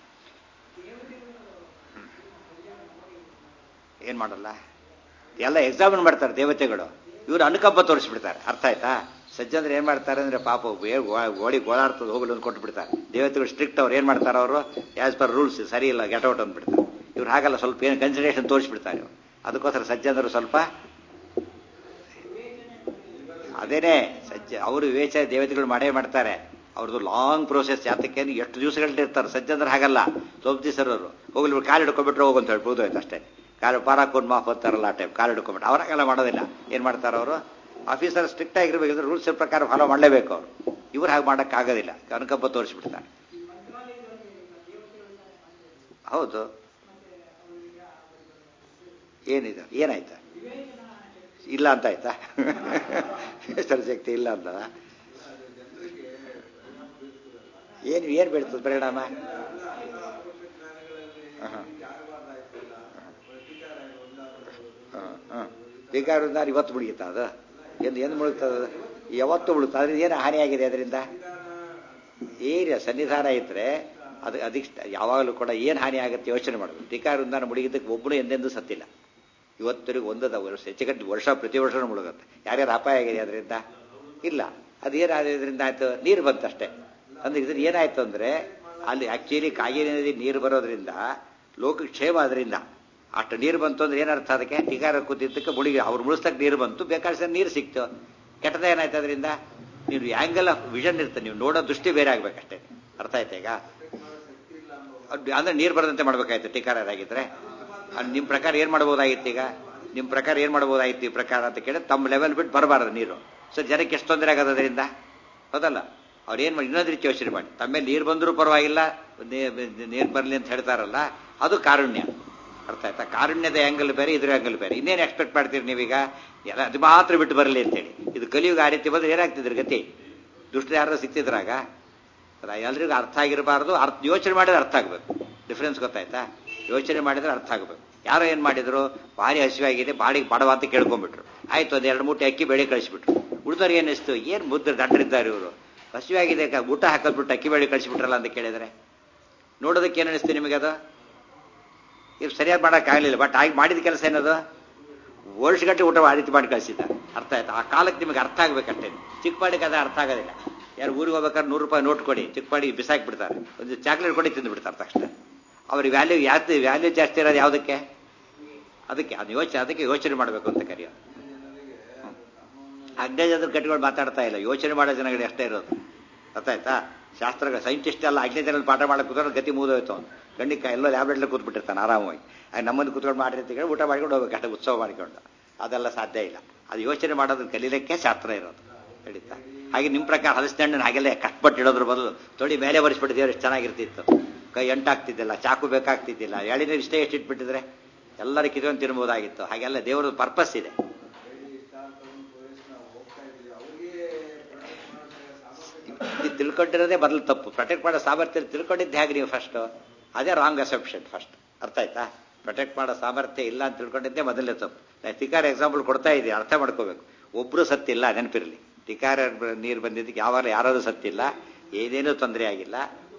A: ಏನ್ ಮಾಡಲ್ಲ ಎಲ್ಲ ಎಕ್ಸಾಮಿನ್ ಮಾಡ್ತಾರೆ ದೇವತೆಗಳು ಇವರು ಅನುಕಂಪ ತೋರಿಸ್ಬಿಡ್ತಾರೆ ಅರ್ಥ ಆಯ್ತಾ ಸಜ್ಜಂದ್ರೆ ಏನ್ ಮಾಡ್ತಾರೆ ಅಂದ್ರೆ ಪಾಪ ಬೇ- ಗೋ- ಗೋಡಿ ಗೋಳಾಡ್ತದೆ ಹೋಗಲು ಅಂತ ಕೊಟ್ಬಿಡ್ತಾರೆ ದೇವತೆಗಳು ಸ್ಟ್ರಿಕ್ಟ್ ಅವ್ರು ಏನ್ ಮಾಡ್ತಾರೆ ಅವರು ಆಸ್ ಪರ್ ರೂಲ್ಸ್ ಸರಿ ಇಲ್ಲ ಗೆಟ್ ಔಟ್ ಅಂದ್ಬಿಡ್ತಾರೆ ಇವ್ರು ಹಾಗಲ್ಲ ಸ್ವಲ್ಪ ಏನು ಕನ್ಸಿಡರೇಷನ್ ತೋರಿಸ್ಬಿಡ್ತಾರೆ ಇವ್ರು ಅದಕ್ಕೋಸ್ಕರ ಸಜ್ಜನರು ಸ್ವಲ್ಪ ಅದೇನೇ ಸಜ್ಜ ಅವರು ವಿವೇಚನೆ ದೇವತೆಗಳು ಮಾಡೇ ಮಾಡ್ತಾರೆ ಅವ್ರದ್ದು ಲಾಂಗ್ ಪ್ರೋಸೆಸ್ ಯಾತಕ್ಕೆ ಅಂದ್ರೆ ಎಷ್ಟು ದಿವಸಗಳ್ಟ ಇರ್ತಾರೆ ಸಜ್ಜಂದ್ರೆ ಹಾಗಲ್ಲ ಸ್ವಲ್ಪ ದಿವಸರವರು ಹೋಗ್ಲಿ ಇವ್ರು ಕಾಲು ಹಿಡ್ಕೊಂಡ್ಬಿಟ್ರೆ ಹೋಗು ಅಂತ ಹೇಳ್ಬೋದು ಆಯ್ತು ಅಷ್ಟೇ ಕಾಲು ಪಾರಾಕೊಂಡು ಮಾಫ್ ಅಂತಾರಲ್ಲ ಆ ಟೈಪ್ ಕಾಲು ಹಿಡ್ಕೊಂಡ್ಬಿಟ್ಟು ಅವ್ರಾಗೆಲ್ಲ ಮಾಡೋದಿಲ್ಲ ಏನ್ ಮಾಡ್ತಾರೆ ಅವರು ಆಫೀಸರ್ ಸ್ಟ್ರಿಕ್ಟ್ ಆಗಿರ್ಬೇಕಿದ್ರೆ ರೂಲ್ಸ್ ಪ್ರಕಾರ ಫಾಲೋ ಮಾಡಲೇಬೇಕು ಅವರು ಇವ್ರು ಹಾಗೆ ಮಾಡೋಕ್ಕಾಗೋದಿಲ್ಲ ಅನುಕಂಪ ತೋರಿಸ್ಬಿಡ್ತಾರೆ ಹೌದು ಏನಿದೆ ಏನಾಯ್ತಾ ಇಲ್ಲ ಅಂತ ಆಯ್ತಾ ಶಕ್ತಿ ಇಲ್ಲ ಅಂತ ಏನು ಏನು ಬೀಳ್ತದೆ ಪರಿಣಾಮ ಬೇಕಾದ್ರಿಂದ ಇವತ್ತು ಮುಳುಗಿತ್ತ ಅದು ಎಂದು ಎಂದು ಮುಳುಗ್ತದ ಅದು ಯಾವತ್ತು ಮುಳುಗ್ತದೆ ಅದ್ರಿಂದ ಏನು ಹಾನಿಯಾಗಿದೆ ಅದರಿಂದ ಏನಿಲ್ಲ ಸನ್ನಿಧಾನ ಇದ್ರೆ ಅದು ಅದಿಷ್ಟ ಯಾವಾಗಲೂ ಕೂಡ ಏನು ಹಾನಿ ಆಗುತ್ತೆ ಯೋಚನೆ ಮಾಡಬೇಕು ಟೀಕಾವೃಂದಾನ ಮುಳುಗಿದ್ದಕ್ಕೆ ಒಬ್ಬನು ಎಂದೆಂದೂ ಸತ್ತಿಲ್ಲ ಇವತ್ತರೆಗೂ ಒಂದದ ವರ್ಷ ಹೆಚ್ಚುಕಟ್ಟು ವರ್ಷ ಪ್ರತಿ ವರ್ಷನೂ ಮುಳುಗುತ್ತೆ ಯಾರ್ಯಾರು ಅಪಾಯ ಆಗಿದೆ ಅದರಿಂದ ಇಲ್ಲ ಅದು ಏನಾದ್ರಿಂದ ಆಯ್ತು ನೀರು ಬಂತಷ್ಟೇ ಅಂದ್ರೆ ಇದ್ರ ಏನಾಯ್ತು ಅಂದ್ರೆ ಅಲ್ಲಿ ಆಕ್ಚುಲಿ ಕಾಗಿನ ನದಿ ನೀರು ಬರೋದ್ರಿಂದ ಲೋಕ ಕ್ಷೇಮ ಅದರಿಂದ ಅಷ್ಟು ನೀರು ಬಂತು ಅಂದ್ರೆ ಏನರ್ಥ ಅದಕ್ಕೆ ಟೀಕಾರ ಕೂತಿದ್ದಕ್ಕೆ ಮುಳುಗಿ ಅವ್ರು ಮುಳಿಸ್ತಕ್ಕೆ ನೀರು ಬಂತು ಬೇಕಾದ್ರೆ ನೀರು ಸಿಕ್ತು ಕೆಟ್ಟದ ಏನಾಯ್ತು ಅದರಿಂದ ನೀವು ಆಂಗಲ್ ಆಫ್ ವಿಷನ್ ಇರ್ತದೆ ನೀವು ನೋಡೋ ದೃಷ್ಟಿ ಬೇರೆ ಆಗ್ಬೇಕಷ್ಟೇ ಅರ್ಥ ಆಯ್ತಾ ಈಗ ಅದ್- ಅಂದ್ರೆ ನೀರು ಬರದಂತೆ ಮಾಡ್ಬೇಕಾಯ್ತು ಟೀಕಾರರಾಗಿದ್ರೆ ಅದ್ ನಿಮ್ ಪ್ರಕಾರ ಏನ್ ಮಾಡ್ಬೋದಾಗಿತ್ತು ಈಗ ನಿಮ್ ಪ್ರಕಾರ ಏನ್ ಮಾಡ್ಬೋದಾಗಿತ್ತು ಈ ಪ್ರಕಾರ ಅಂತ ಕೇಳಿ ತಮ್ಮ ಲೆವೆಲ್ ಬಿಟ್ಟು ಬರಬಾರದು ನೀರು ಸೊ ಜನಕ್ಕೆ ಎಷ್ಟು ತೊಂದರೆ ಆಗೋದು ಅದರಿಂದ ಹೌದಲ್ಲ ಅವ್ರು ಏನ್ ಮಾಡಿ ಇನ್ನೊಂದು ರೀತಿ ಯೋಚನೆ ಮಾಡಿ ತಮ್ಮೇಲೆ ನೀರು ಬಂದರೂ ಪರವಾಗಿಲ್ಲ ನೀರು ಬರಲಿ ಅಂತ ಹೇಳ್ತಾರಲ್ಲ ಅದು ಕಾರುಣ್ಯ ಅರ್ಥ ಆಯ್ತಾ ಕಾರುಣ್ಯದ ಆಂಗಲ್ ಬೇರೆ ಇದ್ರ ಆಂಗಲ್ ಬೇರೆ ಇನ್ನೇನು ಎಕ್ಸ್ಪೆಕ್ಟ್ ಮಾಡ್ತೀರಿ ನೀವೀಗ ಎಲ್ಲ ಅದು ಮಾತ್ರ ಬಿಟ್ಟು ಬರಲಿ ಅಂತೇಳಿ ಇದು ಕಲಿಯುಗ ಆ ರೀತಿ ಬಂದ್ರೆ ಏನಾಗ್ತಿದ್ರು ಗತಿ ದುಷ್ಟ ಯಾರು ಸಿಕ್ತಿದ್ರಾಗ ಅದ ಎಲ್ರಿಗೂ ಅರ್ಥ ಆಗಿರಬಾರ್ದು ಅರ್ಥ ಯೋಚನೆ ಮಾಡಿದ್ರೆ ಅರ್ಥ ಆಗ್ಬೇಕು ಡಿಫ್ರೆನ್ಸ್ ಗೊತ್ತಾಯ್ತಾ ಯೋಚನೆ ಮಾಡಿದ್ರೆ ಅರ್ಥ ಆಗ್ಬೇಕು ಯಾರೋ ಏನ್ ಮಾಡಿದ್ರು ಭಾರಿ ಹಸಿವಾಗಿದೆ ಬಾಡಿಗೆ ಬಡವ ಅಂತ ಕೇಳ್ಕೊಂಡ್ಬಿಟ್ರು ಆಯ್ತು ಒಂದ್ ಎರಡು ಮೂಟೆ ಅಕ್ಕಿ ಬೇಳೆ ಕಳಿಸ್ಬಿಟ್ರು ಉಳಿದವ್ರು ಏನಿಸ್ತು ಏನ್ ಮುದ್ರ ದಂಡರಿದ್ದಾರೆ ಇವರು ಹಸಿವಾಗಿದೆ ಕ- ಊಟ ಹಾಕದ್ಬಿಟ್ಟು ಅಕ್ಕಿ ಬೇಳೆ ಕಳಿಸ್ಬಿಟ್ರಲ್ಲ ಅಂತ ಕೇಳಿದ್ರೆ ನೋಡೋದಕ್ಕೆ ಏನ್ ಅನಿಸ್ತು ನಿಮಗೆ ಅದು ಇವ್ ಸರಿಯಾಗಿ ಮಾಡೋಕ್ಕಾಗಲಿಲ್ಲ ಬಟ್ ಆಗಿ ಮಾಡಿದ ಕೆಲಸ ಏನದು ವರ್ಷಗಟ್ಟಲೆ ಊಟ ಆ ರೀತಿ ಮಾಡಿ ಕಳಿಸಿದ್ದ ಅರ್ಥ ಆಯ್ತಾ ಆ ಕಾಲಕ್ಕೆ ನಿಮಗೆ ಅರ್ಥ ಆಗ್ಬೇಕಷ್ಟೇ ಚಿಕ್ಕ ಪಾಡಿಗೆ ಅದು ಅರ್ಥ ಆಗೋದಿಲ್ಲ ಯಾರು ಊರಿಗೆ ಹೋಗ್ಬೇಕಾದ್ರೆ ನೂರು ರೂಪಾಯಿ ನೋಟ್ ಕೊಡಿ ಚಿಕ್ಕ ಪಾಡಿಗೆ ಬಿಸಾಕಿ ಬಿಡ್ತಾರೆ ಒಂದು ಚಾಕ್ಲೇಟ್ ಕೊಡಿ ತಿಂದು ಬಿಡ್ತಾರೆ ತಕ್ಷಣ ಅವ್ರಿಗೆ ವ್ಯಾಲ್ಯೂ ಯಾವ್ದು ವ್ಯಾಲ್ಯೂ ಜಾಸ್ತಿ ಇರೋದು ಯಾವುದಕ್ಕೆ ಅದಕ್ಕೆ ಅದು ಯೋಚನೆ ಅದಕ್ಕೆ ಯೋಚನೆ ಮಾಡಬೇಕು ಅಂತ ಕರೆಯೋ ಅಜ್ಞಾನದ ಕಟ್ಟಿಗಳು ಮಾತಾಡ್ತಾ ಇಲ್ಲ ಯೋಚನೆ ಮಾಡೋ ಜನಗಳು ಅಷ್ಟೇ ಇರೋದು ಗೊತ್ತಾಯ್ತಾ ಶಾಸ್ತ್ರಗಳ ಸೈಂಟಿಸ್ಟ್ ಎಲ್ಲ ಅಜ್ಞಾನದಲ್ಲಿ ಪಾಠ ಮಾಡಕ್ಕೆ ಕೂತ್ಕೊಂಡು ಗತಿ ಮುಗಿದೋಯ್ತು ಅವ್ನು ಗಂಡಿಕ ಎಲ್ಲೋ ಲ್ಯಾಬ್ಲೆಟ್ಲಿ ಕೂತ್ಬಿಟ್ಟಿರ್ತಾನೆ ಆರಾಮವಾಗಿ ಆಗ ನಮ್ಮನ್ನು ಕೂತ್ಕೊಂಡು ಮಾಡಿ ಅಂತ ಹೇಳಿ ಊಟ ಮಾಡ್ಕೊಂಡು ಹೋಗ್ಬೇಕು ಅಷ್ಟೇ ಉತ್ಸವ ಮಾಡಿಕೊಂಡು ಅದೆಲ್ಲ ಸಾಧ್ಯ ಇಲ್ಲ ಅದು ಯೋಚನೆ ಮಾಡೋದನ್ನ ಕಲೀಲಿಕ್ಕೆ ಶಾಸ್ತ್ರ ಇರೋದು ನಡೀತಾ ಹಾಗೆ ನಿಮ್ಮ ಪ್ರಕಾರ ಹಲಸಿನ ಹಣ್ಣನ್ನು ಹಾಗೆಲ್ಲ ಕಷ್ಟಪಟ್ಟು ಇಡೋದ್ರ ಬದಲು ತೊಳಿ ಮೇಲೆ ಬರೆಸ್ಬಿಟ್ಟಿದ್ರೆ ಎಷ್ಟು ಚೆನ್ನಾಗಿರ್ತಿತ್ತು ಕೈ ಎಂಟಾಗ್ತಿದ್ದಿಲ್ಲ ಚಾಕು ಬೇಕಾಗ್ತಿದ್ದಿಲ್ಲ ಎಳಿನೀರು ಇಷ್ಟೇ ಎಷ್ಟು ಇಟ್ಬಿಟ್ಟಿದ್ರೆ ಎಲ್ಲರೂ ಕಿತ್ಕೊಂಡು ತಿನ್ಬೋದಾಗಿತ್ತು ಹಾಗೆಲ್ಲ ದೇವರ ಪರ್ಪಸ್ ಇದೆ ಇದು ತಿಳ್ಕೊಂಡಿರೋದೇ ಬದಲು ತಪ್ಪು ಪ್ರೊಟೆಕ್ಟ್ ಮಾಡೋ ಸಾಮರ್ಥ್ಯ ತಿಳ್ಕೊಂಡಿದ್ದು ಹೇಗೆ ನೀವು ಫಸ್ಟ್ ಅದೇ ರಾಂಗ್ ಅಸೆಪ್ಷನ್ ಫಸ್ಟ್ ಅರ್ಥ ಆಯ್ತಾ ಪ್ರೊಟೆಕ್ಟ್ ಮಾಡೋ ಸಾಮರ್ಥ್ಯ ಇಲ್ಲ ಅಂತ ತಿಳ್ಕೊಂಡಿದ್ದೆ ಮೊದಲನೇ ತಪ್ಪು ನಾನು ತಿಕಾರ ಎಕ್ಸಾಂಪಲ್ ಕೊಡ್ತಾ ಇದ್ದೀನಿ ಅರ್ಥ ಮಾಡ್ಕೋಬೇಕು ಒಬ್ಬರು ಸತ್ತಿಲ್ಲ ನೆನಪಿರಲಿ ತಿಕಾರ ನೀರು ಬಂದಿದ್ದಕ್ಕೆ ಯಾವಾಗ ಯಾರಾದ್ರೂ ಸತ್ತಿಲ್ಲ ಏನೇನೂ ತೊಂದರೆ ಆಗಿಲ್ಲ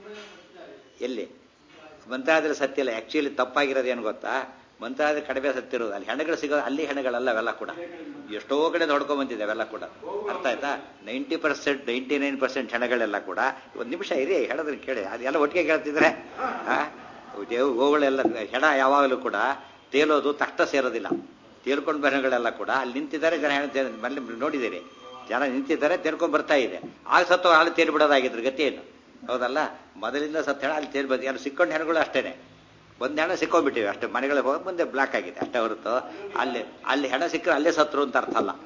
A: ಎಲ್ಲಿ ಮಂತ್ರಾಲಯದಲ್ಲಿ ಸತ್ತಿಲ್ಲ ಆಕ್ಚುಲಿ ತಪ್ಪಾಗಿರೋದು ಏನು ಗೊತ್ತಾ ಮಂತ್ರಾಲಯ ಕಡಿಮೆ ಸತ್ತಿರೋದು ಅಲ್ಲಿ ಹೆಣಗಳು ಸಿಗೋದು ಅಲ್ಲಿ ಹೆಣಗಳಲ್ಲ ಅವೆಲ್ಲ ಕೂಡ ಎಷ್ಟೋ ಕಡೆ ನೋಡ್ಕೊಂಡ್ ಬಂದಿದೆ ಅವೆಲ್ಲ ಕೂಡ ಅರ್ಥ ಆಯ್ತಾ ninety percent ninety nine percent ಹೆಣಗಳೆಲ್ಲ ಕೂಡ ಒಂದು ನಿಮಿಷ ಇರಿ ಹೇಳೋದನ್ನ ಕೇಳಿ ಅದೆಲ್ಲ ಒಟ್ಟಿಗೆ ಕೇಳ್ತಿದ್ರೆ ಆ ದೇವ್ ಗೋಗಳೆಲ್ಲ ಹೆಣ ಯಾವಾಗಲೂ ಕೂಡ ತೇಲೋದು ತಕ್ಷಣ ಸೇರೋದಿಲ್ಲ ತೇಲ್ಕೊಂಡು ಬರೋಗಳೆಲ್ಲ ಕೂಡ ಅಲ್ಲಿ ನಿಂತಿದ್ದಾರೆ ಜನ ಹೆಣ ಮಲ್ಲಿ ನೋಡಿದ್ದೀರಿ ಜನ ನಿಂತಿದ್ದಾರೆ ತೇರ್ಕೊಂಡ್ ಬರ್ತಾ ಇದೆ ಆಗ ಸತ್ತು ಅಲ್ಲಿ ತೇಲಿ ಬಿಡೋದಾಗಿದ್ರು ಗತಿ ಏನು ಹೌದಲ್ಲ ಮೊದಲಿಂದ ಸತ್ತ ಹೆಣ ಅಲ್ಲಿ ತೇಲಿ ಬಂದು ಯಾರು ಸಿಕ್ಕೊಂಡು ಹೆಣಗಳು ಅಷ್ಟೇನೆ ಒಂದ್ ಹೆಣ ಸಿಕ್ಕೊಂಡ್ಬಿಟ್ಟಿವಿ ಅಷ್ಟೇ ಮನೆಗಳಿಗೆ ಹೋಗಿ ಮುಂದೆ ಬ್ಲಾಕ್ ಆಗಿದೆ ಅಷ್ಟೇ ಹೊರತು ಅಲ್ಲಿ ಅಲ್ಲಿ ಹೆಣ ಸಿಕ್ಕರೆ ಅಲ್ಲೇ ಸತ್ರು ಅಂತ ಅರ್ಥ ಅಲ್ಲ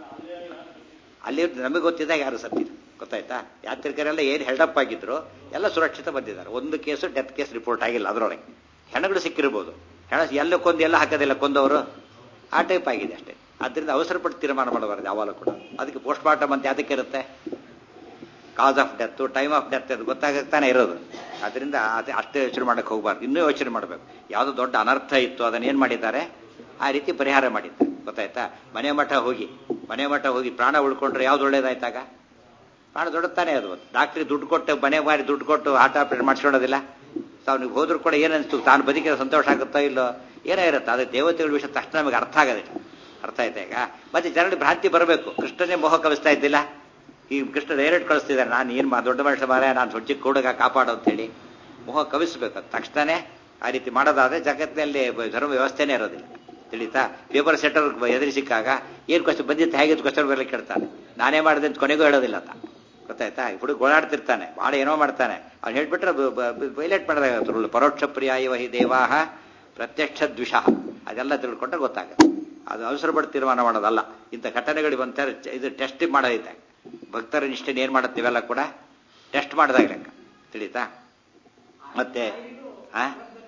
A: ಅಲ್ಲಿ ನಮಗೆ ಗೊತ್ತಿದ್ದಾಗ ಯಾರು ಸತ್ತಿದ್ರು ಗೊತ್ತಾಯ್ತಾ ಯಾತ್ರಿಕರೆಲ್ಲ ಏನು ಹೆಲ್ಡಪ್ ಆಗಿದ್ರು ಎಲ್ಲ ಸುರಕ್ಷಿತ ಬಂದಿದ್ದಾರೆ ಒಂದು ಕೇಸು ಡೆತ್ ಕೇಸ್ ರಿಪೋರ್ಟ್ ಆಗಿಲ್ಲ ಅದರೊಳಗೆ ಹೆಣಗಳು ಸಿಕ್ಕಿರ್ಬೋದು ಹೆಣ ಎಲ್ಲ ಕೊಂದು ಎಲ್ಲ ಹಾಕೋದಿಲ್ಲ ಕೊಂದವರು ಆ ಟೈಪ್ ಆಗಿದೆ ಅಷ್ಟೇ ಅದರಿಂದ ಅವಸರ ಪಟ್ಟು ತೀರ್ಮಾನ ಮಾಡಬಾರ್ದು ಯಾವಾಗಲೂ ಕೂಡ ಅದಕ್ಕೆ ಪೋಸ್ಟ್ ಮಾರ್ಟಮ್ ಅಂತ ಯಾತಕ್ಕೆ ಇರುತ್ತೆ cause of death time of death ಅದು ಗೊತ್ತಾಗ್ತಾನೆ ಇರೋದು ಅದರಿಂದ ಅದೇ ಅಷ್ಟೇ ಯೋಚನೆ ಮಾಡಕ್ಕೆ ಹೋಗಬಾರ್ದು ಇನ್ನೂ ಯೋಚನೆ ಮಾಡಬೇಕು ಯಾವುದೋ ದೊಡ್ಡ ಅನರ್ಥ ಇತ್ತು ಅದನ್ನ ಏನು ಮಾಡಿದ್ದಾರೆ ಆ ರೀತಿ ಪರಿಹಾರ ಮಾಡಿದ್ದಾರೆ ಗೊತ್ತಾಯ್ತಾ ಮನೆ ಮಠ ಹೋಗಿ ಮನೆ ಮಠ ಹೋಗಿ ಪ್ರಾಣ ಉಳ್ಕೊಂಡ್ರೆ ಯಾವ್ದು ಒಳ್ಳೇದಾಯ್ತಾಗ ಪ್ರಾಣ ದೊಡ್ಡತಾನೆ ಅದು ಡಾಕ್ಟ್ರಿಗೆ ದುಡ್ಡು ಕೊಟ್ಟು ಮನೆ ಮಾರಿ ದುಡ್ಡು ಕೊಟ್ಟು ಆಟ ಆಪರೇಟ್ ಮಾಡಿಸ್ಕೊಳ್ಳೋದಿಲ್ಲ ಅವ್ನಿಗೆ ಹೋದ್ರು ಕೂಡ ಏನನ್ಸ್ತು ತಾನು ಬದುಕಿದ ಸಂತೋಷ ಆಗುತ್ತೋ ಇಲ್ಲೋ ಏನೋ ಇರುತ್ತೆ ಅದು ದೇವತೆಗಳ ವಿಷಯ ತಕ್ಷಣ ನಮಗೆ ಅರ್ಥ ಆಗೋದಿಲ್ಲ ಅರ್ಥ ಆಯ್ತಾ ಈಗ ಮತ್ತೆ ಜನರಿಗೆ ಭ್ರಾಂತಿ ಬರಬೇಕು ಕೃಷ್ಣನೇ ಮೋಹ ಕಲಿಸ್ತಾ ಇದ್ದಿಲ್ಲ ಈ ಕೃಷ್ಣ ಡೈರೆಕ್ಟ್ ಕಳಿಸ್ತಿದ್ದಾರೆ ನಾನು ಏನು ಮಾ ದೊಡ್ಡ ಮನುಷ್ಯ ಮಾರ ನಾನು ಸೊಚ್ಚಿ ಕೂಡಗ ಕಾಪಾಡು ಅಂತೇಳಿ ಮೋಹ ಕವಿಸ್ಬೇಕು ತಕ್ಷಣನೇ ಆ ರೀತಿ ಮಾಡೋದಾದ್ರೆ ಜಗತ್ತಿನಲ್ಲಿ ಧರ್ಮ ವ್ಯವಸ್ಥೆನೇ ಇರೋದಿಲ್ಲ ತಿಳಿತಾ ಪೇಪರ್ ಸೆಟರ್ ಎದುರು ಸಿಕ್ಕಾಗ ಏನು ಕ್ವಶನ್ ಬಂದಿತ್ತು ಹೇಗೆ ಕ್ವಶನ್ ಬರಲಿಕ್ಕೆ ಕೇಳ್ತಾನೆ ನಾನೇ ಮಾಡಿದೆ ಅಂತ ಕೊನೆಗೂ ಹೇಳೋದಿಲ್ಲ ಅಂತ ಗೊತ್ತಾಯ್ತಾ ಹುಡುಗ ಓಡಾಡ್ತಿರ್ತಾನೆ ಭಾಳ ಏನೋ ಮಾಡ್ತಾನೆ ಅವ್ನು ಹೇಳ್ಬಿಟ್ರೆ ವೈಲೇಟ್ ಮಾಡಿದಾಗ ಪರೋಕ್ಷ ಪ್ರಿಯಾಯ ಹಿ ದೇವಾಹ ಪ್ರತ್ಯಕ್ಷ ದ್ವಿಷ ಅದೆಲ್ಲ ತಿಳ್ಕೊಂಡ್ರೆ ಗೊತ್ತಾಗುತ್ತೆ ಅದು ಅವಸರ ಪಟ್ಟು ತೀರ್ಮಾನ ಮಾಡೋದಲ್ಲ ಇಂಥ ಘಟನೆಗಳಿಗೆ ಬಂತಾರೆ ಇದು ಟೆಸ್ಟ್ ಮಾಡೋದಿದ್ದಾಗ ಭಕ್ತರ ನಿಷ್ಠೆ ಏನ್ ಮಾಡುತ್ತೀವೆಲ್ಲ ಕೂಡ ಟೆಸ್ಟ್ ಮಾಡಿದಾಗ ಲೆಕ್ಕ ತಿಳಿತಾ ಮತ್ತೆ ಆ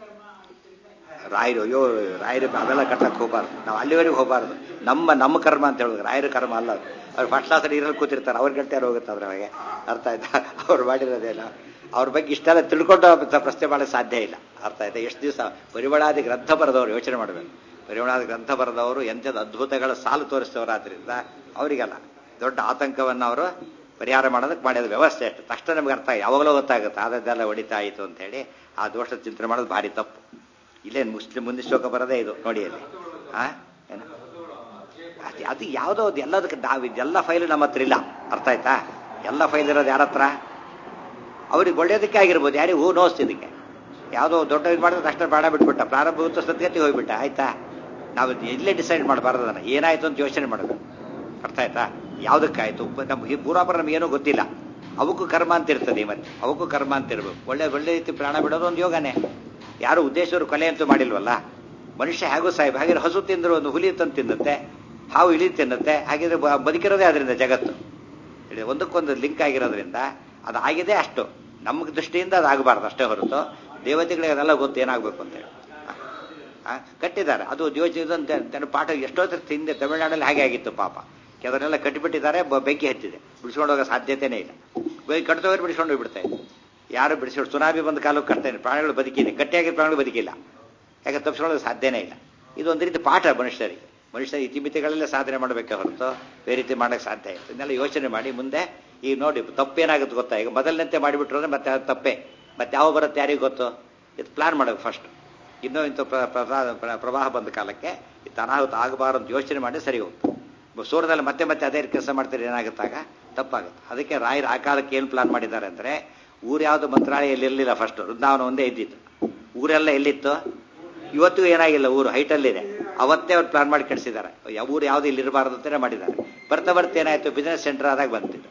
A: ರಾಯರು ಅಯ್ಯೋ ರಾಯರು ಅವೆಲ್ಲ ಕಟ್ಟಕ್ಕೆ ಹೋಗಬಾರ್ದು ನಾವು ಅಲ್ಲಿವರೆಗೆ ಹೋಗಬಾರ್ದು ನಮ್ಮ ನಮ್ಮ ಕರ್ಮ ಅಂತ ಹೇಳಿದ್ರು ರಾಯರ ಕರ್ಮ ಅಲ್ಲ ಅದು ಅವ್ರು ಫಸ್ಟ್ ಕ್ಲಾಸ್ ನೀರಲ್ಲಿ ಕೂತಿರ್ತಾರೆ ಅವ್ರ ಗಂಟೆ ಹೋಗುತ್ತೆ ಅದ್ರ ಹಾಗೆ ಅರ್ಥ ಆಯ್ತಾ ಅವ್ರು ಮಾಡಿರೋದೇನೋ ಅವ್ರ ಬಗ್ಗೆ ಇಷ್ಟೆಲ್ಲ ತಿಳ್ಕೊಂಡು ಪ್ರಶ್ನೆ ಮಾಡೋಕ್ಕೆ ಸಾಧ್ಯ ಇಲ್ಲ ಅರ್ಥ ಆಯ್ತಾ ಎಷ್ಟು ದಿವಸ ಪರಿಮಳಾದಿ ಗ್ರಂಥ ಬರೆದವರು ಯೋಚನೆ ಮಾಡಬೇಕು ಪರಿಮಳಾದಿ ಗ್ರಂಥ ಬರೆದವರು ಎಂಥದ್ದು ಅದ್ಭುತಗಳ ಸಾಲು ತೋರಿಸಿದವರಾದ್ರಿಂದ ಅವರಿಗಲ್ಲ ದೊಡ್ಡ ಆತಂಕವನ್ನು ಅವರು ಪರಿಹಾರ ಮಾಡೋದಕ್ಕೆ ಮಾಡಿದ ವ್ಯವಸ್ಥೆ ಅಷ್ಟು ತಕ್ಷಣ ನಮ್ಗೆ ಅರ್ಥ ಯಾವಾಗಲೂ ಗೊತ್ತಾಗುತ್ತೆ ಆದದ್ದೆಲ್ಲ ಹೊಡಿತಾ ಆಯಿತು ಅಂತ ಹೇಳಿ ಆ ದೋಷ ಚಿಂತನೆ ಮಾಡೋದು ಭಾರಿ ತಪ್ಪು ಇಲ್ಲೇನು ಮುಸ್ಲಿಂ ಮುಂದೆ ಶ್ಲೋಕ ಬರೋದೇ ಇದು ನೋಡಿ ಅಲ್ಲಿ ಆ ಏನು ಅದು ಅದು ಯಾವುದೋ ಅದು ಎಲ್ಲದಕ್ಕೆ ನಾವು ಇದೆಲ್ಲ ಫೈಲ್ ನಮ್ಮ ಹತ್ರ ಇಲ್ಲ ಅರ್ಥ ಆಯ್ತಾ ಎಲ್ಲ ಫೈಲ್ ಇರೋದು ಯಾರ ಹತ್ರ ಅವ್ರಿಗೆ ಒಳ್ಳೇದಕ್ಕೆ ಆಗಿರ್ಬೋದು ಯಾರಿಗೆ ಹೂ ನೋಸ್ ಇದಕ್ಕೆ ಯಾವುದೋ ದೊಡ್ಡ ಇದು ಮಾಡಿದ್ರೆ ತಕ್ಷಣ ಪ್ರಾಣ ಬಿಟ್ಬಿಟ್ಟ ಪ್ರಾರಂಭ ಸದ್ಗತಿ ಹೋಗ್ಬಿಟ್ಟ ಆಯ್ತಾ ನಾವು ಎಲ್ಲೇ ಡಿಸೈಡ್ ಮಾಡಬಾರ್ದು ಅದನ್ನು ಏನಾಯ್ತು ಅಂತ ಯೋಚನೆ ಮಾಡಬೇಕು ಅರ್ಥ ಆಯ್ತಾ ಯಾವುದಕ್ಕಾಯ್ತು ನಮ್ಗೆ ಪೂರ್ವಾಪರ ನಮಗೇನೂ ಗೊತ್ತಿಲ್ಲ ಅವಕ್ಕೂ ಕರ್ಮ ಅಂತ ಇರ್ತದೆ ಮತ್ತೆ ಅವಕ್ಕೂ ಕರ್ಮ ಅಂತ ಇರ್ಬೇಕು ಒಳ್ಳೆ ಒಳ್ಳೆ ರೀತಿ ಪ್ರಾಣ ಬಿಡೋದು ಒಂದು ಯೋಗನೇ ಯಾರು ಉದ್ದೇಶವರು ಕೊಲೆ ಅಂತೂ ಮಾಡಿಲ್ವಲ್ಲ ಮನುಷ್ಯ ಹೇಗೂ ಸಾಹೇಬ್ ಹಾಗೆ ಹಸು ತಿಂದ್ರು ಒಂದು ಹುಲಿ ತಂದು ತಿನ್ನುತ್ತೆ ಹಾವು ಇಳಿ ತಿನ್ನುತ್ತೆ ಹಾಗಿದ್ರೆ ಬದುಕಿರೋದೇ ಅದರಿಂದ ಜಗತ್ತು ಹೇಳಿ ಒಂದಕ್ಕೊಂದು ಲಿಂಕ್ ಆಗಿರೋದ್ರಿಂದ ಅದು ಆಗಿದೆ ಅಷ್ಟು ನಮ್ಮ ದೃಷ್ಟಿಯಿಂದ ಅದು ಆಗಬಾರ್ದು ಅಷ್ಟೇ ಹೊರತು ದೇವತೆಗಳಿಗೆ ಅದೆಲ್ಲ ಗೊತ್ತು ಏನಾಗಬೇಕು ಅಂತೇಳಿ ಕಟ್ಟಿದ್ದಾರೆ ಅದು ಯೋಚಿಸಿದ ಪಾಠ ಎಷ್ಟೋ ಹಿಂದೆ ತಮಿಳುನಾಡಲ್ಲಿ ಹಾಗೆ ಆಗಿತ್ತು ಪಾಪ ಕೆಲವರೆಲ್ಲ ಕಟ್ಟಿಬಿಟ್ಟಿದ್ದಾರೆ ಬೆಂಕಿ ಹತ್ತಿದೆ ಬಿಡಿಸ್ಕೊಂಡು ಹೋಗೋ ಸಾಧ್ಯತೆನೇ ಇಲ್ಲ ಕಟ್ತವ್ರು ಬಿಡಿಸ್ಕೊಂಡು ಹೋಗ್ಬಿಡ್ತಾ ಇದೆ ಯಾರು ಬಿಡಿಸ್ಕೊಂಡು ಸುನಾಮಿ ಬಂದ ಕಾಲಕ್ಕೆ ಕಟ್ತೇನೆ ಪ್ರಾಣಿಗಳು ಬದುಕಿದೆ ಗಟ್ಟಿಯಾಗಿರೋ ಪ್ರಾಣಿಗಳು ಬದುಕಿಲ್ಲ ಯಾಕೆ ತಪ್ಪಿಸ್ಕೊಳ್ಳೋದು ಸಾಧ್ಯನೇ ಇಲ್ಲ ಇದು ಒಂದು ರೀತಿ ಪಾಠ ಮನುಷ್ಯರಿಗೆ ಮನುಷ್ಯ ಇತಿಮಿತಿಗಳಲ್ಲೇ ಸಾಧನೆ ಮಾಡಬೇಕೆ ಹೊರತು ಬೇರೆ ರೀತಿ ಮಾಡೋಕ್ಕೆ ಸಾಧ್ಯ ಇಲ್ಲ ಇದನ್ನೆಲ್ಲ ಯೋಚನೆ ಮಾಡಿ ಮುಂದೆ ಈಗ ನೋಡಿ ತಪ್ಪೇನಾಗುತ್ತೆ ಗೊತ್ತಾ ಈಗ ಮೊದಲನಂತೆ ಮಾಡಿಬಿಟ್ರು ಅಂದ್ರೆ ಮತ್ತೆ ಅದು ತಪ್ಪೇ ಮತ್ತೆ ಯಾವ ಬರುತ್ತೆ ಯಾರಿಗೂ ಗೊತ್ತು ಇದು ಪ್ಲಾನ್ ಮಾಡಬೇಕು ಫಸ್ಟ್ ಇನ್ನೂ ಇಂಥ ಪ್ರವಾಹ ಬಂದ ಕಾಲಕ್ಕೆ ಇದು ಅನಾಹುತ ಆಗಬಾರದು ಅಂತ ಯೋಚನೆ ಮಾಡಿ ಸರಿ ಹೋಗ್ತು ಸೂರದಲ್ಲಿ ಮತ್ತೆ ಮತ್ತೆ ಅದೇ ಕೆಲಸ ಮಾಡ್ತಾರೆ ಏನಾಗುತ್ತಾಗ ತಪ್ಪಾಗುತ್ತೆ ಅದಕ್ಕೆ ರಾಯರು ಆ ಕಾಲಕ್ಕೆ ಏನು ಪ್ಲಾನ್ ಮಾಡಿದ್ದಾರೆ ಅಂದರೆ ಊರು ಯಾವುದು ಮಂತ್ರಾಲಯಲ್ಲಿ ಇರಲಿಲ್ಲ ಫಸ್ಟ್ ವೃಂದಾವನ ಒಂದೇ ಇದ್ದಿತ್ತು ಊರೆಲ್ಲ ಎಲ್ಲಿತ್ತು ಇವತ್ತಿಗೂ ಏನಾಗಿಲ್ಲ ಊರು ಹೈಟಲ್ಲಿದೆ ಅವತ್ತೇ ಅವ್ರು ಪ್ಲಾನ್ ಮಾಡಿ ಕಟ್ಸಿದ್ದಾರೆ ಯಾವ ಊರು ಯಾವುದು ಇಲ್ಲಿ ಇರಬಾರ್ದು ಅಂತಾನೆ ಮಾಡಿದ್ದಾರೆ ಬರ್ತಾ ಬರ್ತಾ ಏನಾಯ್ತು ಬಿಸ್ನೆಸ್ ಸೆಂಟರ್ ಆದಾಗ ಬಂತಿದ್ದು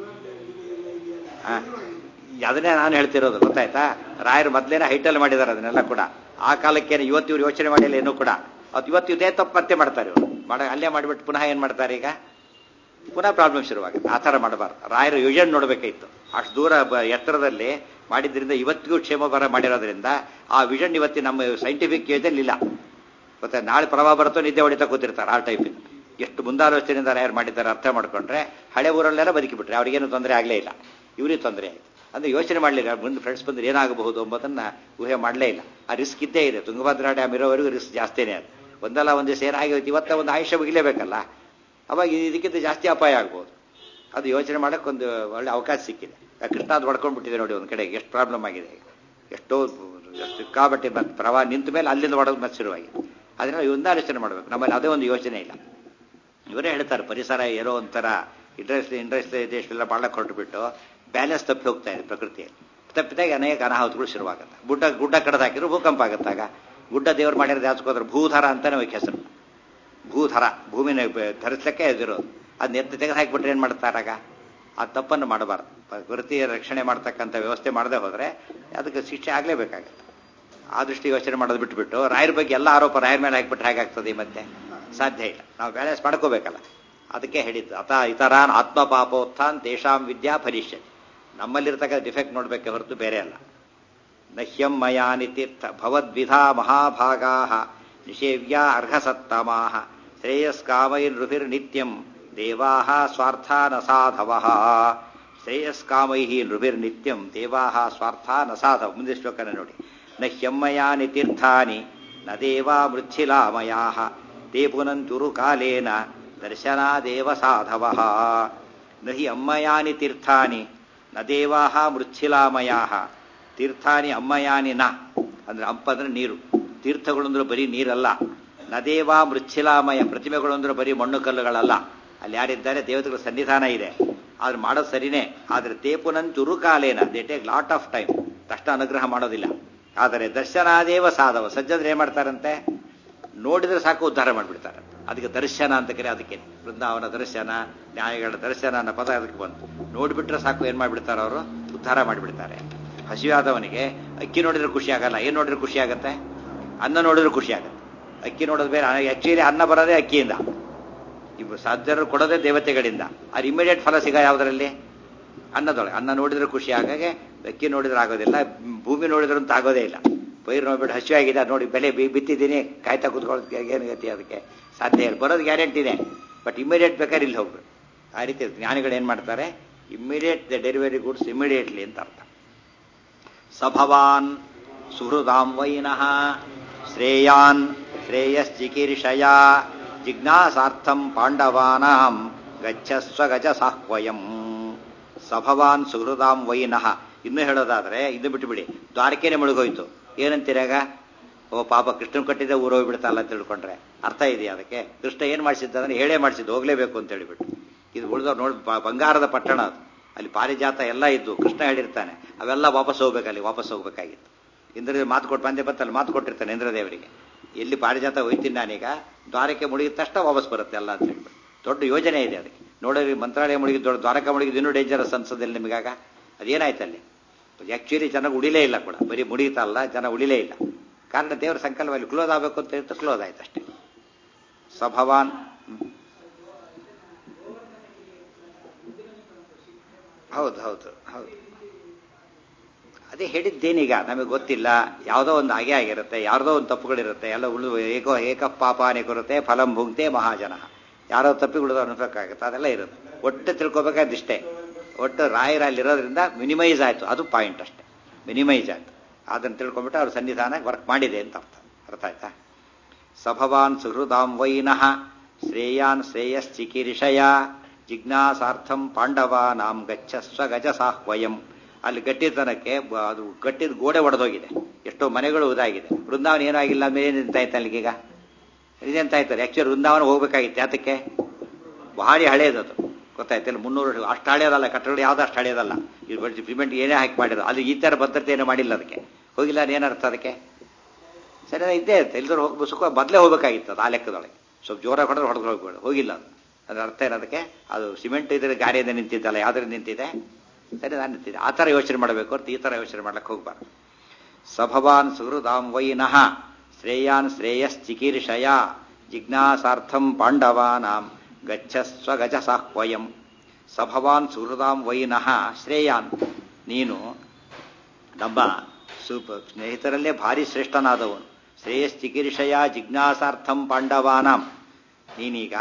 A: ಹಾ ಅದನ್ನೇ ನಾನು ಹೇಳ್ತಿರೋದು ಗೊತ್ತಾಯ್ತಾ ರಾಯರು ಮೊದಲೇನೆ ಹೈಟಲ್ಲಿ ಮಾಡಿದ್ದಾರೆ ಅದನ್ನೆಲ್ಲ ಕೂಡ ಆ ಕಾಲಕ್ಕೇನು ಇವತ್ತು ಇವ್ರು ಯೋಚನೆ ಮಾಡಿಲ್ಲ ಏನೂ ಕೂಡ ಅದು ಇವತ್ತು ಇದೇ ತಪ್ಪು ಮತ್ತೆ ಮಾಡ್ತಾರೆ ಇವರು ಮಾಡ ಅಲ್ಲೇ ಮಾಡಿಬಿಟ್ಟು ಪುನಃ ಏನು ಮಾಡ್ತಾರೆ ಈಗ ಪುನಃ ಪ್ರಾಬ್ಲಮ್ ಶುರುವಾಗುತ್ತೆ ಆ ಥರ ಮಾಡಬಾರ್ದು ರಾಯರು ವಿಷನ್ ನೋಡಬೇಕಾಗಿತ್ತು ಅಷ್ಟು ದೂರ ಎತ್ತರದಲ್ಲಿ ಮಾಡಿದ್ರಿಂದ ಇವತ್ತಿಗೂ ಕ್ಷೇಮ ಬರ ಮಾಡಿರೋದ್ರಿಂದ ಆ ವಿಷನ್ ಇವತ್ತಿ ನಮ್ಮ ಸೈಂಟಿಫಿಕ್ ಏಜಲ್ಲಿ ಇಲ್ಲ ಗೊತ್ತಾ ನಾಳೆ ಪ್ರಭಾವ ಬರುತ್ತೋ ನಿದ್ದೆ ಹೊಡಿತಾ ಕೂತಿರ್ತಾರೆ ಆ ಟೈಪಿಂದ ಎಷ್ಟು ಮುಂದಾಲೋಚನೆಯಿಂದ ರಾಯರು ಮಾಡಿದ್ದಾರೆ ಅರ್ಥ ಮಾಡ್ಕೊಂಡ್ರೆ ಹಳೆ ಊರಲ್ಲೆಲ್ಲ ಬದುಕಿಬಿಟ್ರೆ ಅವ್ರಿಗೇನು ತೊಂದರೆ ಆಗಲೇ ಇಲ್ಲ ಇವ್ರಿಗೆ ತೊಂದರೆ ಆಯಿತು ಅಂದ್ರೆ ಯೋಚನೆ ಮಾಡಲಿಲ್ಲ ಮುಂದೆ ಫ್ರೆಂಡ್ಸ್ ಬಂದ್ರೆ ಏನಾಗಬಹುದು ಎಂಬುದನ್ನ ಊಹೆ ಮಾಡಲೇ ಇಲ್ಲ ಆ ರಿಸ್ಕ್ ಇದ್ದೇ ಇದೆ ತುಂಗಭದ್ರಾ ಡ್ಯಾಮ್ ಇರೋವರೆಗೂ ರಿಸ್ಕ್ ಜಾಸ್ತಿನೇ ಅದು ಒಂದಲ್ಲ ಒಂದು ದಿವಸ ಏನಾಗಿತ್ತು ಇವತ್ತ ಒಂದು ಆಯುಷ್ಯ ಮುಗಿಲೇಬೇಕಲ್ಲ ಅವಾಗ ಇದಕ್ಕಿಂತ ಜಾಸ್ತಿ ಅಪಾಯ ಆಗ್ಬೋದು ಅದು ಯೋಚನೆ ಮಾಡಕ್ಕೆ ಒಂದು ಒಳ್ಳೆ ಅವಕಾಶ ಸಿಕ್ಕಿದೆ ಆ ಕೃಷ್ಣ ಅದು ಹೊಡ್ಕೊಂಡ್ಬಿಟ್ಟಿದೆ ನೋಡಿ ಒಂದು ಕಡೆ ಎಷ್ಟು ಪ್ರಾಬ್ಲಮ್ ಆಗಿದೆ ಈಗ ಎಷ್ಟೋ ಸಿಕ್ಕಾಬಟ್ಟೆ ಮತ್ತೆ ಪ್ರವಾಹ ನಿಂತ ಮೇಲೆ ಅಲ್ಲಿಂದ ಹೊಡೋದು ಮತ್ತೆ ಶುರುವಾಗಿದೆ ಅದನ್ನ ಒಂದು ಆಲೋಚನೆ ಮಾಡಬೇಕು ನಮ್ಮಲ್ಲಿ ಅದೇ ಒಂದು ಯೋಚನೆ ಇಲ್ಲ ಇವರೇ ಹೇಳ್ತಾರೆ ಪರಿಸರ ಏನೋ ಒಂಥರ ಇಂಡಸ್ಟ್ರಿ ಇಂಡಸ್ಟ್ರಿಯಲೈಸೇಷನ್ ಎಲ್ಲ ಮಾಡಕ್ಕೆ ಹೊರಟುಬಿಟ್ಟು ಬ್ಯಾಲೆನ್ಸ್ ತಪ್ಪಿ ಹೋಗ್ತಾ ಇದೆ ಪ್ರಕೃತಿಯಲ್ಲಿ ತಪ್ಪಿದಾಗ ಅನೇಕ ಅನಾಹುತಗಳು ಶುರುವಾಗುತ್ತೆ ಗುಡ್ಡ ಗುಡ್ಡ ಕಡ್ದು ಹಾಕಿದ್ರು ಭೂಕಂಪ ಆಗುತ್ತಾಗ ಗುಡ್ಡ ದೇವರು ಮಾಡಿರೋದು ಯಾಸ್ಕೋದ್ರೆ ಭೂಧರ ಅಂತಾನೆ ಅವಕ್ಕೆ ಹೆಸರು ಭೂಧರ ಭೂಮಿನ ಧರಿಸ್ಲಿಕ್ಕೆ ಎದಿರೋದು ಅದನ್ನ ಎತ್ತು ತೆಗೆದು ಹಾಕಿಬಿಟ್ರೆ ಏನು ಮಾಡ್ತಾರಾಗ ಆ ತಪ್ಪನ್ನು ಮಾಡಬಾರ್ದು ಪ್ರಕೃತಿಯ ರಕ್ಷಣೆ ಮಾಡ್ತಕ್ಕಂಥ ವ್ಯವಸ್ಥೆ ಮಾಡದೆ ಹೋದರೆ ಅದಕ್ಕೆ ಶಿಕ್ಷೆ ಆಗಲೇಬೇಕಾಗತ್ತೆ ಆ ದೃಷ್ಟಿ ಯೋಚನೆ ಮಾಡೋದು ಬಿಟ್ಬಿಟ್ಟು ರಾಯರ ಬಗ್ಗೆ ಎಲ್ಲ ಆರೋಪ ರಾಯರ ಮೇಲೆ ಹಾಕ್ಬಿಟ್ರೆ ಹೇಗಾಗ್ತದೆ ಮತ್ತೆ ಸಾಧ್ಯ ಇಲ್ಲ ನಾವು ಬ್ಯಾಲೆನ್ಸ್ ಮಾಡ್ಕೋಬೇಕಲ್ಲ ಅದಕ್ಕೆ ಹೇಳಿದ್ದು ಅತ ಇತರಾನ್ ಆತ್ಮ ಪಾಪೋತ್ಥಾನ್ ತೇಷಾಂ ವಿದ್ಯಾ ಭರಿಷ್ಯತಿ ನಮ್ಮಲ್ಲಿರ್ತಕ್ಕ ಡಿಫೆಕ್ಟ್ ನೋಡ್ಬೇಕೆ ಹೊರತು ಬೇರೆ ಅಲ್ಲ ನಹ್ಯಂ ಮಯಾನಿ ತೀರ್ಥ ಭವದ್ವಿಧಾ ಮಹಾಭಾಗಾ ನಿಷೇವ್ಯ ಅರ್ಹಸತ್ತಮಾ ಶ್ರೇಯಸ್ಕಾಮೈರ್ನೃಭಿರ್ನಿತ್ಯಂ ದೇವಾ ಸ್ವಾರ್ಥ ನ ಸಾಧವ ಶ್ರೇಯಸ್ಕಾಮೈ ನೃಭಿರ್ನಿತ್ಯಂ ದೇವಾ ಸ್ವಾರ್ಥ ನ ಸಾಧವ ಮುಂದೆ ಶ್ಲೋಕನ ನೋಡಿ ನ ಹ್ಯಮ್ಮಯಾನಿ ತೀರ್ಥಾನಿ ನ ದೇವಾ ಮೃಚ್ಛಿಲಾಮಯಾ ತೇ ಪುನಂಚುರು ಕಾಲೇನ ದರ್ಶನಾದೇವ ಸಾಧವ ನ ಹಿ ಅಮ್ಮಯಾನಿ ತೀರ್ಥಾನಿ ನ ದೇವಾ ಮೃಚ್ಛಿಲಾಮಯಾ ತೀರ್ಥಾನಿ ಅಮ್ಮಯಾನಿ ನ ಅಂದ್ರೆ ಅಂಪ ಅಂದ್ರೆ ನೀರು ತೀರ್ಥಗಳು ಅಂದ್ರೆ ಬರೀ ನೀರಲ್ಲ ನದೇವಾ ಮೃಚ್ಛಿಲಾಮಯ ಪ್ರತಿಮೆಗಳು ಅಂದ್ರೆ ಬರೀ ಮಣ್ಣು ಕಲ್ಲುಗಳಲ್ಲ ಅಲ್ಲಿ ಯಾರಿದ್ದಾರೆ ದೇವತೆಗಳ ಸನ್ನಿಧಾನ ಇದೆ ಆದ್ರೆ ಮಾಡೋದು ಸರಿನೇ ಆದ್ರೆ ತೇಪುನನ್ ಚುರುಕಾಲೇನ they take lot of time ತಕ್ಷಣ ಅನುಗ್ರಹ ಮಾಡೋದಿಲ್ಲ ಆದರೆ ದರ್ಶನಾದೇವ ಸಾಧವ ಸಜ್ಜದ್ರೆ ಏನ್ ಮಾಡ್ತಾರಂತೆ ನೋಡಿದ್ರೆ ಸಾಕು ಉದ್ಧಾರ ಮಾಡಿಬಿಡ್ತಾರೆ ಅದಕ್ಕೆ ದರ್ಶನ ಅಂತ ಕರೆ ಅದಕ್ಕೆ ಬೃಂದಾವನ ದರ್ಶನ ನ್ಯಾಯಗಳ ದರ್ಶನ ಅನ್ನೋ ಪದ ಅದಕ್ಕೆ ಬಂತು ನೋಡಿಬಿಟ್ರೆ ಸಾಕು ಏನ್ ಮಾಡಿಬಿಡ್ತಾರೆ ಅವರು ಉದ್ಧಾರ ಮಾಡಿಬಿಡ್ತಾರೆ ಹಸಿವಾದವನಿಗೆ ಅಕ್ಕಿ ನೋಡಿದ್ರೆ ಖುಷಿ ಆಗಲ್ಲ ಏನ್ ನೋಡಿದ್ರೆ ಖುಷಿ ಆಗತ್ತೆ ಅನ್ನ ನೋಡಿದ್ರೆ ಖುಷಿ ಆಗುತ್ತೆ ಅಕ್ಕಿ ನೋಡೋದು ಬೇರೆ ಆಕ್ಚುಲಿ ಅನ್ನ ಬರೋದೇ ಅಕ್ಕಿಯಿಂದ ಇವು ಸಾಧ್ಯರು ಕೊಡೋದೇ ದೇವತೆಗಳಿಂದ ಅದು ಇಮಿಡಿಯೇಟ್ ಫಲ ಸಿಗ ಯಾವುದರಲ್ಲಿ ಅನ್ನದೊಳಗೆ ಅನ್ನ ನೋಡಿದ್ರೆ ಖುಷಿ ಆಗಾಗೆ ಅಕ್ಕಿ ನೋಡಿದ್ರೆ ಆಗೋದಿಲ್ಲ ಭೂಮಿ ನೋಡಿದ್ರೆ ಅಂತ ಆಗೋದೇ ಇಲ್ಲ ಪೈರು ನೋಡ್ಬಿಟ್ಟು ಹಸಿವೆ ಆಗಿದೆ ನೋಡಿ ಬೆಲೆ ಬಿತ್ತಿದ್ದೀನಿ ಕಾಯ್ತಾ ಕೂತ್ಕೊಳ್ಳೋದು ಏನು ಗತಿ ಅದಕ್ಕೆ ಸಾಧ್ಯ ಇಲ್ಲ ಬರೋದು ಗ್ಯಾರಂಟಿ ಇದೆ ಬಟ್ ಇಮಿಡಿಯೇಟ್ ಬೇಕಾದ್ರೆ ಇಲ್ಲಿ ಹೋಗ್ಬೇಕು ಆ ರೀತಿ ಜ್ಞಾನಿಗಳು ಏನು ಮಾಡ್ತಾರೆ immediate the delivery goods immediately ಅಂತ ಅರ್ಥ ಸಭವಾನ್ ಸುಹೃದಾಂ ವೈನಃ ಶ್ರೇಯಾನ್ ಶ್ರೇಯಶ್ಚಿಕೀರ್ಷಯ ಜಿಜ್ಞಾಸಾರ್ಥಂ ಪಾಂಡವಾನಾಂ ಗಚ್ಚಸ್ವ ಗಜ ಸಾಹ್ವಯಂ ಸಭವಾನ್ ಸುಹೃದಾಂ ವೈನಃ ಇನ್ನು ಹೇಳೋದಾದ್ರೆ ಇದು ಬಿಟ್ಟುಬಿಡಿ ದ್ವಾರಕೆನೆ ಮುಳುಗೋಯ್ತು ಏನಂತೀರಾಗ ಓ ಪಾಪ ಕೃಷ್ಣನ್ ಕಟ್ಟಿದ್ದೆ ಊರೋಗ್ಬಿಡ್ತಲ್ಲ ಅಂತ ತಿಳ್ಕೊಂಡ್ರೆ ಅರ್ಥ ಇದೆಯಾ ಅದಕ್ಕೆ ಕೃಷ್ಣ ಏನ್ ಮಾಡಿಸಿದ್ದ ಅಂದ್ರೆ ಹೇಳೇ ಮಾಡಿಸಿದ್ದು ಹೋಗ್ಲೇಬೇಕು ಅಂತ ಹೇಳಿಬಿಟ್ಟು ಇದು ಉಳಿದವ್ರು ನೋಡಿ ಬಂಗಾರದ ಪಟ್ಟಣ ಅದು ಅಲ್ಲಿ ಪಾರಿಜಾತ ಎಲ್ಲ ಇದ್ದು ಕೃಷ್ಣ ಹೇಳಿರ್ತಾನೆ ಅವೆಲ್ಲ ವಾಪಸ್ ಹೋಗ್ಬೇಕಲ್ಲಿ ವಾಪಸ್ ಹೋಗ್ಬೇಕಾಗಿತ್ತು ಇಂದ್ರದೇವ್ ಮಾತು ಕೊಟ್ಟು ಬಂದೆ ಬತ್ತಲ್ಲಿ ಮಾತು ಕೊಟ್ಟಿರ್ತಾನೆ ಇಂದ್ರದೇವರಿಗೆ ಎಲ್ಲಿ ಪಾರಿಜಾತ ಹೋಯ್ತೀನಿ ನಾನೀಗ ದ್ವಾರಕ್ಕೆ ಮುಳುಗಿದ ತಕ್ಷಣ ವಾಪಸ್ ಬರುತ್ತೆ ಎಲ್ಲ ಅಂತ ಹೇಳ್ಬಿಟ್ಟು ದೊಡ್ಡ ಯೋಜನೆ ಇದೆ ಅದಕ್ಕೆ ನೋಡಿದ್ರೆ ಮಂತ್ರಾಲಯ ಮುಳುಗಿದ ದೊಡ್ಡ ದ್ವಾರಕ ಮುಳುಗಿದ ಇನ್ನೂ ಡೇಂಜರಸ್ ಅನ್ಸೋದಿಲ್ಲ ನಿಮಗಾಗ ಅದೇನಾಯ್ತು ಅಲ್ಲಿ ಆಕ್ಚುಲಿ ಚೆನ್ನಾಗಿ ಉಳಿಲೇ ಇಲ್ಲ ಕೂಡ ಬರೀ ಮುಡಿತಲ್ಲ ಜನ ಉಳಿಲೇ ಇಲ್ಲ ಕಾರಣ ದೇವರ ಸಂಕಲ್ಪದಲ್ಲಿ ಕ್ಲೋಸ್ ಆಗಬೇಕು ಅಂತ ಹೇಳ್ತಾ ಕ್ಲೋಸ್ ಆಯ್ತು ಅಷ್ಟೇ ಸಭವಾನ್ ಹೌದು ಹೌದು ಹೌದು ಅದೇ ಹೇಳಿದ್ದೇನೀಗ ನಮಗೆ ಗೊತ್ತಿಲ್ಲ ಯಾವುದೋ ಒಂದು ಹಾಗೆ ಆಗಿರುತ್ತೆ ಯಾರ್ದೋ ಒಂದು ತಪ್ಪುಗಳಿರುತ್ತೆ ಎಲ್ಲ ಉಳು ಏಕೋ ಏಕ ಪಾಪಾನೆ ಕೊರುತ್ತೆ ಫಲಂ ಭುಂಕ್ತೆ ಮಹಾಜನ ಯಾರೋ ತಪ್ಪಿಗಳು ಅನ್ಬೇಕಾಗುತ್ತೆ ಅದೆಲ್ಲ ಇರುತ್ತೆ ಒಟ್ಟು ತಿಳ್ಕೊಬೇಕಾದಿಷ್ಟೇ ಒಟ್ಟು ರಾಯರ ಅಲ್ಲಿರೋದ್ರಿಂದ ಮಿನಿಮೈಸ್ ಆಯ್ತು ಅದು ಪಾಯಿಂಟ್ ಅಷ್ಟೇ ಮಿನಿಮೈಸ್ ಆಯ್ತು ಅದನ್ನು ತಿಳ್ಕೊಂಡ್ಬಿಟ್ಟು ಅವ್ರ ಸನ್ನಿಧಾನ ವರ್ಕ್ ಮಾಡಿದೆ ಅಂತ ಅರ್ಥ ಅರ್ಥ ಆಯ್ತಾ ಸಭವಾನ್ ಸುಹೃದಾಂ ವೈನಃ ಶ್ರೇಯಾನ್ ಶ್ರೇಯಶ್ಚಿಕೀರ್ಷಯ ಜಿಜ್ಞಾಸಾರ್ಥಂ ಪಾಂಡವಾನಾಂ ಗಚ್ಚಸ್ವ ಗಜ ಸಾಹ್ವಯಂ ಅಲ್ಲಿ ಗಟ್ಟಿತನಕ್ಕೆ ಅದು ಗಟ್ಟಿದ ಗೋಡೆ ಒಡೆದೋಗಿದೆ ಎಷ್ಟೋ ಮನೆಗಳು ಉದಾಗಿದೆ ವೃಂದಾವನ ಏನೂ ಆಗಿಲ್ಲ ಮೇಲೆ ನಿಂತಾಯ್ತು ಅಲ್ಲಿಗೀಗ ಇದೆಂತಾಯ್ತಾರೆ ಆಕ್ಚುಲಿ ವೃಂದಾವನ ಹೋಗ್ಬೇಕಾಗಿತ್ತು ಯಾತಕ್ಕೆ ಭಾರಿ ಹಳೇದದು ಗೊತ್ತಾಯ್ತಿಲ್ಲ ಮುನ್ನೂರು ವರ್ಷ ಅಷ್ಟು ಹಳೇದಲ್ಲ ಕಟ್ಟಡ ಯಾವ್ದು ಅಷ್ಟು ಹಳೇದಲ್ಲ ಇದು ಸಿಮೆಂಟ್ ಏನೇ ಹಾಕಿ ಮಾಡಿದ್ರು ಅಲ್ಲಿ ಈ ಥರ ಭದ್ರತೆ ಏನೂ ಮಾಡಿಲ್ಲ ಅದಕ್ಕೆ ಹೋಗಿಲ್ಲ ಏನರ್ಥ ಅದಕ್ಕೆ ಸರಿ ಇದ್ದೇ ಇರುತ್ತೆ ಎಲ್ಲರೂ ಹೋಗಿ ಸುಖ ಮೊದಲೇ ಹೋಗ್ಬೇಕಾಗಿತ್ತು ಅದು ಆ ಲೆಕ್ಕದೊಳಗೆ ಸ್ವಲ್ಪ ಜೋರಾಗಿ ಹೊಡೆದ್ರೆ ಹೊಡೆದು ಹೋಗ್ಬೇಡ ಹೋಗಿಲ್ಲ ಅದು ಅದ್ರ ಅರ್ಥ ಏನದಕ್ಕೆ ಅದು ಸಿಮೆಂಟ್ ಇದ್ರೆ ಗಾಡಿಯಿಂದ ನಿಂತಿದ್ದಲ್ಲ ಯಾವ್ದ್ರಿಂದ ನಿಂತಿದೆ ಸರಿ ನಾನು ನಿಂತಿದೆ ಆ ಥರ ಯೋಚನೆ ಮಾಡಬೇಕು ಹೊರತು ಈ ಥರ ಯೋಚನೆ ಮಾಡ್ಲಿಕ್ಕೆ ಹೋಗ್ಬಾರ್ದು ಸಭವಾನ್ ಸುಹೃದಾಂ ವೈನಃ ಶ್ರೇಯಾನ್ ಶ್ರೇಯಶ್ಚಿಕೀರ್ಷಯ ಜಿಜ್ಞಾಸಾರ್ಥಂ ಪಾಂಡವಾನಾಂ ಗಚ್ಚಸ್ವ ಗಜ ಸಾಹ್ವಯಂ ಸಭವಾನ್ ಸುಹೃದಾಂ ವೈನಃ ಶ್ರೇಯಾನ್ ನೀನು ನಮ್ಮ ಸೂಪ ಸ್ನೇಹಿತರಲ್ಲೇ ಭಾರಿ ಶ್ರೇಷ್ಠನಾದವನು ಶ್ರೇಯಶ್ಚಿಕೀರ್ಷಯ ಜಿಜ್ಞಾಸಾರ್ಥಂ ಪಾಂಡವಾನಾಂ ನೀನೀಗ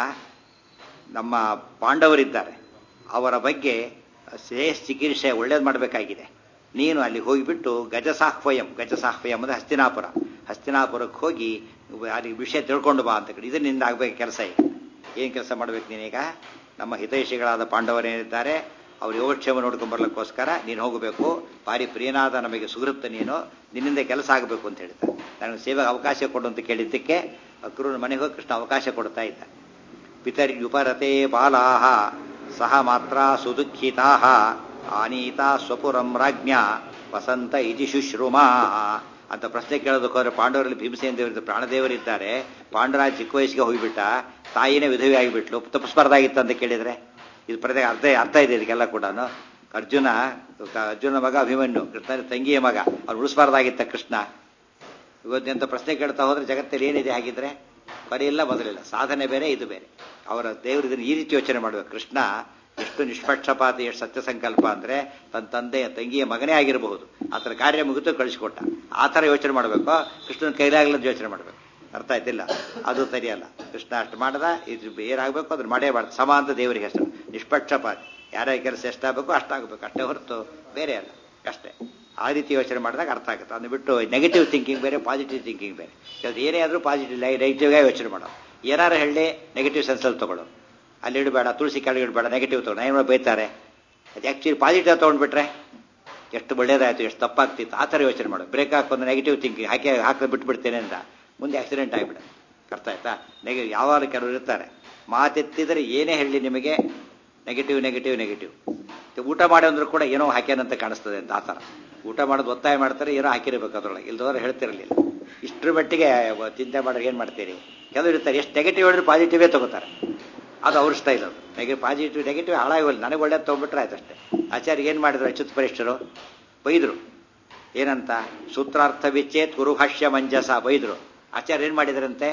A: ನಮ್ಮ ಪಾಂಡವರಿದ್ದಾರೆ ಅವರ ಬಗ್ಗೆ ಶ್ರೇಯಸ್ ಚಿಕಿತ್ಸೆ ಒಳ್ಳೇದು ಮಾಡಬೇಕಾಗಿದೆ ನೀನು ಅಲ್ಲಿ ಹೋಗಿಬಿಟ್ಟು ಗಜಸಾಹ್ವಯಂ ಗಜಸಾಹ್ವಯಂ ಅಂದರೆ ಹಸ್ತಿನಾಪುರ ಹಸ್ತಿನಾಪುರಕ್ಕೆ ಹೋಗಿ ಅಲ್ಲಿ ವಿಷಯ ತಿಳ್ಕೊಂಡು ಬಾ ಅಂತ ಕಡೆ ಇದು ನಿಂದ ಆಗ್ಬೇಕು ಕೆಲಸ ಈಗ ಏನು ಕೆಲಸ ಮಾಡ್ಬೇಕು ನೀನೀಗ ನಮ್ಮ ಹಿತೈಷಿಗಳಾದ ಪಾಂಡವರೇನಿದ್ದಾರೆ ಅವ್ರ ಯೋಗಕ್ಷೇಮ ನೋಡ್ಕೊಂಡ್ ಬರ್ಲಿಕ್ಕೋಸ್ಕರ ನೀನು ಹೋಗಬೇಕು ಭಾರಿ ಪ್ರಿಯನಾದ ನಮಗೆ ಸುಹೃತ್ತ ನೀನು ನಿನ್ನಿಂದ ಕೆಲಸ ಆಗಬೇಕು ಅಂತ ಹೇಳ್ತಾರೆ ನನಗೆ ಸೇವೆಗೆ ಅವಕಾಶ ಕೊಡು ಅಂತ ಕೇಳಿದ್ದಕ್ಕೆ ಅಕ್ರೂನ ಮನೆಗೆ ಹೋಗಿ ಕೃಷ್ಣ ಅವಕಾಶ ಕೊಡ್ತಾ ಇದ್ದ ಪಿತರ್ಯುಪರತೆ ಬಾಲಾಹ ಸಹ ಮಾತ್ರ ಸುದುಃಖಿತಾ ಆನೀತಾ ಸ್ವಪುರಂ ರಾಜ್ಞ ವಸಂತ ಇತಿ ಶುಶ್ರುಮ ಅಂತ ಪ್ರಶ್ನೆ ಕೇಳೋದಕ್ಕೋದ್ರೆ ಪಾಂಡವರಲ್ಲಿ ಭೀಮಸೇನ ದೇವರಿದ್ದ ಪ್ರಾಣದೇವರಿದ್ದಾರೆ ಪಾಂಡವರಾಜ್ ಚಿಕ್ಕ ವಯಸ್ಸಿಗೆ ಹೋಗಿಬಿಟ್ಟ ತಾಯಿನೇ ವಿಧವೆ ಆಗಿಬಿಟ್ಲು ತಪ್ಪಿಸ್ಬಾರ್ದಾಗಿತ್ತು ಅಂತ ಕೇಳಿದ್ರೆ ಇದು ಪ್ರತಿ ಅರ್ಥ ಅರ್ಥ ಇದೆ ಇದಕ್ಕೆಲ್ಲ ಕೂಡ ಅರ್ಜುನ ಅರ್ಜುನ ಮಗ ಅಭಿಮನ್ಯು ಕೃಷ್ಣನ ತಂಗಿಯ ಮಗ ಅವ್ನು ಉಳಿಸ್ಬಾರ್ದಾಗಿತ್ತ ಕೃಷ್ಣ ಇವತ್ತೆಂತ ಪ್ರಶ್ನೆ ಕೇಳ್ತಾ ಹೋದ್ರೆ ಜಗತ್ತಲ್ಲಿ ಏನಿದೆ ಹಾಗಿದ್ರೆ ಕೊನೆಯಿಲ್ಲ ಮೊದಲಿಲ್ಲ ಸಾಧನೆ ಬೇರೆ ಇದು ಬೇರೆ ಅವರ ದೇವರು ಇದನ್ನು ಈ ರೀತಿ ಯೋಚನೆ ಮಾಡಬೇಕು ಕೃಷ್ಣ ಎಷ್ಟು ನಿಷ್ಪಕ್ಷಪಾತ ಎಷ್ಟು ಸತ್ಯ ಸಂಕಲ್ಪ ಅಂದ್ರೆ ತನ್ನ ತಂದೆಯ ತಂಗಿಯ ಮಗನೇ ಆಗಿರಬಹುದು ಆತರ ಕಾರ್ಯ ಮುಗಿತು ಕಳಿಸಿಕೊಟ್ಟ ಆ ಥರ ಯೋಚನೆ ಮಾಡಬೇಕು ಕೃಷ್ಣನ ಕೈಲಾಗಲಂತ ಯೋಚನೆ ಮಾಡಬೇಕು ಅರ್ಥ ಆಯ್ತಿಲ್ಲ ಅದು ಸರಿಯಲ್ಲ ಕೃಷ್ಣ ಅಷ್ಟು ಮಾಡದ ಇದು ಏನಾಗಬೇಕು ಅದನ್ನ ಮಾಡೇಬಾರ್ದು ಸಮ ಅಂತ ದೇವರಿಗೆ ಹೆಸರು ನಿಷ್ಪಕ್ಷಪಾತ ಯಾರ್ಯಾರ ಕೆಲಸ ಎಷ್ಟಾಗಬೇಕು ಅಷ್ಟಾಗಬೇಕು ಅಷ್ಟೇ ಹೊರತು ಬೇರೆ ಅಲ್ಲ ಅಷ್ಟೇ ಆ ರೀತಿ ಯೋಚನೆ ಮಾಡಿದಾಗ ಅರ್ಥ ಆಗುತ್ತೆ ಅದನ್ನ ಬಿಟ್ಟು ನೆಗೆಟಿವ್ ಥಿಂಕಿಂಗ್ ಬೇರೆ ಪಾಸಿಟಿವ್ ಥಿಂಕಿಂಗ್ ಬೇರೆ ಕೆಲವು ಏನೇ ಆದರೂ ಪಾಸಿಟಿವ್ ನೆಗೆಟಿವ್ ಯೋಚನೆ ಮಾಡೋದು ಏನಾರು ಹೇಳಿ ನೆಗೆಟಿವ್ ಸೆನ್ಸಲ್ಲಿ ತಗೊಳ್ಳೋ ಅಲ್ಲಿ ಇಡಬೇಡ ತುಳಸಿ ಕೆಳಗೆ ಇಡಬೇಡ ನೆಗೆಟಿವ್ ತಗೊಂಡು ಏನು ಬೈತಾರೆ ಅದು ಆ್ಯಕ್ಚುಲಿ ಪಾಸಿಟಿವ್ ತೊಗೊಂಡ್ಬಿಟ್ರೆ ಎಷ್ಟು ಒಳ್ಳೇದಾಯ್ತು ಎಷ್ಟು ತಪ್ಪಾಗ್ತಿತ್ತು ಆ ಥರ ಯೋಚನೆ ಮಾಡೋದು ಬ್ರೇಕ್ ಹಾಕೊಂಡು ನೆಗೆಟಿವ್ ಥಿಂಕಿಂಗ್ ಹಾಕಿ ಹಾಕಿ ಬಿಟ್ಬಿಡ್ತೇನೆ ಅಂತ ಮುಂದೆ ಆಕ್ಸಿಡೆಂಟ್ ಆಗಿಬಿಡುತ್ತೆ ಅರ್ಥ ಆಯ್ತಾ ನೆಗೆ ಯಾವಾಗ ಕೆಲವರು ಇರ್ತಾರೆ ಮಾತೆತ್ತಿದರೆ ಏನೇ ಹೇಳಿ ನಿಮಗೆ ನೆಗೆಟಿವ್ ನೆಗೆಟಿವ್ ನೆಗೆಟಿವ್ ಊಟ ಮಾಡಿ ಅಂದ್ರೂ ಕೂಡ ಏನೋ ಹಾಕ್ಯಾನಂತ ಕಾಣಿಸ್ತದೆ ಅಂತ ಆ ಥರ ಊಟ ಮಾಡೋದು ಒತ್ತಾಯ ಮಾಡ್ತಾರೆ ಏನೋ ಹಾಕಿರಬೇಕು ಅದರೊಳಗೆ ಇಲ್ದವ್ರು ಹೇಳ್ತಿರಲಿಲ್ಲ ಇಷ್ಟರ ಮಟ್ಟಿಗೆ ಚಿಂತೆ ಮಾಡೋರು ಏನು ಮಾಡ್ತೀರಿ ಕೆಲವರು ಇರ್ತಾರೆ ಎಷ್ಟು ನೆಗೆಟಿವ್ ಹೇಳಿದ್ರೆ ಪಾಸಿಟಿವೇ ತಗೋತಾರೆ ಅದು ಅವ್ರ ಸ್ಟೈಲ್ ಅದು ನೆಗೆ ಪಾಸಿಟಿವ್ ನೆಗೆಟಿವ್ ಹಾಳಾಗೋಲ್ಲ ನನಗೆ ಒಳ್ಳೇದು ತೊಗೊಂಡ್ಬಿಟ್ರೆ ಆಯ್ತು ಅಷ್ಟೇ ಆಚಾರ್ಯ ಏನು ಮಾಡಿದ್ರು ಅಚ್ಯುತ್ ಪರೀಕ್ಷರು ಬೈದರು ಏನಂತ ಸೂತ್ರಾರ್ಥ ವಿಚ್ಛೇತ್ ಗುರುಭಾಷ್ಯ ಮಂಜಸ ಬೈದರು ಆಚಾರ್ಯ ಏನು ಮಾಡಿದ್ರಂತೆ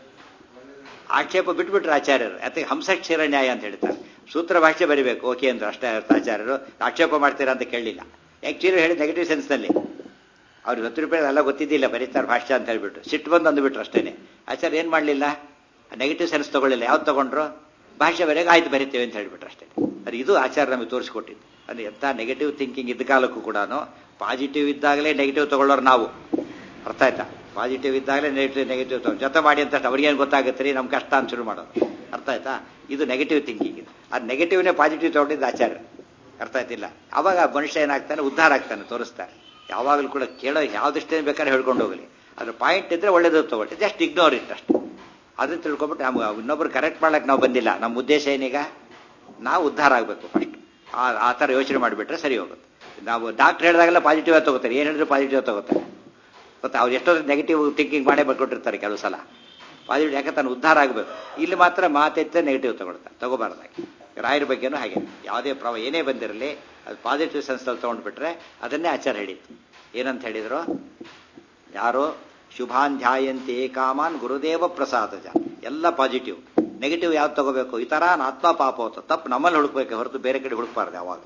A: ಆಕ್ಷೇಪ ಬಿಟ್ಬಿಟ್ರು ಆಚಾರ್ಯರು ಅದಕ್ಕೆ ಹಂಸಕ್ಷೀರ ನ್ಯಾಯ ಅಂತ ಹೇಳ್ತಾರೆ ಸೂತ್ರ ಭಾಷೆ ಬರಿಬೇಕು ಓಕೆ ಅಂದ್ರು ಅಷ್ಟೇ ಆಚಾರ್ಯರು ಆಕ್ಷೇಪ ಮಾಡ್ತೀರಾ ಅಂತ ಕೇಳಲಿಲ್ಲ ಆ್ಯಕ್ಚುಲಿ ಹೇಳಿ ನೆಗೆಟಿವ್ ಸೆನ್ಸ್ನಲ್ಲಿ ಅವ್ರಿಗೆ ಹತ್ತು ರೂಪಾಯಿ ಎಲ್ಲ ಗೊತ್ತಿದ್ದಿಲ್ಲ ಬರೀತಾರೆ ಭಾಷ್ಯ ಅಂತ ಹೇಳ್ಬಿಟ್ಟು ಸಿಟ್ಟು ಬಂದು ಅಂದುಬಿಟ್ರು ಅಷ್ಟೇನೆ ಆಚಾರ್ಯ ಏನು ಮಾಡಲಿಲ್ಲ ನೆಗೆಟಿವ್ ಸೆನ್ಸ್ ತಗೊಳ್ಳಿಲ್ಲ ಯಾವ್ದು ತಗೊಂಡ್ರು ಭಾಷೆ ಬರೆಗೆ ಆಯ್ತು ಬರಿತೇವೆ ಅಂತ ಹೇಳ್ಬಿಟ್ರು ಅಷ್ಟೇ ಅದು ಇದು ಆಚಾರ ನಮಗೆ ತೋರಿಸ್ಕೊಟ್ಟಿದ್ದು ಅದು ಎಂಥ ನೆಗೆಟಿವ್ ಥಿಂಕಿಂಗ್ ಇದ್ದ ಕಾಲಕ್ಕೂ ಕೂಡ ಪಾಸಿಟಿವ್ ಇದ್ದಾಗಲೇ ನೆಗೆಟಿವ್ ತಗೊಳ್ಳೋರು ನಾವು ಅರ್ಥ ಆಯ್ತಾ ಪಾಸಿಟಿವ್ ಇದ್ದಾಗಲೇ ನೆಗೆಟಿವ್ ನೆಗೆಟಿವ್ ತಗೊಂಡು ಜೊತೆ ಮಾಡಿ ಅಂತ ಅವ್ರಿಗೇನು ಗೊತ್ತಾಗುತ್ತೆ ರೀ ನಮ್ಮ ಕಷ್ಟ ಅಂತ ಶುರು ಮಾಡೋದು ಅರ್ಥ ಆಯ್ತಾ ಇದು ನೆಗೆಟಿವ್ ಥಿಂಕಿಂಗ್ ಇದು ಅದು ನೆಗೆಟಿವ್ನೇ ಪಾಸಿಟಿವ್ ತಗೊಂಡಿದ್ದು ಆಚಾರ ಅರ್ಥ ಆಯ್ತಿಲ್ಲ ಅವಾಗ ಮನುಷ್ಯ ಏನಾಗ್ತಾನೆ ಉದ್ಧಾರ ಆಗ್ತಾನೆ ತೋರಿಸ್ತಾರೆ ಯಾವಾಗಲೂ ಕೂಡ ಕೇಳೋ ಯಾವ್ದಿಷ್ಟೇ ಬೇಕಾದ್ರೆ ಹೇಳ್ಕೊಂಡು ಹೋಗಲಿ ಅದ್ರ ಪಾಯಿಂಟ್ ಇದ್ರೆ ಒಳ್ಳೇದು ತಗೊಳ್ಳಿ ಜಸ್ಟ್ ಇಗ್ನೋರ್ ಇಟ್ ಅಷ್ಟೇ ಅದನ್ನ ತಿಳ್ಕೊಬಿಟ್ಟು ನಮ್ಗೆ ಇನ್ನೊಬ್ರು ಕರೆಕ್ಟ್ ಮಾಡ್ಲಿಕ್ಕೆ ನಾವು ಬಂದಿಲ್ಲ ನಮ್ಮ ಉದ್ದೇಶ ಏನೀಗ ನಾವು ಉದ್ಧಾರ ಆಗಬೇಕು ಫಸ್ಟ್ ಆ ಆ ಥರ ಯೋಚನೆ ಮಾಡಿಬಿಟ್ರೆ ಸರಿ ಹೋಗುತ್ತೆ ನಾವು ಡಾಕ್ಟರ್ ಹೇಳಿದಾಗೆಲ್ಲ ಪಾಸಿಟಿವ್ ಆಗಿ ತಗೋತಾರೆ ಏನು ಹೇಳಿದ್ರು ಪಾಸಿಟಿವ್ ತಗೋತಾರೆ ಗೊತ್ತಾ ಅವ್ರು ಎಷ್ಟೋ ನೆಗೆಟಿವ್ ಥಿಂಕಿಂಗ್ ಮಾಡೇ ಬರ್ಕೊಟ್ಟಿರ್ತಾರೆ ಕೆಲವು ಸಲ ಪಾಸಿಟಿವ್ ಯಾಕೆ ತಾನು ಉದ್ಧಾರ ಆಗಬೇಕು ಇಲ್ಲಿ ಮಾತ್ರ ಮಾತೆತ್ತೆ ನೆಗೆಟಿವ್ ತಗೊಳ್ತಾರೆ ತಗೋಬಾರ್ದಾಗಿ ರಾಯರ ಬಗ್ಗೆನೂ ಹಾಗೆ ಯಾವುದೇ ಪ್ರವ ಏನೇ ಬಂದಿರಲಿ ಅದು ಪಾಸಿಟಿವ್ ಸೆನ್ಸ್ನಲ್ಲಿ ತೊಗೊಂಡ್ಬಿಟ್ರೆ ಅದನ್ನೇ ಆಚಾರ ಹೇಳಿತ್ತು ಏನಂತ ಹೇಳಿದ್ರು ಯಾರೋ ಶುಭಾಂಧ್ಯಾಯಂತೆ ಕಾಮಾನ್ ಗುರುದೇವ ಪ್ರಸಾದಜ ಎಲ್ಲ ಪಾಸಿಟಿವ್ ನೆಗೆಟಿವ್ ಯಾವ್ದು ತಗೋಬೇಕು ಈ ಥರ ಆತ್ಮ ಪಾಪ ಹೋತ ತಪ್ಪು ನಮ್ಮಲ್ಲಿ ಹುಡುಕ್ಬೇಕು ಹೊರತು ಬೇರೆ ಕಡೆ ಹುಡುಕ್ಬಾರ್ದು ಯಾವಾಗ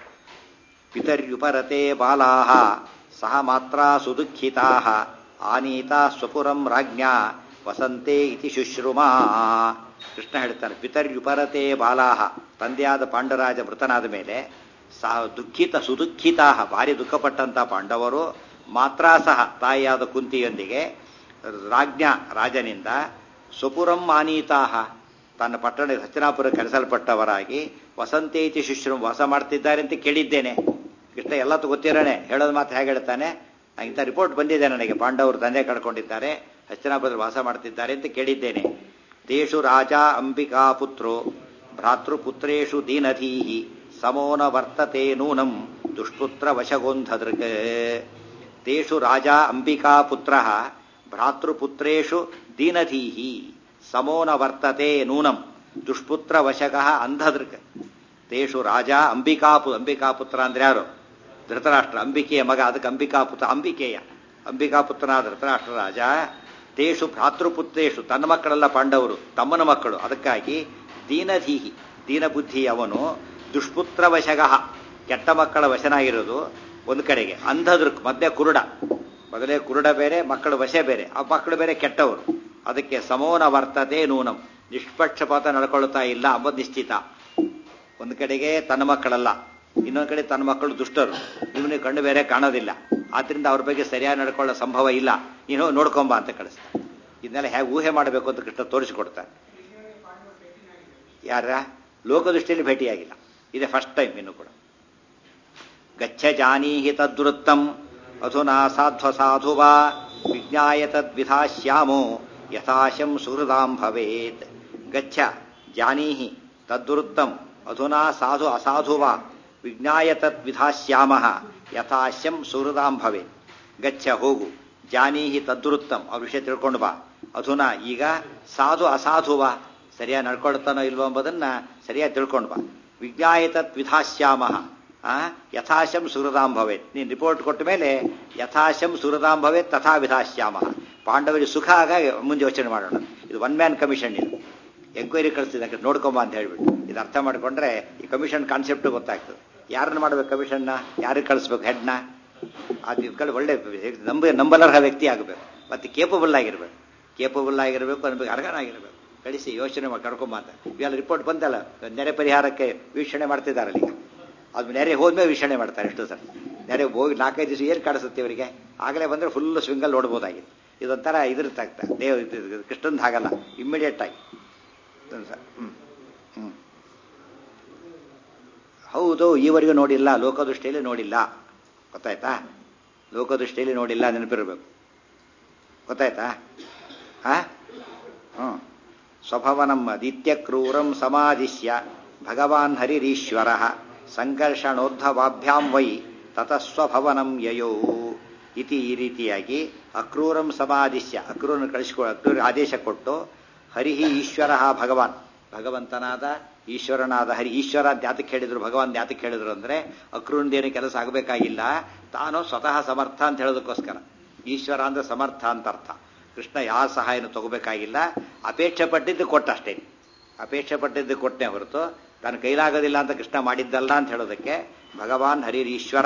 A: ಪಿತರ್ಯುಪರತೆ ಬಾಲಾಹ ಸಹ ಮಾತ್ರ ಸುದುಃಖಿತಾ ಆನೀತಾ ಸ್ವಪುರಂ ರಾಜ್ಞ ವಸಂತೆ ಇತಿ ಶುಶ್ರುಮಾ ಕೃಷ್ಣ ಹೇಳ್ತಾನೆ ಪಿತರ್ಯುಪರತೆ ಬಾಲಾಹ ತಂದೆಯಾದ ಪಾಂಡರಾಜ ಮೃತನಾದ ಮೇಲೆ ಸಹ ದುಃಖಿತ ಸುದುಃಖಿತಾ ಭಾರಿ ದುಃಖಪಟ್ಟಂತ ಪಾಂಡವರು ಮಾತ್ರ ಸಹ ತಾಯಿಯಾದ ಕುಂತಿಯೊಂದಿಗೆ ರಾಜ್ಞ ರಾಜನಿಂದ ಸ್ವಪುರಂ ಆನೀತಾಹ ತನ್ನ ಪಟ್ಟಣ ಹಸ್ತಿನಾಪುರ ಕರೆಸಲ್ಪಟ್ಟವರಾಗಿ ವಸಂತೇತಿ ಶುಶ್ರಂ ವಾಸ ಮಾಡ್ತಿದ್ದಾರೆ ಅಂತ ಕೇಳಿದ್ದೇನೆ ಕೃಷ್ಣ ಎಲ್ಲ ಗೊತ್ತಿರೋನೆ ಹೇಳೋದು ಮಾತು ಹೇಗೆ ಹೇಳ್ತಾನೆ ಇಂಥ ರಿಪೋರ್ಟ್ ಬಂದಿದೆ ನನಗೆ ಪಾಂಡವರು ತಂದೆ ಕಳ್ಕೊಂಡಿದ್ದಾರೆ ಹಸ್ತಿನಾಪುರದಲ್ಲಿ ವಾಸ ಮಾಡ್ತಿದ್ದಾರೆ ಅಂತ ಕೇಳಿದ್ದೇನೆ ತೇಷು ರಾಜ ಅಂಬಿಕಾ ಪುತ್ರೋ ಭ್ರಾತೃಪುತ್ರೇಷು ದೀನಧೀಹಿ ಸಮೋನ ವರ್ತತೆ ನೂನಂ ದುಷ್ಪುತ್ರ ವಶಗೋಂಧದೃಕ್ ತೇಷು ರಾಜ ಅಂಬಿಕಾ ಪುತ್ರ ಭ್ರಾತೃಪುತ್ರೇಷು ದೀನಧೀಹಿ ಸಮೋನ ವರ್ತತೆ ನೂನಂ ದುಷ್ಪುತ್ರ ವಶಕ ಅಂಧದೃಕ್ ತೇಷು ರಾಜ ಅಂಬಿಕಾಪು ಅಂಬಿಕಾಪುತ್ರ ಅಂದ್ರೆ ಯಾರು ಧೃತರಾಷ್ಟ್ರ ಅಂಬಿಕೆಯ ಮಗ ಅದಕ್ಕೆ ಅಂಬಿಕಾಪುತ್ರ ಅಂಬಿಕೆಯ ಅಂಬಿಕಾಪುತ್ರನ ಧೃತರಾಷ್ಟ್ರ ರಾಜ ತೇಷು ಭ್ರಾತೃಪುತ್ರೇಷು ತನ್ನ ಮಕ್ಕಳೆಲ್ಲ ಪಾಂಡವರು ತಮ್ಮನ ಮಕ್ಕಳು ಅದಕ್ಕಾಗಿ ದೀನಧೀಹಿ ದೀನಬುದ್ಧಿ ಅವನು ದುಷ್ಪುತ್ರ ವಶಗಃ ಕೆಟ್ಟ ಮಕ್ಕಳ ವಶನಾಗಿರೋದು ಒಂದು ಕಡೆಗೆ ಅಂಧದೃಕ್ ಮಧ್ಯೆ ಕುರುಡ ಮೊದಲೇ ಕುರುಡ ಬೇರೆ ಮಕ್ಕಳು ವಶ ಬೇರೆ ಆ ಮಕ್ಕಳು ಬೇರೆ ಕೆಟ್ಟವರು ಅದಕ್ಕೆ ಸಮೋನ ವರ್ತತೆ ನೂನಂ ನಿಷ್ಪಕ್ಷಪಾತ ನಡ್ಕೊಳ್ತಾ ಇಲ್ಲ ಅಂಬದ್ ನಿಶ್ಚಿತ ಒಂದು ಕಡೆಗೆ ತನ್ನ ಮಕ್ಕಳಲ್ಲ ಇನ್ನೊಂದು ಕಡೆ ತನ್ನ ಮಕ್ಕಳು ದುಷ್ಟರು ಇವನಿಗೆ ಕಣ್ಣು ಬೇರೆ ಕಾಣೋದಿಲ್ಲ ಆದ್ರಿಂದ ಅವ್ರ ಬಗ್ಗೆ ಸರಿಯಾಗಿ ನಡ್ಕೊಳ್ಳೋ ಸಂಭವ ಇಲ್ಲ ನೀನು ನೋಡ್ಕೊಂಬ ಅಂತ ಕಳಿಸ್ತಾರೆ ಇದನ್ನೆಲ್ಲ ಹೇಗೆ ಊಹೆ ಮಾಡಬೇಕು ಅಂತ ಕೃಷ್ಣ ತೋರಿಸಿಕೊಡ್ತಾರೆ ಯಾರ ಲೋಕದೃಷ್ಟಿಯಲ್ಲಿ ಭೇಟಿಯಾಗಿಲ್ಲ ಇದೇ ಫಸ್ಟ್ ಟೈಮ್ ಇನ್ನು ಕೂಡ ಗಚ್ಚ ಜಾನೀಹಿ ತದ್ವೃತ್ತಂ ಅಧುನಾ ಸಾಧ್ವ ಸಾಧು ವಾ ವಿಜ್ಞಾಯ ತದ್ವಿಧಾಶ್ಯಾಮೋ ಯಥಾಶಂ ಸುಹೃದಾಂ ಭವೇತ್ ಗಚ್ಚ ಜಾನೀಹಿ ತದ್ವೃತ್ತಂ ಅಧುನಾ ಸಾಧು ಅಸಾಧು ವಾ ವಿಜ್ಞಾಯ ತದ್ವಿಧಾಶ್ಯಾಮ ಯಥಾಶಂ ಸುಹೃದಾಂ ಭವೇತ್ ಗಚ್ಚ ಹೋಗು ಜಾನೀಹಿ ತದ್ವೃತ್ತಂ ಅವ್ರ ವಿಷಯ ತಿಳ್ಕೊಂಡು ಬಾ ಅಧುನಾ ಈಗ ಸಾಧು ಅಸಾಧು ವಾ ಸರಿಯಾಗಿ ನಡ್ಕೊಳ್ತಾನೋ ಇಲ್ವೋ ಎಂಬುದನ್ನ ಸರಿಯಾಗಿ ತಿಳ್ಕೊಂಡು ಬಾ ವಿಜ್ಞಾಯ ತದ್ವಿಧಾಶ್ಯಾಮ ಯಥಾಶಂ ಸುಹೃದಾಂ ಭವೇತ್ ನೀನು ರಿಪೋರ್ಟ್ ಕೊಟ್ಟ ಮೇಲೆ ಯಥಾಶಂ ಸುಹೃದಾಂ ಭವೇತ್ ತಥಾ ವಿಧಾಶ್ಯಾಮ ಪಾಂಡವರಿಗೆ ಸುಖ ಆಗ ಮುಂದೆ ಯೋಚನೆ ಮಾಡೋಣ ಇದು ಒನ್ ಮ್ಯಾನ್ ಕಮಿಷನ್ ಇದು ಎಂಕ್ವೈರಿ ಕಳಿಸ್ತಿದ್ದ ನೋಡ್ಕೊಂಬ ಅಂತ ಹೇಳ್ಬಿಟ್ಟು ಇದು ಅರ್ಥ ಮಾಡ್ಕೊಂಡ್ರೆ ಈ ಕಮಿಷನ್ ಕಾನ್ಸೆಪ್ಟ್ ಗೊತ್ತಾಗ್ತದೆ ಯಾರನ್ನ ಮಾಡ್ಬೇಕು ಕಮಿಷನ್ನ ಯಾರಿಗೆ ಕಳಿಸ್ಬೇಕು ಹೆಡ್ನ ಅದು ಇದ್ಕೊಂಡು ಒಳ್ಳೆ ನಂಬ ನಂಬಲರ್ಹ ವ್ಯಕ್ತಿ ಆಗಬೇಕು ಮತ್ತೆ ಕೇಪಬಲ್ ಆಗಿರ್ಬೇಕು ಕೇಪಬಲ್ ಆಗಿರಬೇಕು ಅನ್ಬೇಕು ಅರ್ಹನ ಆಗಿರಬೇಕು ಕಳಿಸಿ ಯೋಚನೆ ಮಾಡಿ ಕರ್ಕೊಂಬ ಅಂತ ಇವೆಲ್ಲ ರಿಪೋರ್ಟ್ ಬಂತಲ್ಲ ನೆರೆ ಪರಿಹಾರಕ್ಕೆ ವೀಕ್ಷಣೆ ಮಾಡ್ತಿದ್ದಾರಲ್ಲ ಈಗ ಅದು ನೆರೆ ಹೋದ್ಮೇಲೆ ವೀಕ್ಷಣೆ ಮಾಡ್ತಾರೆ ಎಷ್ಟು ಸರ್ ನೆರೆ ಹೋಗಿ ನಾಲ್ಕೈದು ದಿವಸ ಏನು ಕಾಣಿಸುತ್ತೆ ಇವರಿಗೆ ಆಗಲೇ ಬಂದರೆ ಫುಲ್ ಸ್ವಿಂಗಲ್ಲಿ ನೋಡ್ಬೋದಾಗಿತ್ತು ಇದೊಂಥರ ಇದಿರ್ತಾಗ್ತ ದೇವ್ ಕೃಷ್ಣಂದು ಹಾಗಲ್ಲ ಇಮ್ಮಿಡಿಯೇಟ್ ಆಗಿ ಸರ್ ಹ್ಞೂ ಹ್ಞೂ ಹೌದು ಈವರೆಗೂ ನೋಡಿಲ್ಲ ಲೋಕದೃಷ್ಟಿಯಲ್ಲಿ ನೋಡಿಲ್ಲ ಗೊತ್ತಾಯ್ತಾ ಲೋಕದೃಷ್ಟಿಯಲ್ಲಿ ನೋಡಿಲ್ಲ ನೆನಪಿರಬೇಕು ಗೊತ್ತಾಯ್ತಾ ಹಾ ಹ್ಞೂ ಸ್ವಭವನಂ ಅದಿತ್ಯ ಕ್ರೂರಂ ಸಮಾಧಿಸ್ಯ ಭಗವಾನ್ ಹರಿರೀಶ್ವರ ಸಂಕರ್ಷಣೋದ್ಧವಾಭ್ಯಾಂ ವೈ ತತಸ್ವಭವನಂ ಯಯೋ ಇತಿ ಈ ರೀತಿಯಾಗಿ ಅಕ್ರೂರಂ ಸಮಾಧಿಸ್ಯ ಅಕ್ರೂರನ್ನು ಕಳಿಸ್ಕೊ ಅಕ್ರೂರ ಆದೇಶ ಕೊಟ್ಟು ಹರಿಹಿ ಈಶ್ವರ ಭಗವಾನ್ ಭಗವಂತನಾದ ಈಶ್ವರನಾದ ಹರಿ ಈಶ್ವರ ಅಂತ ಯಾತಕ್ಕೆ ಹೇಳಿದ್ರು ಭಗವಾನ್ ಯಾತಕ್ಕೆ ಹೇಳಿದ್ರು ಅಂದ್ರೆ ಅಕ್ರೂರದೇನು ಕೆಲಸ ಆಗಬೇಕಾಗಿಲ್ಲ ತಾನು ಸ್ವತಃ ಸಮರ್ಥ ಅಂತ ಹೇಳೋದಕ್ಕೋಸ್ಕರ ಈಶ್ವರ ಅಂದ್ರೆ ಸಮರ್ಥ ಅಂತ ಅರ್ಥ ಕೃಷ್ಣ ಯಾವ ಸಹಾಯನೂ ತಗೋಬೇಕಾಗಿಲ್ಲ ಅಪೇಕ್ಷೆ ಪಟ್ಟಿದ್ದು ಕೊಟ್ಟ ಅಷ್ಟೇ ಅಪೇಕ್ಷೆ ಪಟ್ಟಿದ್ದು ಕೊಟ್ಟೆ ಹೊರತು ತಾನು ಕೈಲಾಗೋದಿಲ್ಲ ಅಂತ ಕೃಷ್ಣ ಮಾಡಿದ್ದಲ್ಲ ಅಂತ ಹೇಳೋದಕ್ಕೆ ಭಗವಾನ್ ಹರಿರೀಶ್ವರ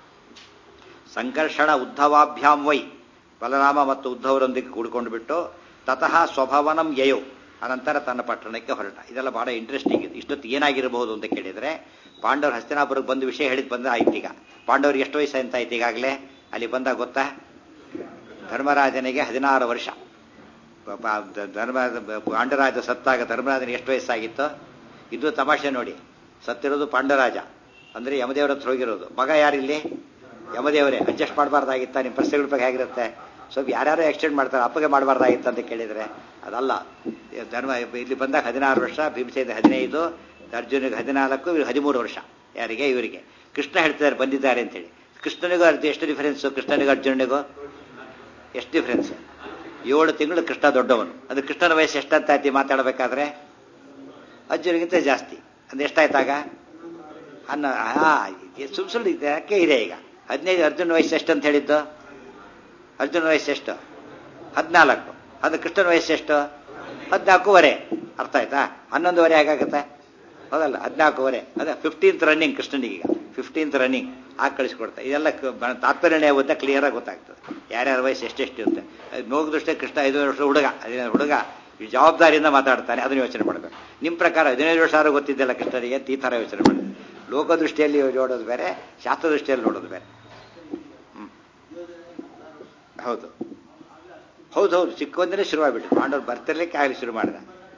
A: ಸಂಕರ್ಷಣ ಉದ್ಧವಾಭ್ಯಾಂ ವೈ ಬಲರಾಮ ಮತ್ತು ಉದ್ಧವರೊಂದಿಗೆ ಕೂಡ್ಕೊಂಡು ಬಿಟ್ಟು ತತಃ ಸ್ವಭವನಂ ಯಯೋ ಅನಂತರ ತನ್ನ ಪಟ್ಟಣಕ್ಕೆ ಹೊರಟ ಇದೆಲ್ಲ ಬಹಳ ಇಂಟ್ರೆಸ್ಟಿಂಗ್ ಇದೆ ಇಷ್ಟೊತ್ತು ಏನಾಗಿರಬಹುದು ಅಂತ ಕೇಳಿದ್ರೆ ಪಾಂಡವರು ಹಸ್ತಿನಾಪುರಕ್ಕೆ ಬಂದು ವಿಷಯ ಹೇಳಿದ್ ಬಂದ ಆಯ್ತು ಈಗ ಪಾಂಡವ್ರಿಗೆ ಎಷ್ಟು ವಯಸ್ಸು ಅಂತ ಆಯ್ತು ಈಗಾಗಲೇ ಅಲ್ಲಿ ಬಂದಾಗ ಗೊತ್ತಾ ಧರ್ಮರಾಜನಿಗೆ ಹದಿನಾರು ವರ್ಷ ಧರ್ಮ ಪಾಂಡರಾಜ ಸತ್ತಾಗ ಧರ್ಮರಾಜನಿಗೆ ಎಷ್ಟು ವಯಸ್ಸಾಗಿತ್ತು ಇದು ತಮಾಷೆ ನೋಡಿ ಸತ್ತಿರೋದು ಪಾಂಡರಾಜ ಅಂದ್ರೆ ಯಮದೇವರ ಹತ್ರ ಹೋಗಿರೋದು ಮಗ ಯಾರಿಲ್ಲಿ ಯಮದೇವರೇ ಅಡ್ಜಸ್ಟ್ ಮಾಡಬಾರ್ದಾಗಿತ್ತ ನಿಮ್ಮ ಪ್ರಶ್ನೆಗಳ ಬಗ್ಗೆ ಹೇಗಿರುತ್ತೆ ಸ್ವಲ್ಪ ಯಾರ್ಯಾರು ಎಕ್ಸ್ಟೆಂಡ್ ಮಾಡ್ತಾರೆ ಅಪ್ಪಗೆ ಮಾಡಬಾರ್ದಾಗಿತ್ತು ಅಂತ ಕೇಳಿದ್ರೆ ಅದಲ್ಲ ಧರ್ಮ ಇಲ್ಲಿ ಬಂದಾಗ ಹದಿನಾರು ವರ್ಷ ಭೀಮಸೇನ ಹದಿನೈದು ಅರ್ಜುನಿಗೆ ಹದಿನಾಲ್ಕು ಇವ್ರಿಗೆ ಹದಿಮೂರು ವರ್ಷ ಯಾರಿಗೆ ಇವರಿಗೆ ಕೃಷ್ಣ ಹೇಳ್ತಿದ್ದಾರೆ ಬಂದಿದ್ದಾರೆ ಅಂತೇಳಿ ಕೃಷ್ಣನಿಗೂ ಅರ್ಜು ಎಷ್ಟು ಡಿಫರೆನ್ಸು ಕೃಷ್ಣನಿಗೂ ಅರ್ಜುನನಿಗೂ ಎಷ್ಟು ಡಿಫರೆನ್ಸ್ ಏಳು ತಿಂಗಳು ಕೃಷ್ಣ ದೊಡ್ಡವನು ಅದು ಕೃಷ್ಣನ ವಯಸ್ಸು ಎಷ್ಟಂತ ಆಯ್ತು ಮಾತಾಡಬೇಕಾದ್ರೆ ಅರ್ಜುನಿಗಿಂತ ಜಾಸ್ತಿ ಅದು ಎಷ್ಟಾಯ್ತಾಗ ಅನ್ನ ಹಾ ಸುಮ್ ಸುಳ್ಳು ಯಾಕೆ ಇದೆ ಈಗ ಹದಿನೈದು ಅರ್ಜುನ ವಯಸ್ಸು ಎಷ್ಟು ಅಂತ ಹೇಳಿದ್ದು ಅರ್ಜುನ ವಯಸ್ಸು ಎಷ್ಟು ಹದಿನಾಲ್ಕು ಅದು ಕೃಷ್ಣನ ವಯಸ್ಸು ಎಷ್ಟು ಹದಿನಾಲ್ಕೂವರೆ ಅರ್ಥ ಆಯ್ತಾ ಹನ್ನೊಂದುವರೆ ಹೇಗಾಗುತ್ತೆ ಹೌದಲ್ಲ ಹದಿನಾಲ್ಕೂವರೆ ಅದೇ ಫಿಫ್ಟೀನ್ತ್ ರನ್ನಿಂಗ್ ಕೃಷ್ಣನಿಗೀಗ ಫಿಫ್ಟೀನ್ತ್ ರನ್ನಿಂಗ್ ಆಗಿ ಕಳಿಸ್ಕೊಡ್ತಾರೆ ಇದೆಲ್ಲ ತಾತ್ಪರ್ಯ ಓದಿದ ಕ್ಲಿಯರ್ ಆಗಿ ಗೊತ್ತಾಗ್ತದೆ ಯಾರ್ಯಾರ ವಯಸ್ಸು ಎಷ್ಟೆಷ್ಟು ಇರುತ್ತೆ ನೋಗ ದೃಷ್ಟಿ ಕೃಷ್ಣ ಐದು ವರ್ಷ ಹುಡುಗ ಹದಿನೈದು ಹುಡುಗ ಈ ಜವಾಬ್ದಾರಿಯಿಂದ ಮಾತಾಡ್ತಾನೆ ಅದನ್ನು ಯೋಚನೆ ಮಾಡಬೇಕು ನಿಮ್ಮ ಪ್ರಕಾರ ಹದಿನೈದು ವರ್ಷ ಆದ್ರೂ ಗೊತ್ತಿದ್ದಲ್ಲ ಕೃಷ್ಣನಿಗೆ ಅಂತ ಈ ಥರ ಯೋಚನೆ ಮಾಡಿದೆ ಲೋಕದೃಷ್ಟಿಯಲ್ಲಿ ನೋಡೋದು ಬೇರೆ ಶಾಸ್ತ್ರ ದೃಷ್ಟಿಯಲ್ಲಿ ನೋಡೋದು ಬೇರೆ ಹ್ಮ್ ಹೌದು ಹೌದು ಹೌದು ಚಿಕ್ಕಂದ್ರೆ ಶುರುವಾಗ್ಬಿಟ್ಟು ಪಾಂಡವ್ರು ಬರ್ತಿರ್ಲಿಕ್ಕೆ ಆಗಲಿ ಶುರು ಮಾಡಿದ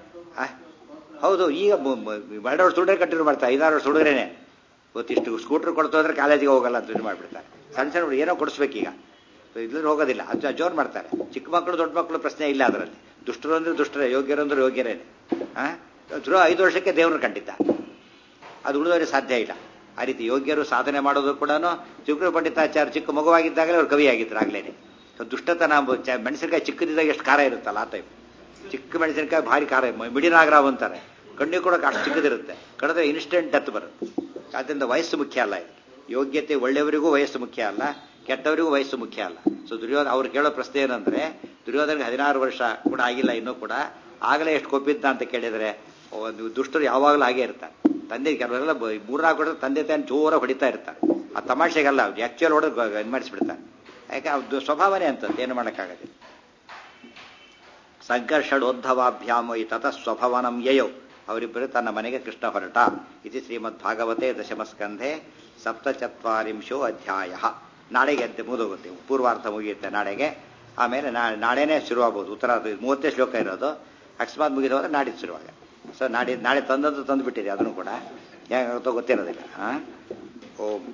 A: ಹೌದು ಈಗ ಎರಡು ವರ್ಷ ಹುಡುಗರೆ ಕಂಟಿನ್ಯೂ ಮಾಡ್ತಾರೆ ಐದಾರು ವರ್ಷ ಹುಡುಗರೇನೆ ಗೊತ್ತಿಷ್ಟು ಸ್ಕೂಟರ್ ಕೊಡ್ತು ಅಂದ್ರೆ ಕಾಲೇಜಿಗೆ ಹೋಗಲ್ಲ ಅಂತ ಇದು ಮಾಡಿಬಿಡ್ತಾರೆ ಸಣ್ಣ ಸಣ್ಣ ಹುಡುಗ ಏನೋ ಕೊಡಿಸ್ಬೇಕೀಗ ಇದ್ರಲ್ಲಿ ಹೋಗೋದಿಲ್ಲ ಅದು ಜೋರ್ ಮಾಡ್ತಾರೆ ಚಿಕ್ಕ ಮಕ್ಕಳು ದೊಡ್ಡ ಮಕ್ಕಳು ಪ್ರಶ್ನೆ ಇಲ್ಲ ಅದರಲ್ಲಿ ದುಷ್ಟರು ಅಂದ್ರೆ ದುಷ್ಟರೇ ಯೋಗ್ಯರು ಅಂದ್ರೆ ಯೋಗ್ಯರೇನೆ ಹಾ ಧ್ರುವ ಐದು ವರ್ಷಕ್ಕೆ ದೇವ್ರನ್ನ ಕಂಡಿದ್ದ ಅದು ಉಳಿದವರಿಗೆ ಸಾಧ್ಯ ಇಲ್ಲ ಆ ರೀತಿ ಯೋಗ್ಯರು ಸಾಧನೆ ಮಾಡೋದು ಕೂಡ ಚಿಕ್ಕ ಪಂಡಿತಾಚಾರ್ಯ ಚಿಕ್ಕ ಮಗುವಾಗಿದ್ದಾಗಲೇ ಅವ್ರು ಕವಿ ಆಗಿದ್ರು ಆಗ್ಲೇನೆ ದುಷ್ಟತನ ಮೆಣಸಿನಕಾಯಿ ಚಿಕ್ಕದಿದ್ದಾಗ ಎಷ್ಟು ಖಾರ ಇರುತ್ತಲ್ಲ ಆ ಟೈಪ್ ಚಿಕ್ಕ ಮೆಣಸಿನಕಾಯಿ ಭಾರಿ ಖಾರ ಮಿಡಿನಾಗರಾವ್ ಅಂತಾರೆ ಕಣ್ಣು ಕೂಡ ಅಷ್ಟು ಚಿಕ್ಕದಿರುತ್ತೆ ಕಡಿದ್ರೆ ಇನ್ಸ್ಟೆಂಟ್ ಡೆತ್ ಬರುತ್ತೆ ಆದ್ದರಿಂದ ವಯಸ್ಸು ಮುಖ್ಯ ಅಲ್ಲ ಇದು ಯೋಗ್ಯತೆ ಒಳ್ಳೆಯವರಿಗೂ ವಯಸ್ಸು ಮುಖ್ಯ ಅಲ್ಲ ಕೆಟ್ಟವರಿಗೂ ವಯಸ್ಸು ಮುಖ್ಯ ಅಲ್ಲ ಸೊ ದುರ್ಯೋಧನ ಅವ್ರು ಕೇಳೋ ಪ್ರಶ್ನೆ ಏನಂದ್ರೆ ದುರ್ಯೋಧನಿಗೆ ಹದಿನಾರು ವರ್ಷ ಕೂಡ ಆಗಿಲ್ಲ ಇನ್ನೂ ಕೂಡ ಆಗಲೇ ಎಷ್ಟು ಕೊಪ್ಪಿದ್ದ ಅಂತ ಕೇಳಿದ್ರೆ ಒಂದು ದುಷ್ಟರು ಯಾವಾಗಲೂ ಹಾಗೆ ಇರ್ತಾರೆ ತಂದೆ ಕೆಲವರೆಲ್ಲ ಮೂರ್ನಾಲ್ಕು ಹೊಡೆದ್ರೆ ತಂದೆ ತಾನು ಜೋರ ಹೊಡಿತಾ ಇರ್ತಾರೆ ಆ ತಮಾಷೆಗಲ್ಲ ಆಕ್ಚುಯಲ್ ಹೊಡೆದು ಇದು ಮಾಡಿಸ್ಬಿಡ್ತಾರೆ ಯಾಕೆ ಅದು ಸ್ವಭಾವನೆ ಅಂತದ್ದು ಏನು ಮಾಡೋಕ್ಕಾಗೋದಿಲ್ಲ ಸಂಕರ್ಷಣೋದ್ಧವಾಭ್ಯಾಮ ಈ ತತ ಸ್ವಭವನಂ ಯಯೋ ಅವರಿಬ್ಬರು ತನ್ನ ಮನೆಗೆ ಕೃಷ್ಣ ಹೊರಟ ಇದು ಶ್ರೀಮದ್ ಭಾಗವತೆ ದಶಮಸ್ಕಂಧೆ ಸಪ್ತಚತ್ವಾರಿಂಶೋ ಅಧ್ಯಾಯ ನಾಳೆಗೆ ಅಂತ ಮುಗಿದೋಗುತ್ತೆ ಪೂರ್ವಾರ್ಥ ಮುಗಿಯುತ್ತೆ ನಾಳೆಗೆ ಆಮೇಲೆ ನಾಳೆ ನಾಳೆನೇ ಶುರುವಾಗ್ಬೋದು ಉತ್ತರ ಮೂವತ್ತೇ ಶ್ಲೋಕ ಇರೋದು ಅಕಸ್ಮಾತ್ ಮುಗಿದು ಹೋದ್ರೆ ನಾಡಿದ್ದು ಶುರುವಾಗ ಸೊ ನಾಡಿ ನಾಳೆ ತಂದದ್ದು ತಂದು ಬಿಟ್ಟಿದೆ ಅದನ್ನು ಕೂಡ ಹೇಗಾಗುತ್ತೋ ಗೊತ್ತಿರೋದಿಲ್ಲ ಹಾಂ ಓಂ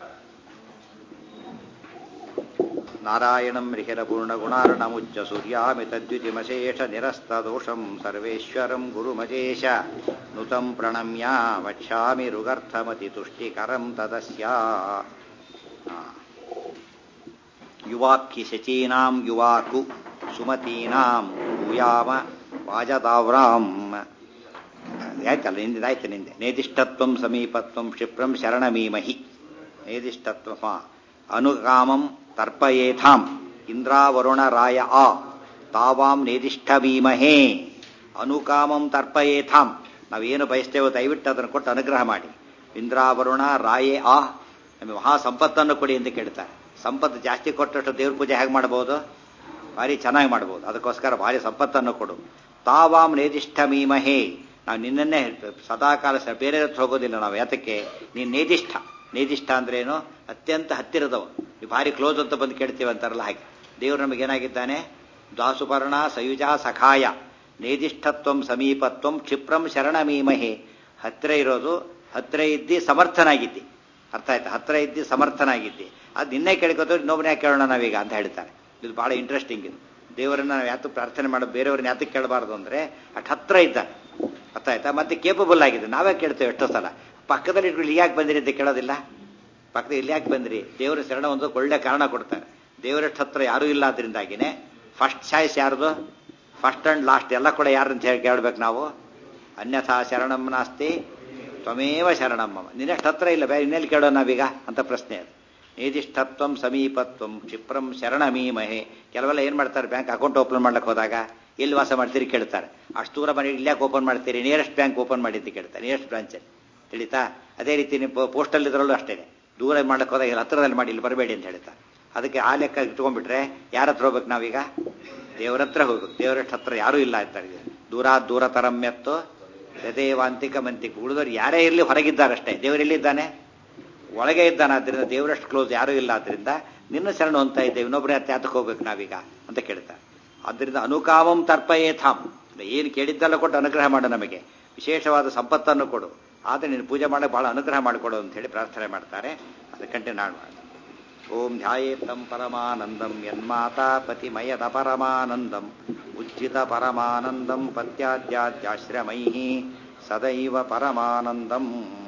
A: ನಾರಾಯಣಂ ರಿಹಿರಪೂರ್ಣಗುಣಾರ್ಣಮುಚ್ಚ ಸೂರ್ಯಾಮಿತದ್ಯುತಿಮಶೇಷ ನಿರಸ್ತದೋಷಂ ಸರ್ವೇಶ್ವರಂ ಗುರುಮಜೇಶ ನುತಂ ಪ್ರಣಮ್ಯ ವಕ್ಷ್ಯಾಮಿ ರುಗರ್ಥಮತಿ ತುಷ್ಟಿಕರಂ ತದಸ್ಯ ಯುವಾಕ್ಕಿ ಶಚೀನಾಂ ಯುವಾಕು ಸುಮತೀನಾಂ ಭೂಯಾಮ ವಾಜದಾವ್ರಾಂ ಆಯ್ತಲ್ಲ ನಿಂದೆ ಆಯ್ತು ನಿಂದೆ ನೇದಿಷ್ಟತ್ವಂ ಸಮೀಪತ್ವಂ ಕ್ಷಿಪ್ರಂ ಶರಣಮೀಮಹಿ ನೇದಿಷ್ಟತ್ವ ಅನುಕಾಮಂ ತರ್ಪಯೇಥಾಂ ಇಂದ್ರಾವರುಣ ರಾಯ ಆ ತಾವಾಂ ನೇದಿಷ್ಠಮೀಮಹೇ ಅನುಕಾಮಂ ತರ್ಪಯೇಥಾಂ ನಾವೇನು ಬಯಸ್ತೇವೋ ದಯವಿಟ್ಟು ಅದನ್ನು ಕೊಟ್ಟು ಅನುಗ್ರಹ ಮಾಡಿ ಇಂದ್ರಾವರುಣ ರಾಯೇ ಆ ನಮಗೆ ಮಹಾ ಸಂಪತ್ತನ್ನು ಕೊಡಿ ಅಂತ ಕೇಳ್ತಾರೆ ಸಂಪತ್ತು ಜಾಸ್ತಿ ಕೊಟ್ಟಷ್ಟು ದೇವ್ರ ಪೂಜೆ ಹೇಗೆ ಮಾಡ್ಬೋದು ಭಾರಿ ಚೆನ್ನಾಗಿ ಮಾಡ್ಬೋದು ಅದಕ್ಕೋಸ್ಕರ ಭಾರಿ ಸಂಪತ್ತನ್ನು ಕೊಡು ತಾವಾಂ ನೇದಿಷ್ಠಮೀಮಹೇ ನಾವು ನಿನ್ನನ್ನೇ ಸದಾಕಾಲ ಸ ಬೇರೆ ಹತ್ರ ಹೋಗೋದಿಲ್ಲ ನಾವು ಯಾತಕ್ಕೆ ನೀನು ನೇದಿಷ್ಠ ನೇದಿಷ್ಠ ಅಂದ್ರೇನು ಅತ್ಯಂತ ಹತ್ತಿರದವನು ನೀವು ಭಾರಿ ಕ್ಲೋಸ್ ಅಂತ ಬಂದು ಕೇಳ್ತೀವಿ ಅಂತಾರಲ್ಲ ಹಾಗೆ ದೇವರು ನಮಗೇನಾಗಿದ್ದಾನೆ ದ್ವಾಸುಪರ್ಣ ಸಯುಜ ಸಖಾಯ ನೇದಿಷ್ಠತ್ವಂ ಸಮೀಪತ್ವಂ ಕ್ಷಿಪ್ರಂ ಶರಣಮೀಮಹೆ ಹತ್ತಿರ ಇರೋದು ಹತ್ತಿರ ಇದ್ದಿ ಸಮರ್ಥನಾಗಿದ್ದಿ ಅರ್ಥ ಆಯ್ತಾ ಹತ್ತಿರ ಇದ್ದಿ ಸಮರ್ಥನಾಗಿದ್ದಿ ಅದು ನಿನ್ನೆ ಕೇಳ್ಕೊತೀವಿ ಇನ್ನೊಬ್ಬನೇ ಕೇಳೋಣ ನಾವೀಗ ಅಂತ ಹೇಳ್ತಾರೆ ಇದು ಬಹಳ ಇಂಟ್ರೆಸ್ಟಿಂಗ್ ಇದು ದೇವರನ್ನ ನಾವು ಯಾತು ಪ್ರಾರ್ಥನೆ ಮಾಡೋದು ಬೇರೆಯವ್ರನ್ನ ಯಾತಕ್ಕೆ ಕೇಳಬಾರ್ದು ಅಂದ್ರೆ ಅಟ್ ಹತ್ರ ಇದ್ದಾನೆ ಅರ್ಥ ಆಯ್ತಾ ಮತ್ತೆ ಕೇಪಬಲ್ ಆಗಿದೆ ನಾವೇ ಕೇಳ್ತೇವೆ ಎಷ್ಟೋ ಸಲ ಪಕ್ಕದಲ್ಲಿ ಇಟ್ಕೊಂಡು ಯಾಕೆ ಬಂದಿರಿ ಅಂತ ಕೇಳೋದಿಲ್ಲ ಪಕ್ಕದ ಇಲ್ಲಿ ಯಾಕೆ ಬಂದ್ರಿ ದೇವರ ಶರಣ ಒಂದು ಒಳ್ಳೆ ಕಾರಣ ಕೊಡ್ತಾರೆ ದೇವರಷ್ಟು ಹತ್ರ ಯಾರೂ ಇಲ್ಲ ಅದರಿಂದಾಗಿನೇ ಫಸ್ಟ್ ಚಾಯ್ಸ್ ಯಾರ್ದು ಫಸ್ಟ್ ಅಂಡ್ ಲಾಸ್ಟ್ ಎಲ್ಲ ಕೂಡ ಯಾರಂತ ಹೇಳಿ ಕೇಳ್ಬೇಕು ನಾವು ಅನ್ಯಥಾ ಶರಣಂ ನಾಸ್ತಿ ತ್ವಮೇವ ಶರಣಮ್ಮ ನಿನ್ನಷ್ಟು ಹತ್ರ ಇಲ್ಲ ಬೇರೆ ಇನ್ನೆಲ್ಲಿ ಕೇಳೋ ನಾವೀಗ ಅಂತ ಪ್ರಶ್ನೆ ಅದು ನೇದಿಷ್ಠತ್ವಂ ಸಮೀಪತ್ವಂ ಕ್ಷಿಪ್ರಂ ಶರಣಮೀಮಹೆ ಕೆಲವೆಲ್ಲ ಏನು ಮಾಡ್ತಾರೆ ಬ್ಯಾಂಕ್ ಅಕೌಂಟ್ ಓಪನ್ ಮಾಡ್ಲಿಕ್ಕೆ ಹೋದಾಗ ಎಲ್ಲಿ ವಾಸ ಮಾಡ್ತೀರಿ ಕೇಳ್ತಾರೆ ಅಷ್ಟು ದೂರ ಮನೆ ಇಲ್ಲಾಕೆ ಓಪನ್ ಮಾಡ್ತೀರಿ ನಿಯರೆಸ್ಟ್ ಬ್ಯಾಂಕ್ ಓಪನ್ ಮಾಡಿ ಅಂತ ಕೇಳ್ತಾರೆ ನಿಯರೆಸ್ಟ್ ಬ್ರಾಂಚಲ್ಲಿ ತಿಳಿತಾ ಅದೇ ರೀತಿ ನೀವು ಪೋಸ್ಟಲ್ ಇದ್ರಲ್ಲೂ ಅಷ್ಟೇ ದೂರ ಮಾಡ್ಲಿಕ್ಕೆ ಹೋದಾಗ ಇಲ್ಲಿ ಹತ್ರದಲ್ಲಿ ಮಾಡಿ ಇಲ್ಲಿ ಬರಬೇಡಿ ಅಂತ ಹೇಳ್ತಾರೆ ಅದಕ್ಕೆ ಆ ಲೆಕ್ಕ ಇಟ್ಕೊಂಡ್ಬಿಟ್ರೆ ಯಾರ ಹತ್ರ ಹೋಗ್ಬೇಕು ನಾವೀಗ ದೇವರ ಹತ್ರ ಹೋಗ್ಬೇಕು ದೇವರಷ್ಟು ಹತ್ರ ಯಾರೂ ಇಲ್ಲ ಅಂತಾರೆ ದೂರ ದೂರ ತರಮ್ಯತ್ತು ಯದೇವಾಂತಿಕ ಮಂತಿಕ ಉಳಿದವರು ಯಾರೇ ಇರಲಿ ಹೊರಗಿದ್ದಾರಷ್ಟೇ ದೇವರೆಲ್ಲಿದ್ದಾನೆ ಒಳಗೆ ಇದ್ದಾನೆ ಆದ್ದರಿಂದ ದೇವರಷ್ಟು ಕ್ಲೋಸ್ ಯಾರೂ ಇಲ್ಲ ಆದ್ದರಿಂದ ನಿನ್ನ ಶರಣ ಅಂತ ಇದ್ದೇವೆ ಇನ್ನೊಬ್ಬರೇ ಹತ್ಯಾತಕ್ಕೆ ಹೋಗ್ಬೇಕು ನಾವೀಗ ಅಂತ ಕೇಳ್ತಾರೆ ಆದ್ದರಿಂದ ಅನುಕಾಮಂ ತರ್ಪಯೇಥಾಂ ಏನು ಕೇಳಿದ್ದಲ್ಲ ಕೊಟ್ಟು ಅನುಗ್ರಹ ಮಾಡು ನಮಗೆ ವಿಶೇಷವಾದ ಸಂಪತ್ತನ್ನು ಕೊಡು ಆದರೆ ನೀನು ಪೂಜೆ ಮಾಡಕ್ಕೆ ಬಹಳ ಅನುಗ್ರಹ ಮಾಡಿಕೊಡು ಅಂತ ಹೇಳಿ ಪ್ರಾರ್ಥನೆ ಮಾಡ್ತಾರೆ ಅದಕ್ಕಂಟೆ ನಾಡು ಮಾಡಿ ಓಂ ಧ್ಯಾಯೇತ್ತಂ ಪರಮಾನಂದಂ ಯನ್ಮಾತಾ ಪತಿಮಯದ ಪರಮಾನಂದಂ ಉಜ್ಜಿತ ಪರಮಾನಂದಂ ಪತ್ಯಾದ್ಯಾದ್ಯಾಶ್ರಮೈ ಸದೈವ ಪರಮಾನಂದಂ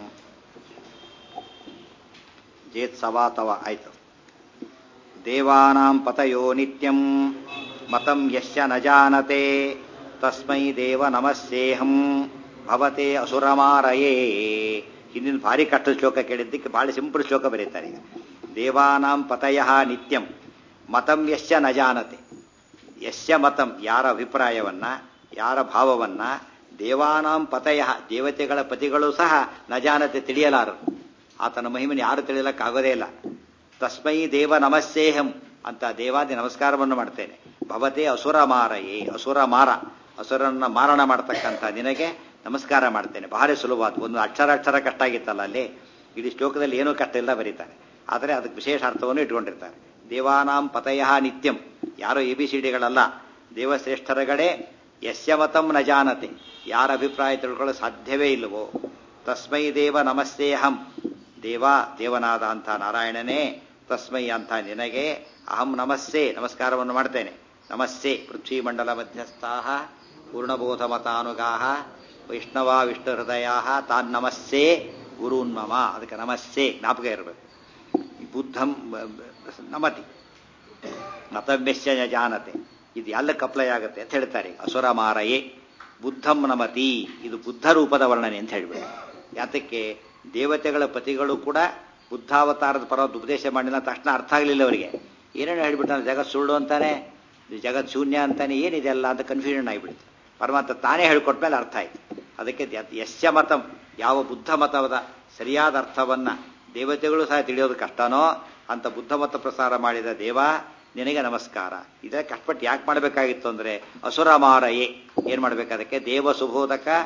A: ಜೇತ್ಸವಾತವ ಆಯ್ತು ದೇವಾನಾಂ ಪತಯೋ ನಿತ್ಯಂ ಮತಂ ಯಶ್ಯ ನ ಜಾನತೆ ತಸ್ಮೈ ದೇವ ನಮಸ್ಸೇಹಂ ಭವತೆ ಅಸುರಮಾರಯೇ ಹಿಂದಿನ ಭಾರಿ ಕಷ್ಟ ಶ್ಲೋಕ ಕೇಳಿದ್ದಕ್ಕೆ ಭಾಳ ಸಿಂಪಲ್ ಶ್ಲೋಕ ಬರೀತಾರೆ ಈಗ ದೇವಾನಾಂ ಪತಯ ನಿತ್ಯಂ ಮತಂ ಯಶ್ಯ ನ ಜಾನತೆ ಯಶ್ಯ ಮತಂ ಯಾರ ಅಭಿಪ್ರಾಯವನ್ನ ಯಾರ ಭಾವವನ್ನ ದೇವಾನಾಂ ಪತಯ ದೇವತೆಗಳ ಪತಿಗಳು ಸಹ ನ ಜಾನತೆ ತಿಳಿಯಲಾರರು ಆತನ ಮಹಿಮೆನ ಯಾರು ತಿಳಿಯಲಕ್ಕಾಗೋದೇ ಇಲ್ಲ ತಸ್ಮೈ ದೇವ ನಮಸ್ಸೇಹಂ ಅಂತ ದೇವಾದಿ ನಮಸ್ಕಾರವನ್ನು ಮಾಡ್ತೇನೆ ಭವತೆ ಅಸುರ ಮಾರಯೇ ಅಸುರ ಮಾರ ಅಸುರನ್ನ ಮಾರಣ ಮಾಡ್ತಕ್ಕಂಥ ನಿನಗೆ ನಮಸ್ಕಾರ ಮಾಡ್ತೇನೆ ಭಾರಿ ಸುಲಭವಾದ ಒಂದು ಅಕ್ಷರ ಅಕ್ಷರ ಕಷ್ಟ ಆಗಿತ್ತಲ್ಲ ಅಲ್ಲಿ ಇಡೀ ಶ್ಲೋಕದಲ್ಲಿ ಏನೂ ಕಷ್ಟ ಇಲ್ಲ ಬರೀತಾರೆ ಆದರೆ ಅದಕ್ಕೆ ವಿಶೇಷ ಅರ್ಥವನ್ನು ಇಟ್ಕೊಂಡಿರ್ತಾರೆ ದೇವಾನಾಂ ಪತಯ ನಿತ್ಯಂ ಯಾರೋ ಎ ಬಿ ಸಿ ಡಿಗಳಲ್ಲ ದೇವಶ್ರೇಷ್ಠರಗಳೇ ಯಸ್ಯವತಂ ನ ಜಾನತೆ ಯಾರ ಅಭಿಪ್ರಾಯ ತಿಳ್ಕೊಳ್ಳೋ ಸಾಧ್ಯವೇ ಇಲ್ಲವೋ ತಸ್ಮೈ ದೇವ ನಮಸ್ಸೇಹಂ ದೇವ ದೇವನಾದ ಅಂತ ನಾರಾಯಣನೇ ತಸ್ಮೈ ಅಂತ ನಿನಗೆ ಅಹಂ ನಮಸ್ಸೆ ನಮಸ್ಕಾರವನ್ನು ಮಾಡ್ತೇನೆ ನಮಸ್ಸೆ ಪೃಥ್ವಿಮಂಡಲ ಮಧ್ಯಸ್ಥಾ ಪೂರ್ಣಬೋಧ ಮತಾನುಗಾ ವೈಷ್ಣವ ವಿಷ್ಣು ಹೃದಯ ತಾನ್ ನಮಸ್ಸೆ ಗುರುನ್ಮಮ ಅದಕ್ಕೆ ನಮಸ್ಸೆ ಜ್ಞಾಪಕ ಇರಬೇಕು ಬುದ್ಧಂ ನಮತಿ ಮತವ್ಯಶ್ಯ ಜಾನತೆ ಇದು ಎಲ್ಲಕ್ಕೆ ಅಪ್ಲೈ ಆಗುತ್ತೆ ಅಂತ ಹೇಳ್ತಾರೆ ಅಸುರ ಮಾರಯೇ ಬುದ್ಧಂ ನಮತಿ ಇದು ಬುದ್ಧ ರೂಪದ ವರ್ಣನೆ ಅಂತ ಹೇಳ್ಬೇಕು ಯಾತಕ್ಕೆ ದೇವತೆಗಳ ಪತಿಗಳು ಕೂಡ ಬುದ್ಧಾವತಾರದ ಪರವಾದ ಉಪದೇಶ ಮಾಡಿದ ತಕ್ಷಣ ಅರ್ಥ ಆಗಲಿಲ್ಲ ಅವರಿಗೆ ಏನೇನು ಹೇಳ್ಬಿಟ್ಟಾನೆ ಜಗತ್ ಸುಳ್ಳು ಅಂತಾನೆ ಜಗತ್ ಶೂನ್ಯ ಅಂತಾನೆ ಏನಿದೆ ಅಲ್ಲ ಅಂತ ಕನ್ಫ್ಯೂಷನ್ ಆಗಿಬಿಡ್ತು ಪರಮಾತ್ಮ ತಾನೇ ಹೇಳ್ಕೊಟ್ಮೇಲೆ ಅರ್ಥ ಆಯ್ತು ಅದಕ್ಕೆ ಯಶ್ಯ ಮತಂ ಯಾವ ಬುದ್ಧ ಮತದ ಸರಿಯಾದ ಅರ್ಥವನ್ನ ದೇವತೆಗಳು ಸಹ ತಿಳಿಯೋದು ಕಷ್ಟನೋ ಅಂತ ಬುದ್ಧ ಮತ ಪ್ರಸಾರ ಮಾಡಿದ ದೇವ ನಿನಗೆ ನಮಸ್ಕಾರ ಇದಕ್ಕೆ ಕಷ್ಟಪಟ್ಟು ಯಾಕೆ ಮಾಡಬೇಕಾಗಿತ್ತು ಅಂದ್ರೆ ಅಸುರ ಮಾರಯೇ ಏನ್ ಮಾಡ್ಬೇಕು ಅದಕ್ಕೆ ದೇವ ಸುಬೋಧಕ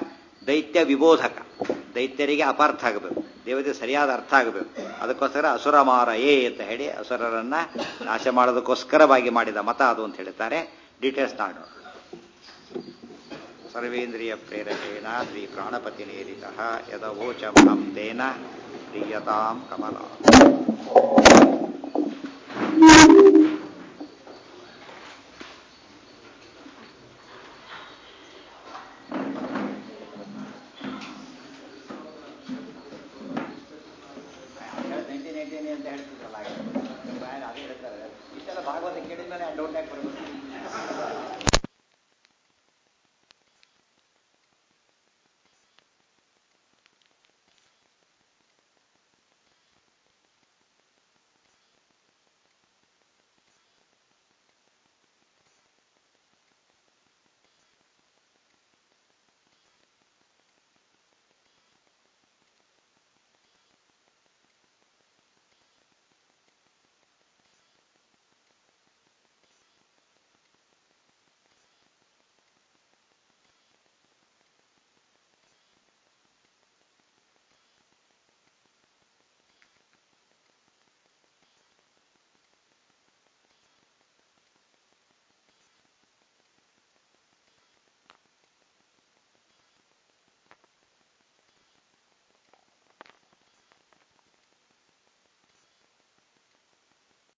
A: ದೈತ್ಯ ವಿಬೋಧಕ ದೈತ್ಯರಿಗೆ ಅಪಾರ್ಥ ಆಗಬೇಕು ದೇವತೆ ಸರಿಯಾದ ಅರ್ಥ ಆಗಬೇಕು ಅದಕ್ಕೋಸ್ಕರ ಅಸುರ ಮಾರಯೇ ಅಂತ ಹೇಳಿ ಅಸುರರನ್ನ ನಾಶ ಮಾಡೋದಕ್ಕೋಸ್ಕರವಾಗಿ ಮಾಡಿದ ಮತ ಅದು ಅಂತ ಹೇಳ್ತಾರೆ ಡೀಟೇಲ್ಸ್ ನಾಡು ಸರ್ವೇಂದ್ರಿಯ ಪ್ರೇರಕೇಣ ಶ್ರೀ ಪ್ರಾಣಪತಿ ನೇರಿತ ಯದವೋಚ ಮಾಂ ತೇನ ಪ್ರೀಯತಾಂ ಕಮಲ ನೈನ್ಟೀನ್ ಏಯ್ಟೀನ್ ಅಂತ ಹೇಳ್ತಿದ್ರಲ್ಲ ಅದೇ ಹೇಳ್ತಾರೆ ಇಷ್ಟೆಲ್ಲ ಭಾಗವತ ಕೇಳಿದ್ಮೇಲೆ ಡೌಟ್ ಯಾಕೆ ಬರ್ಬೇಕು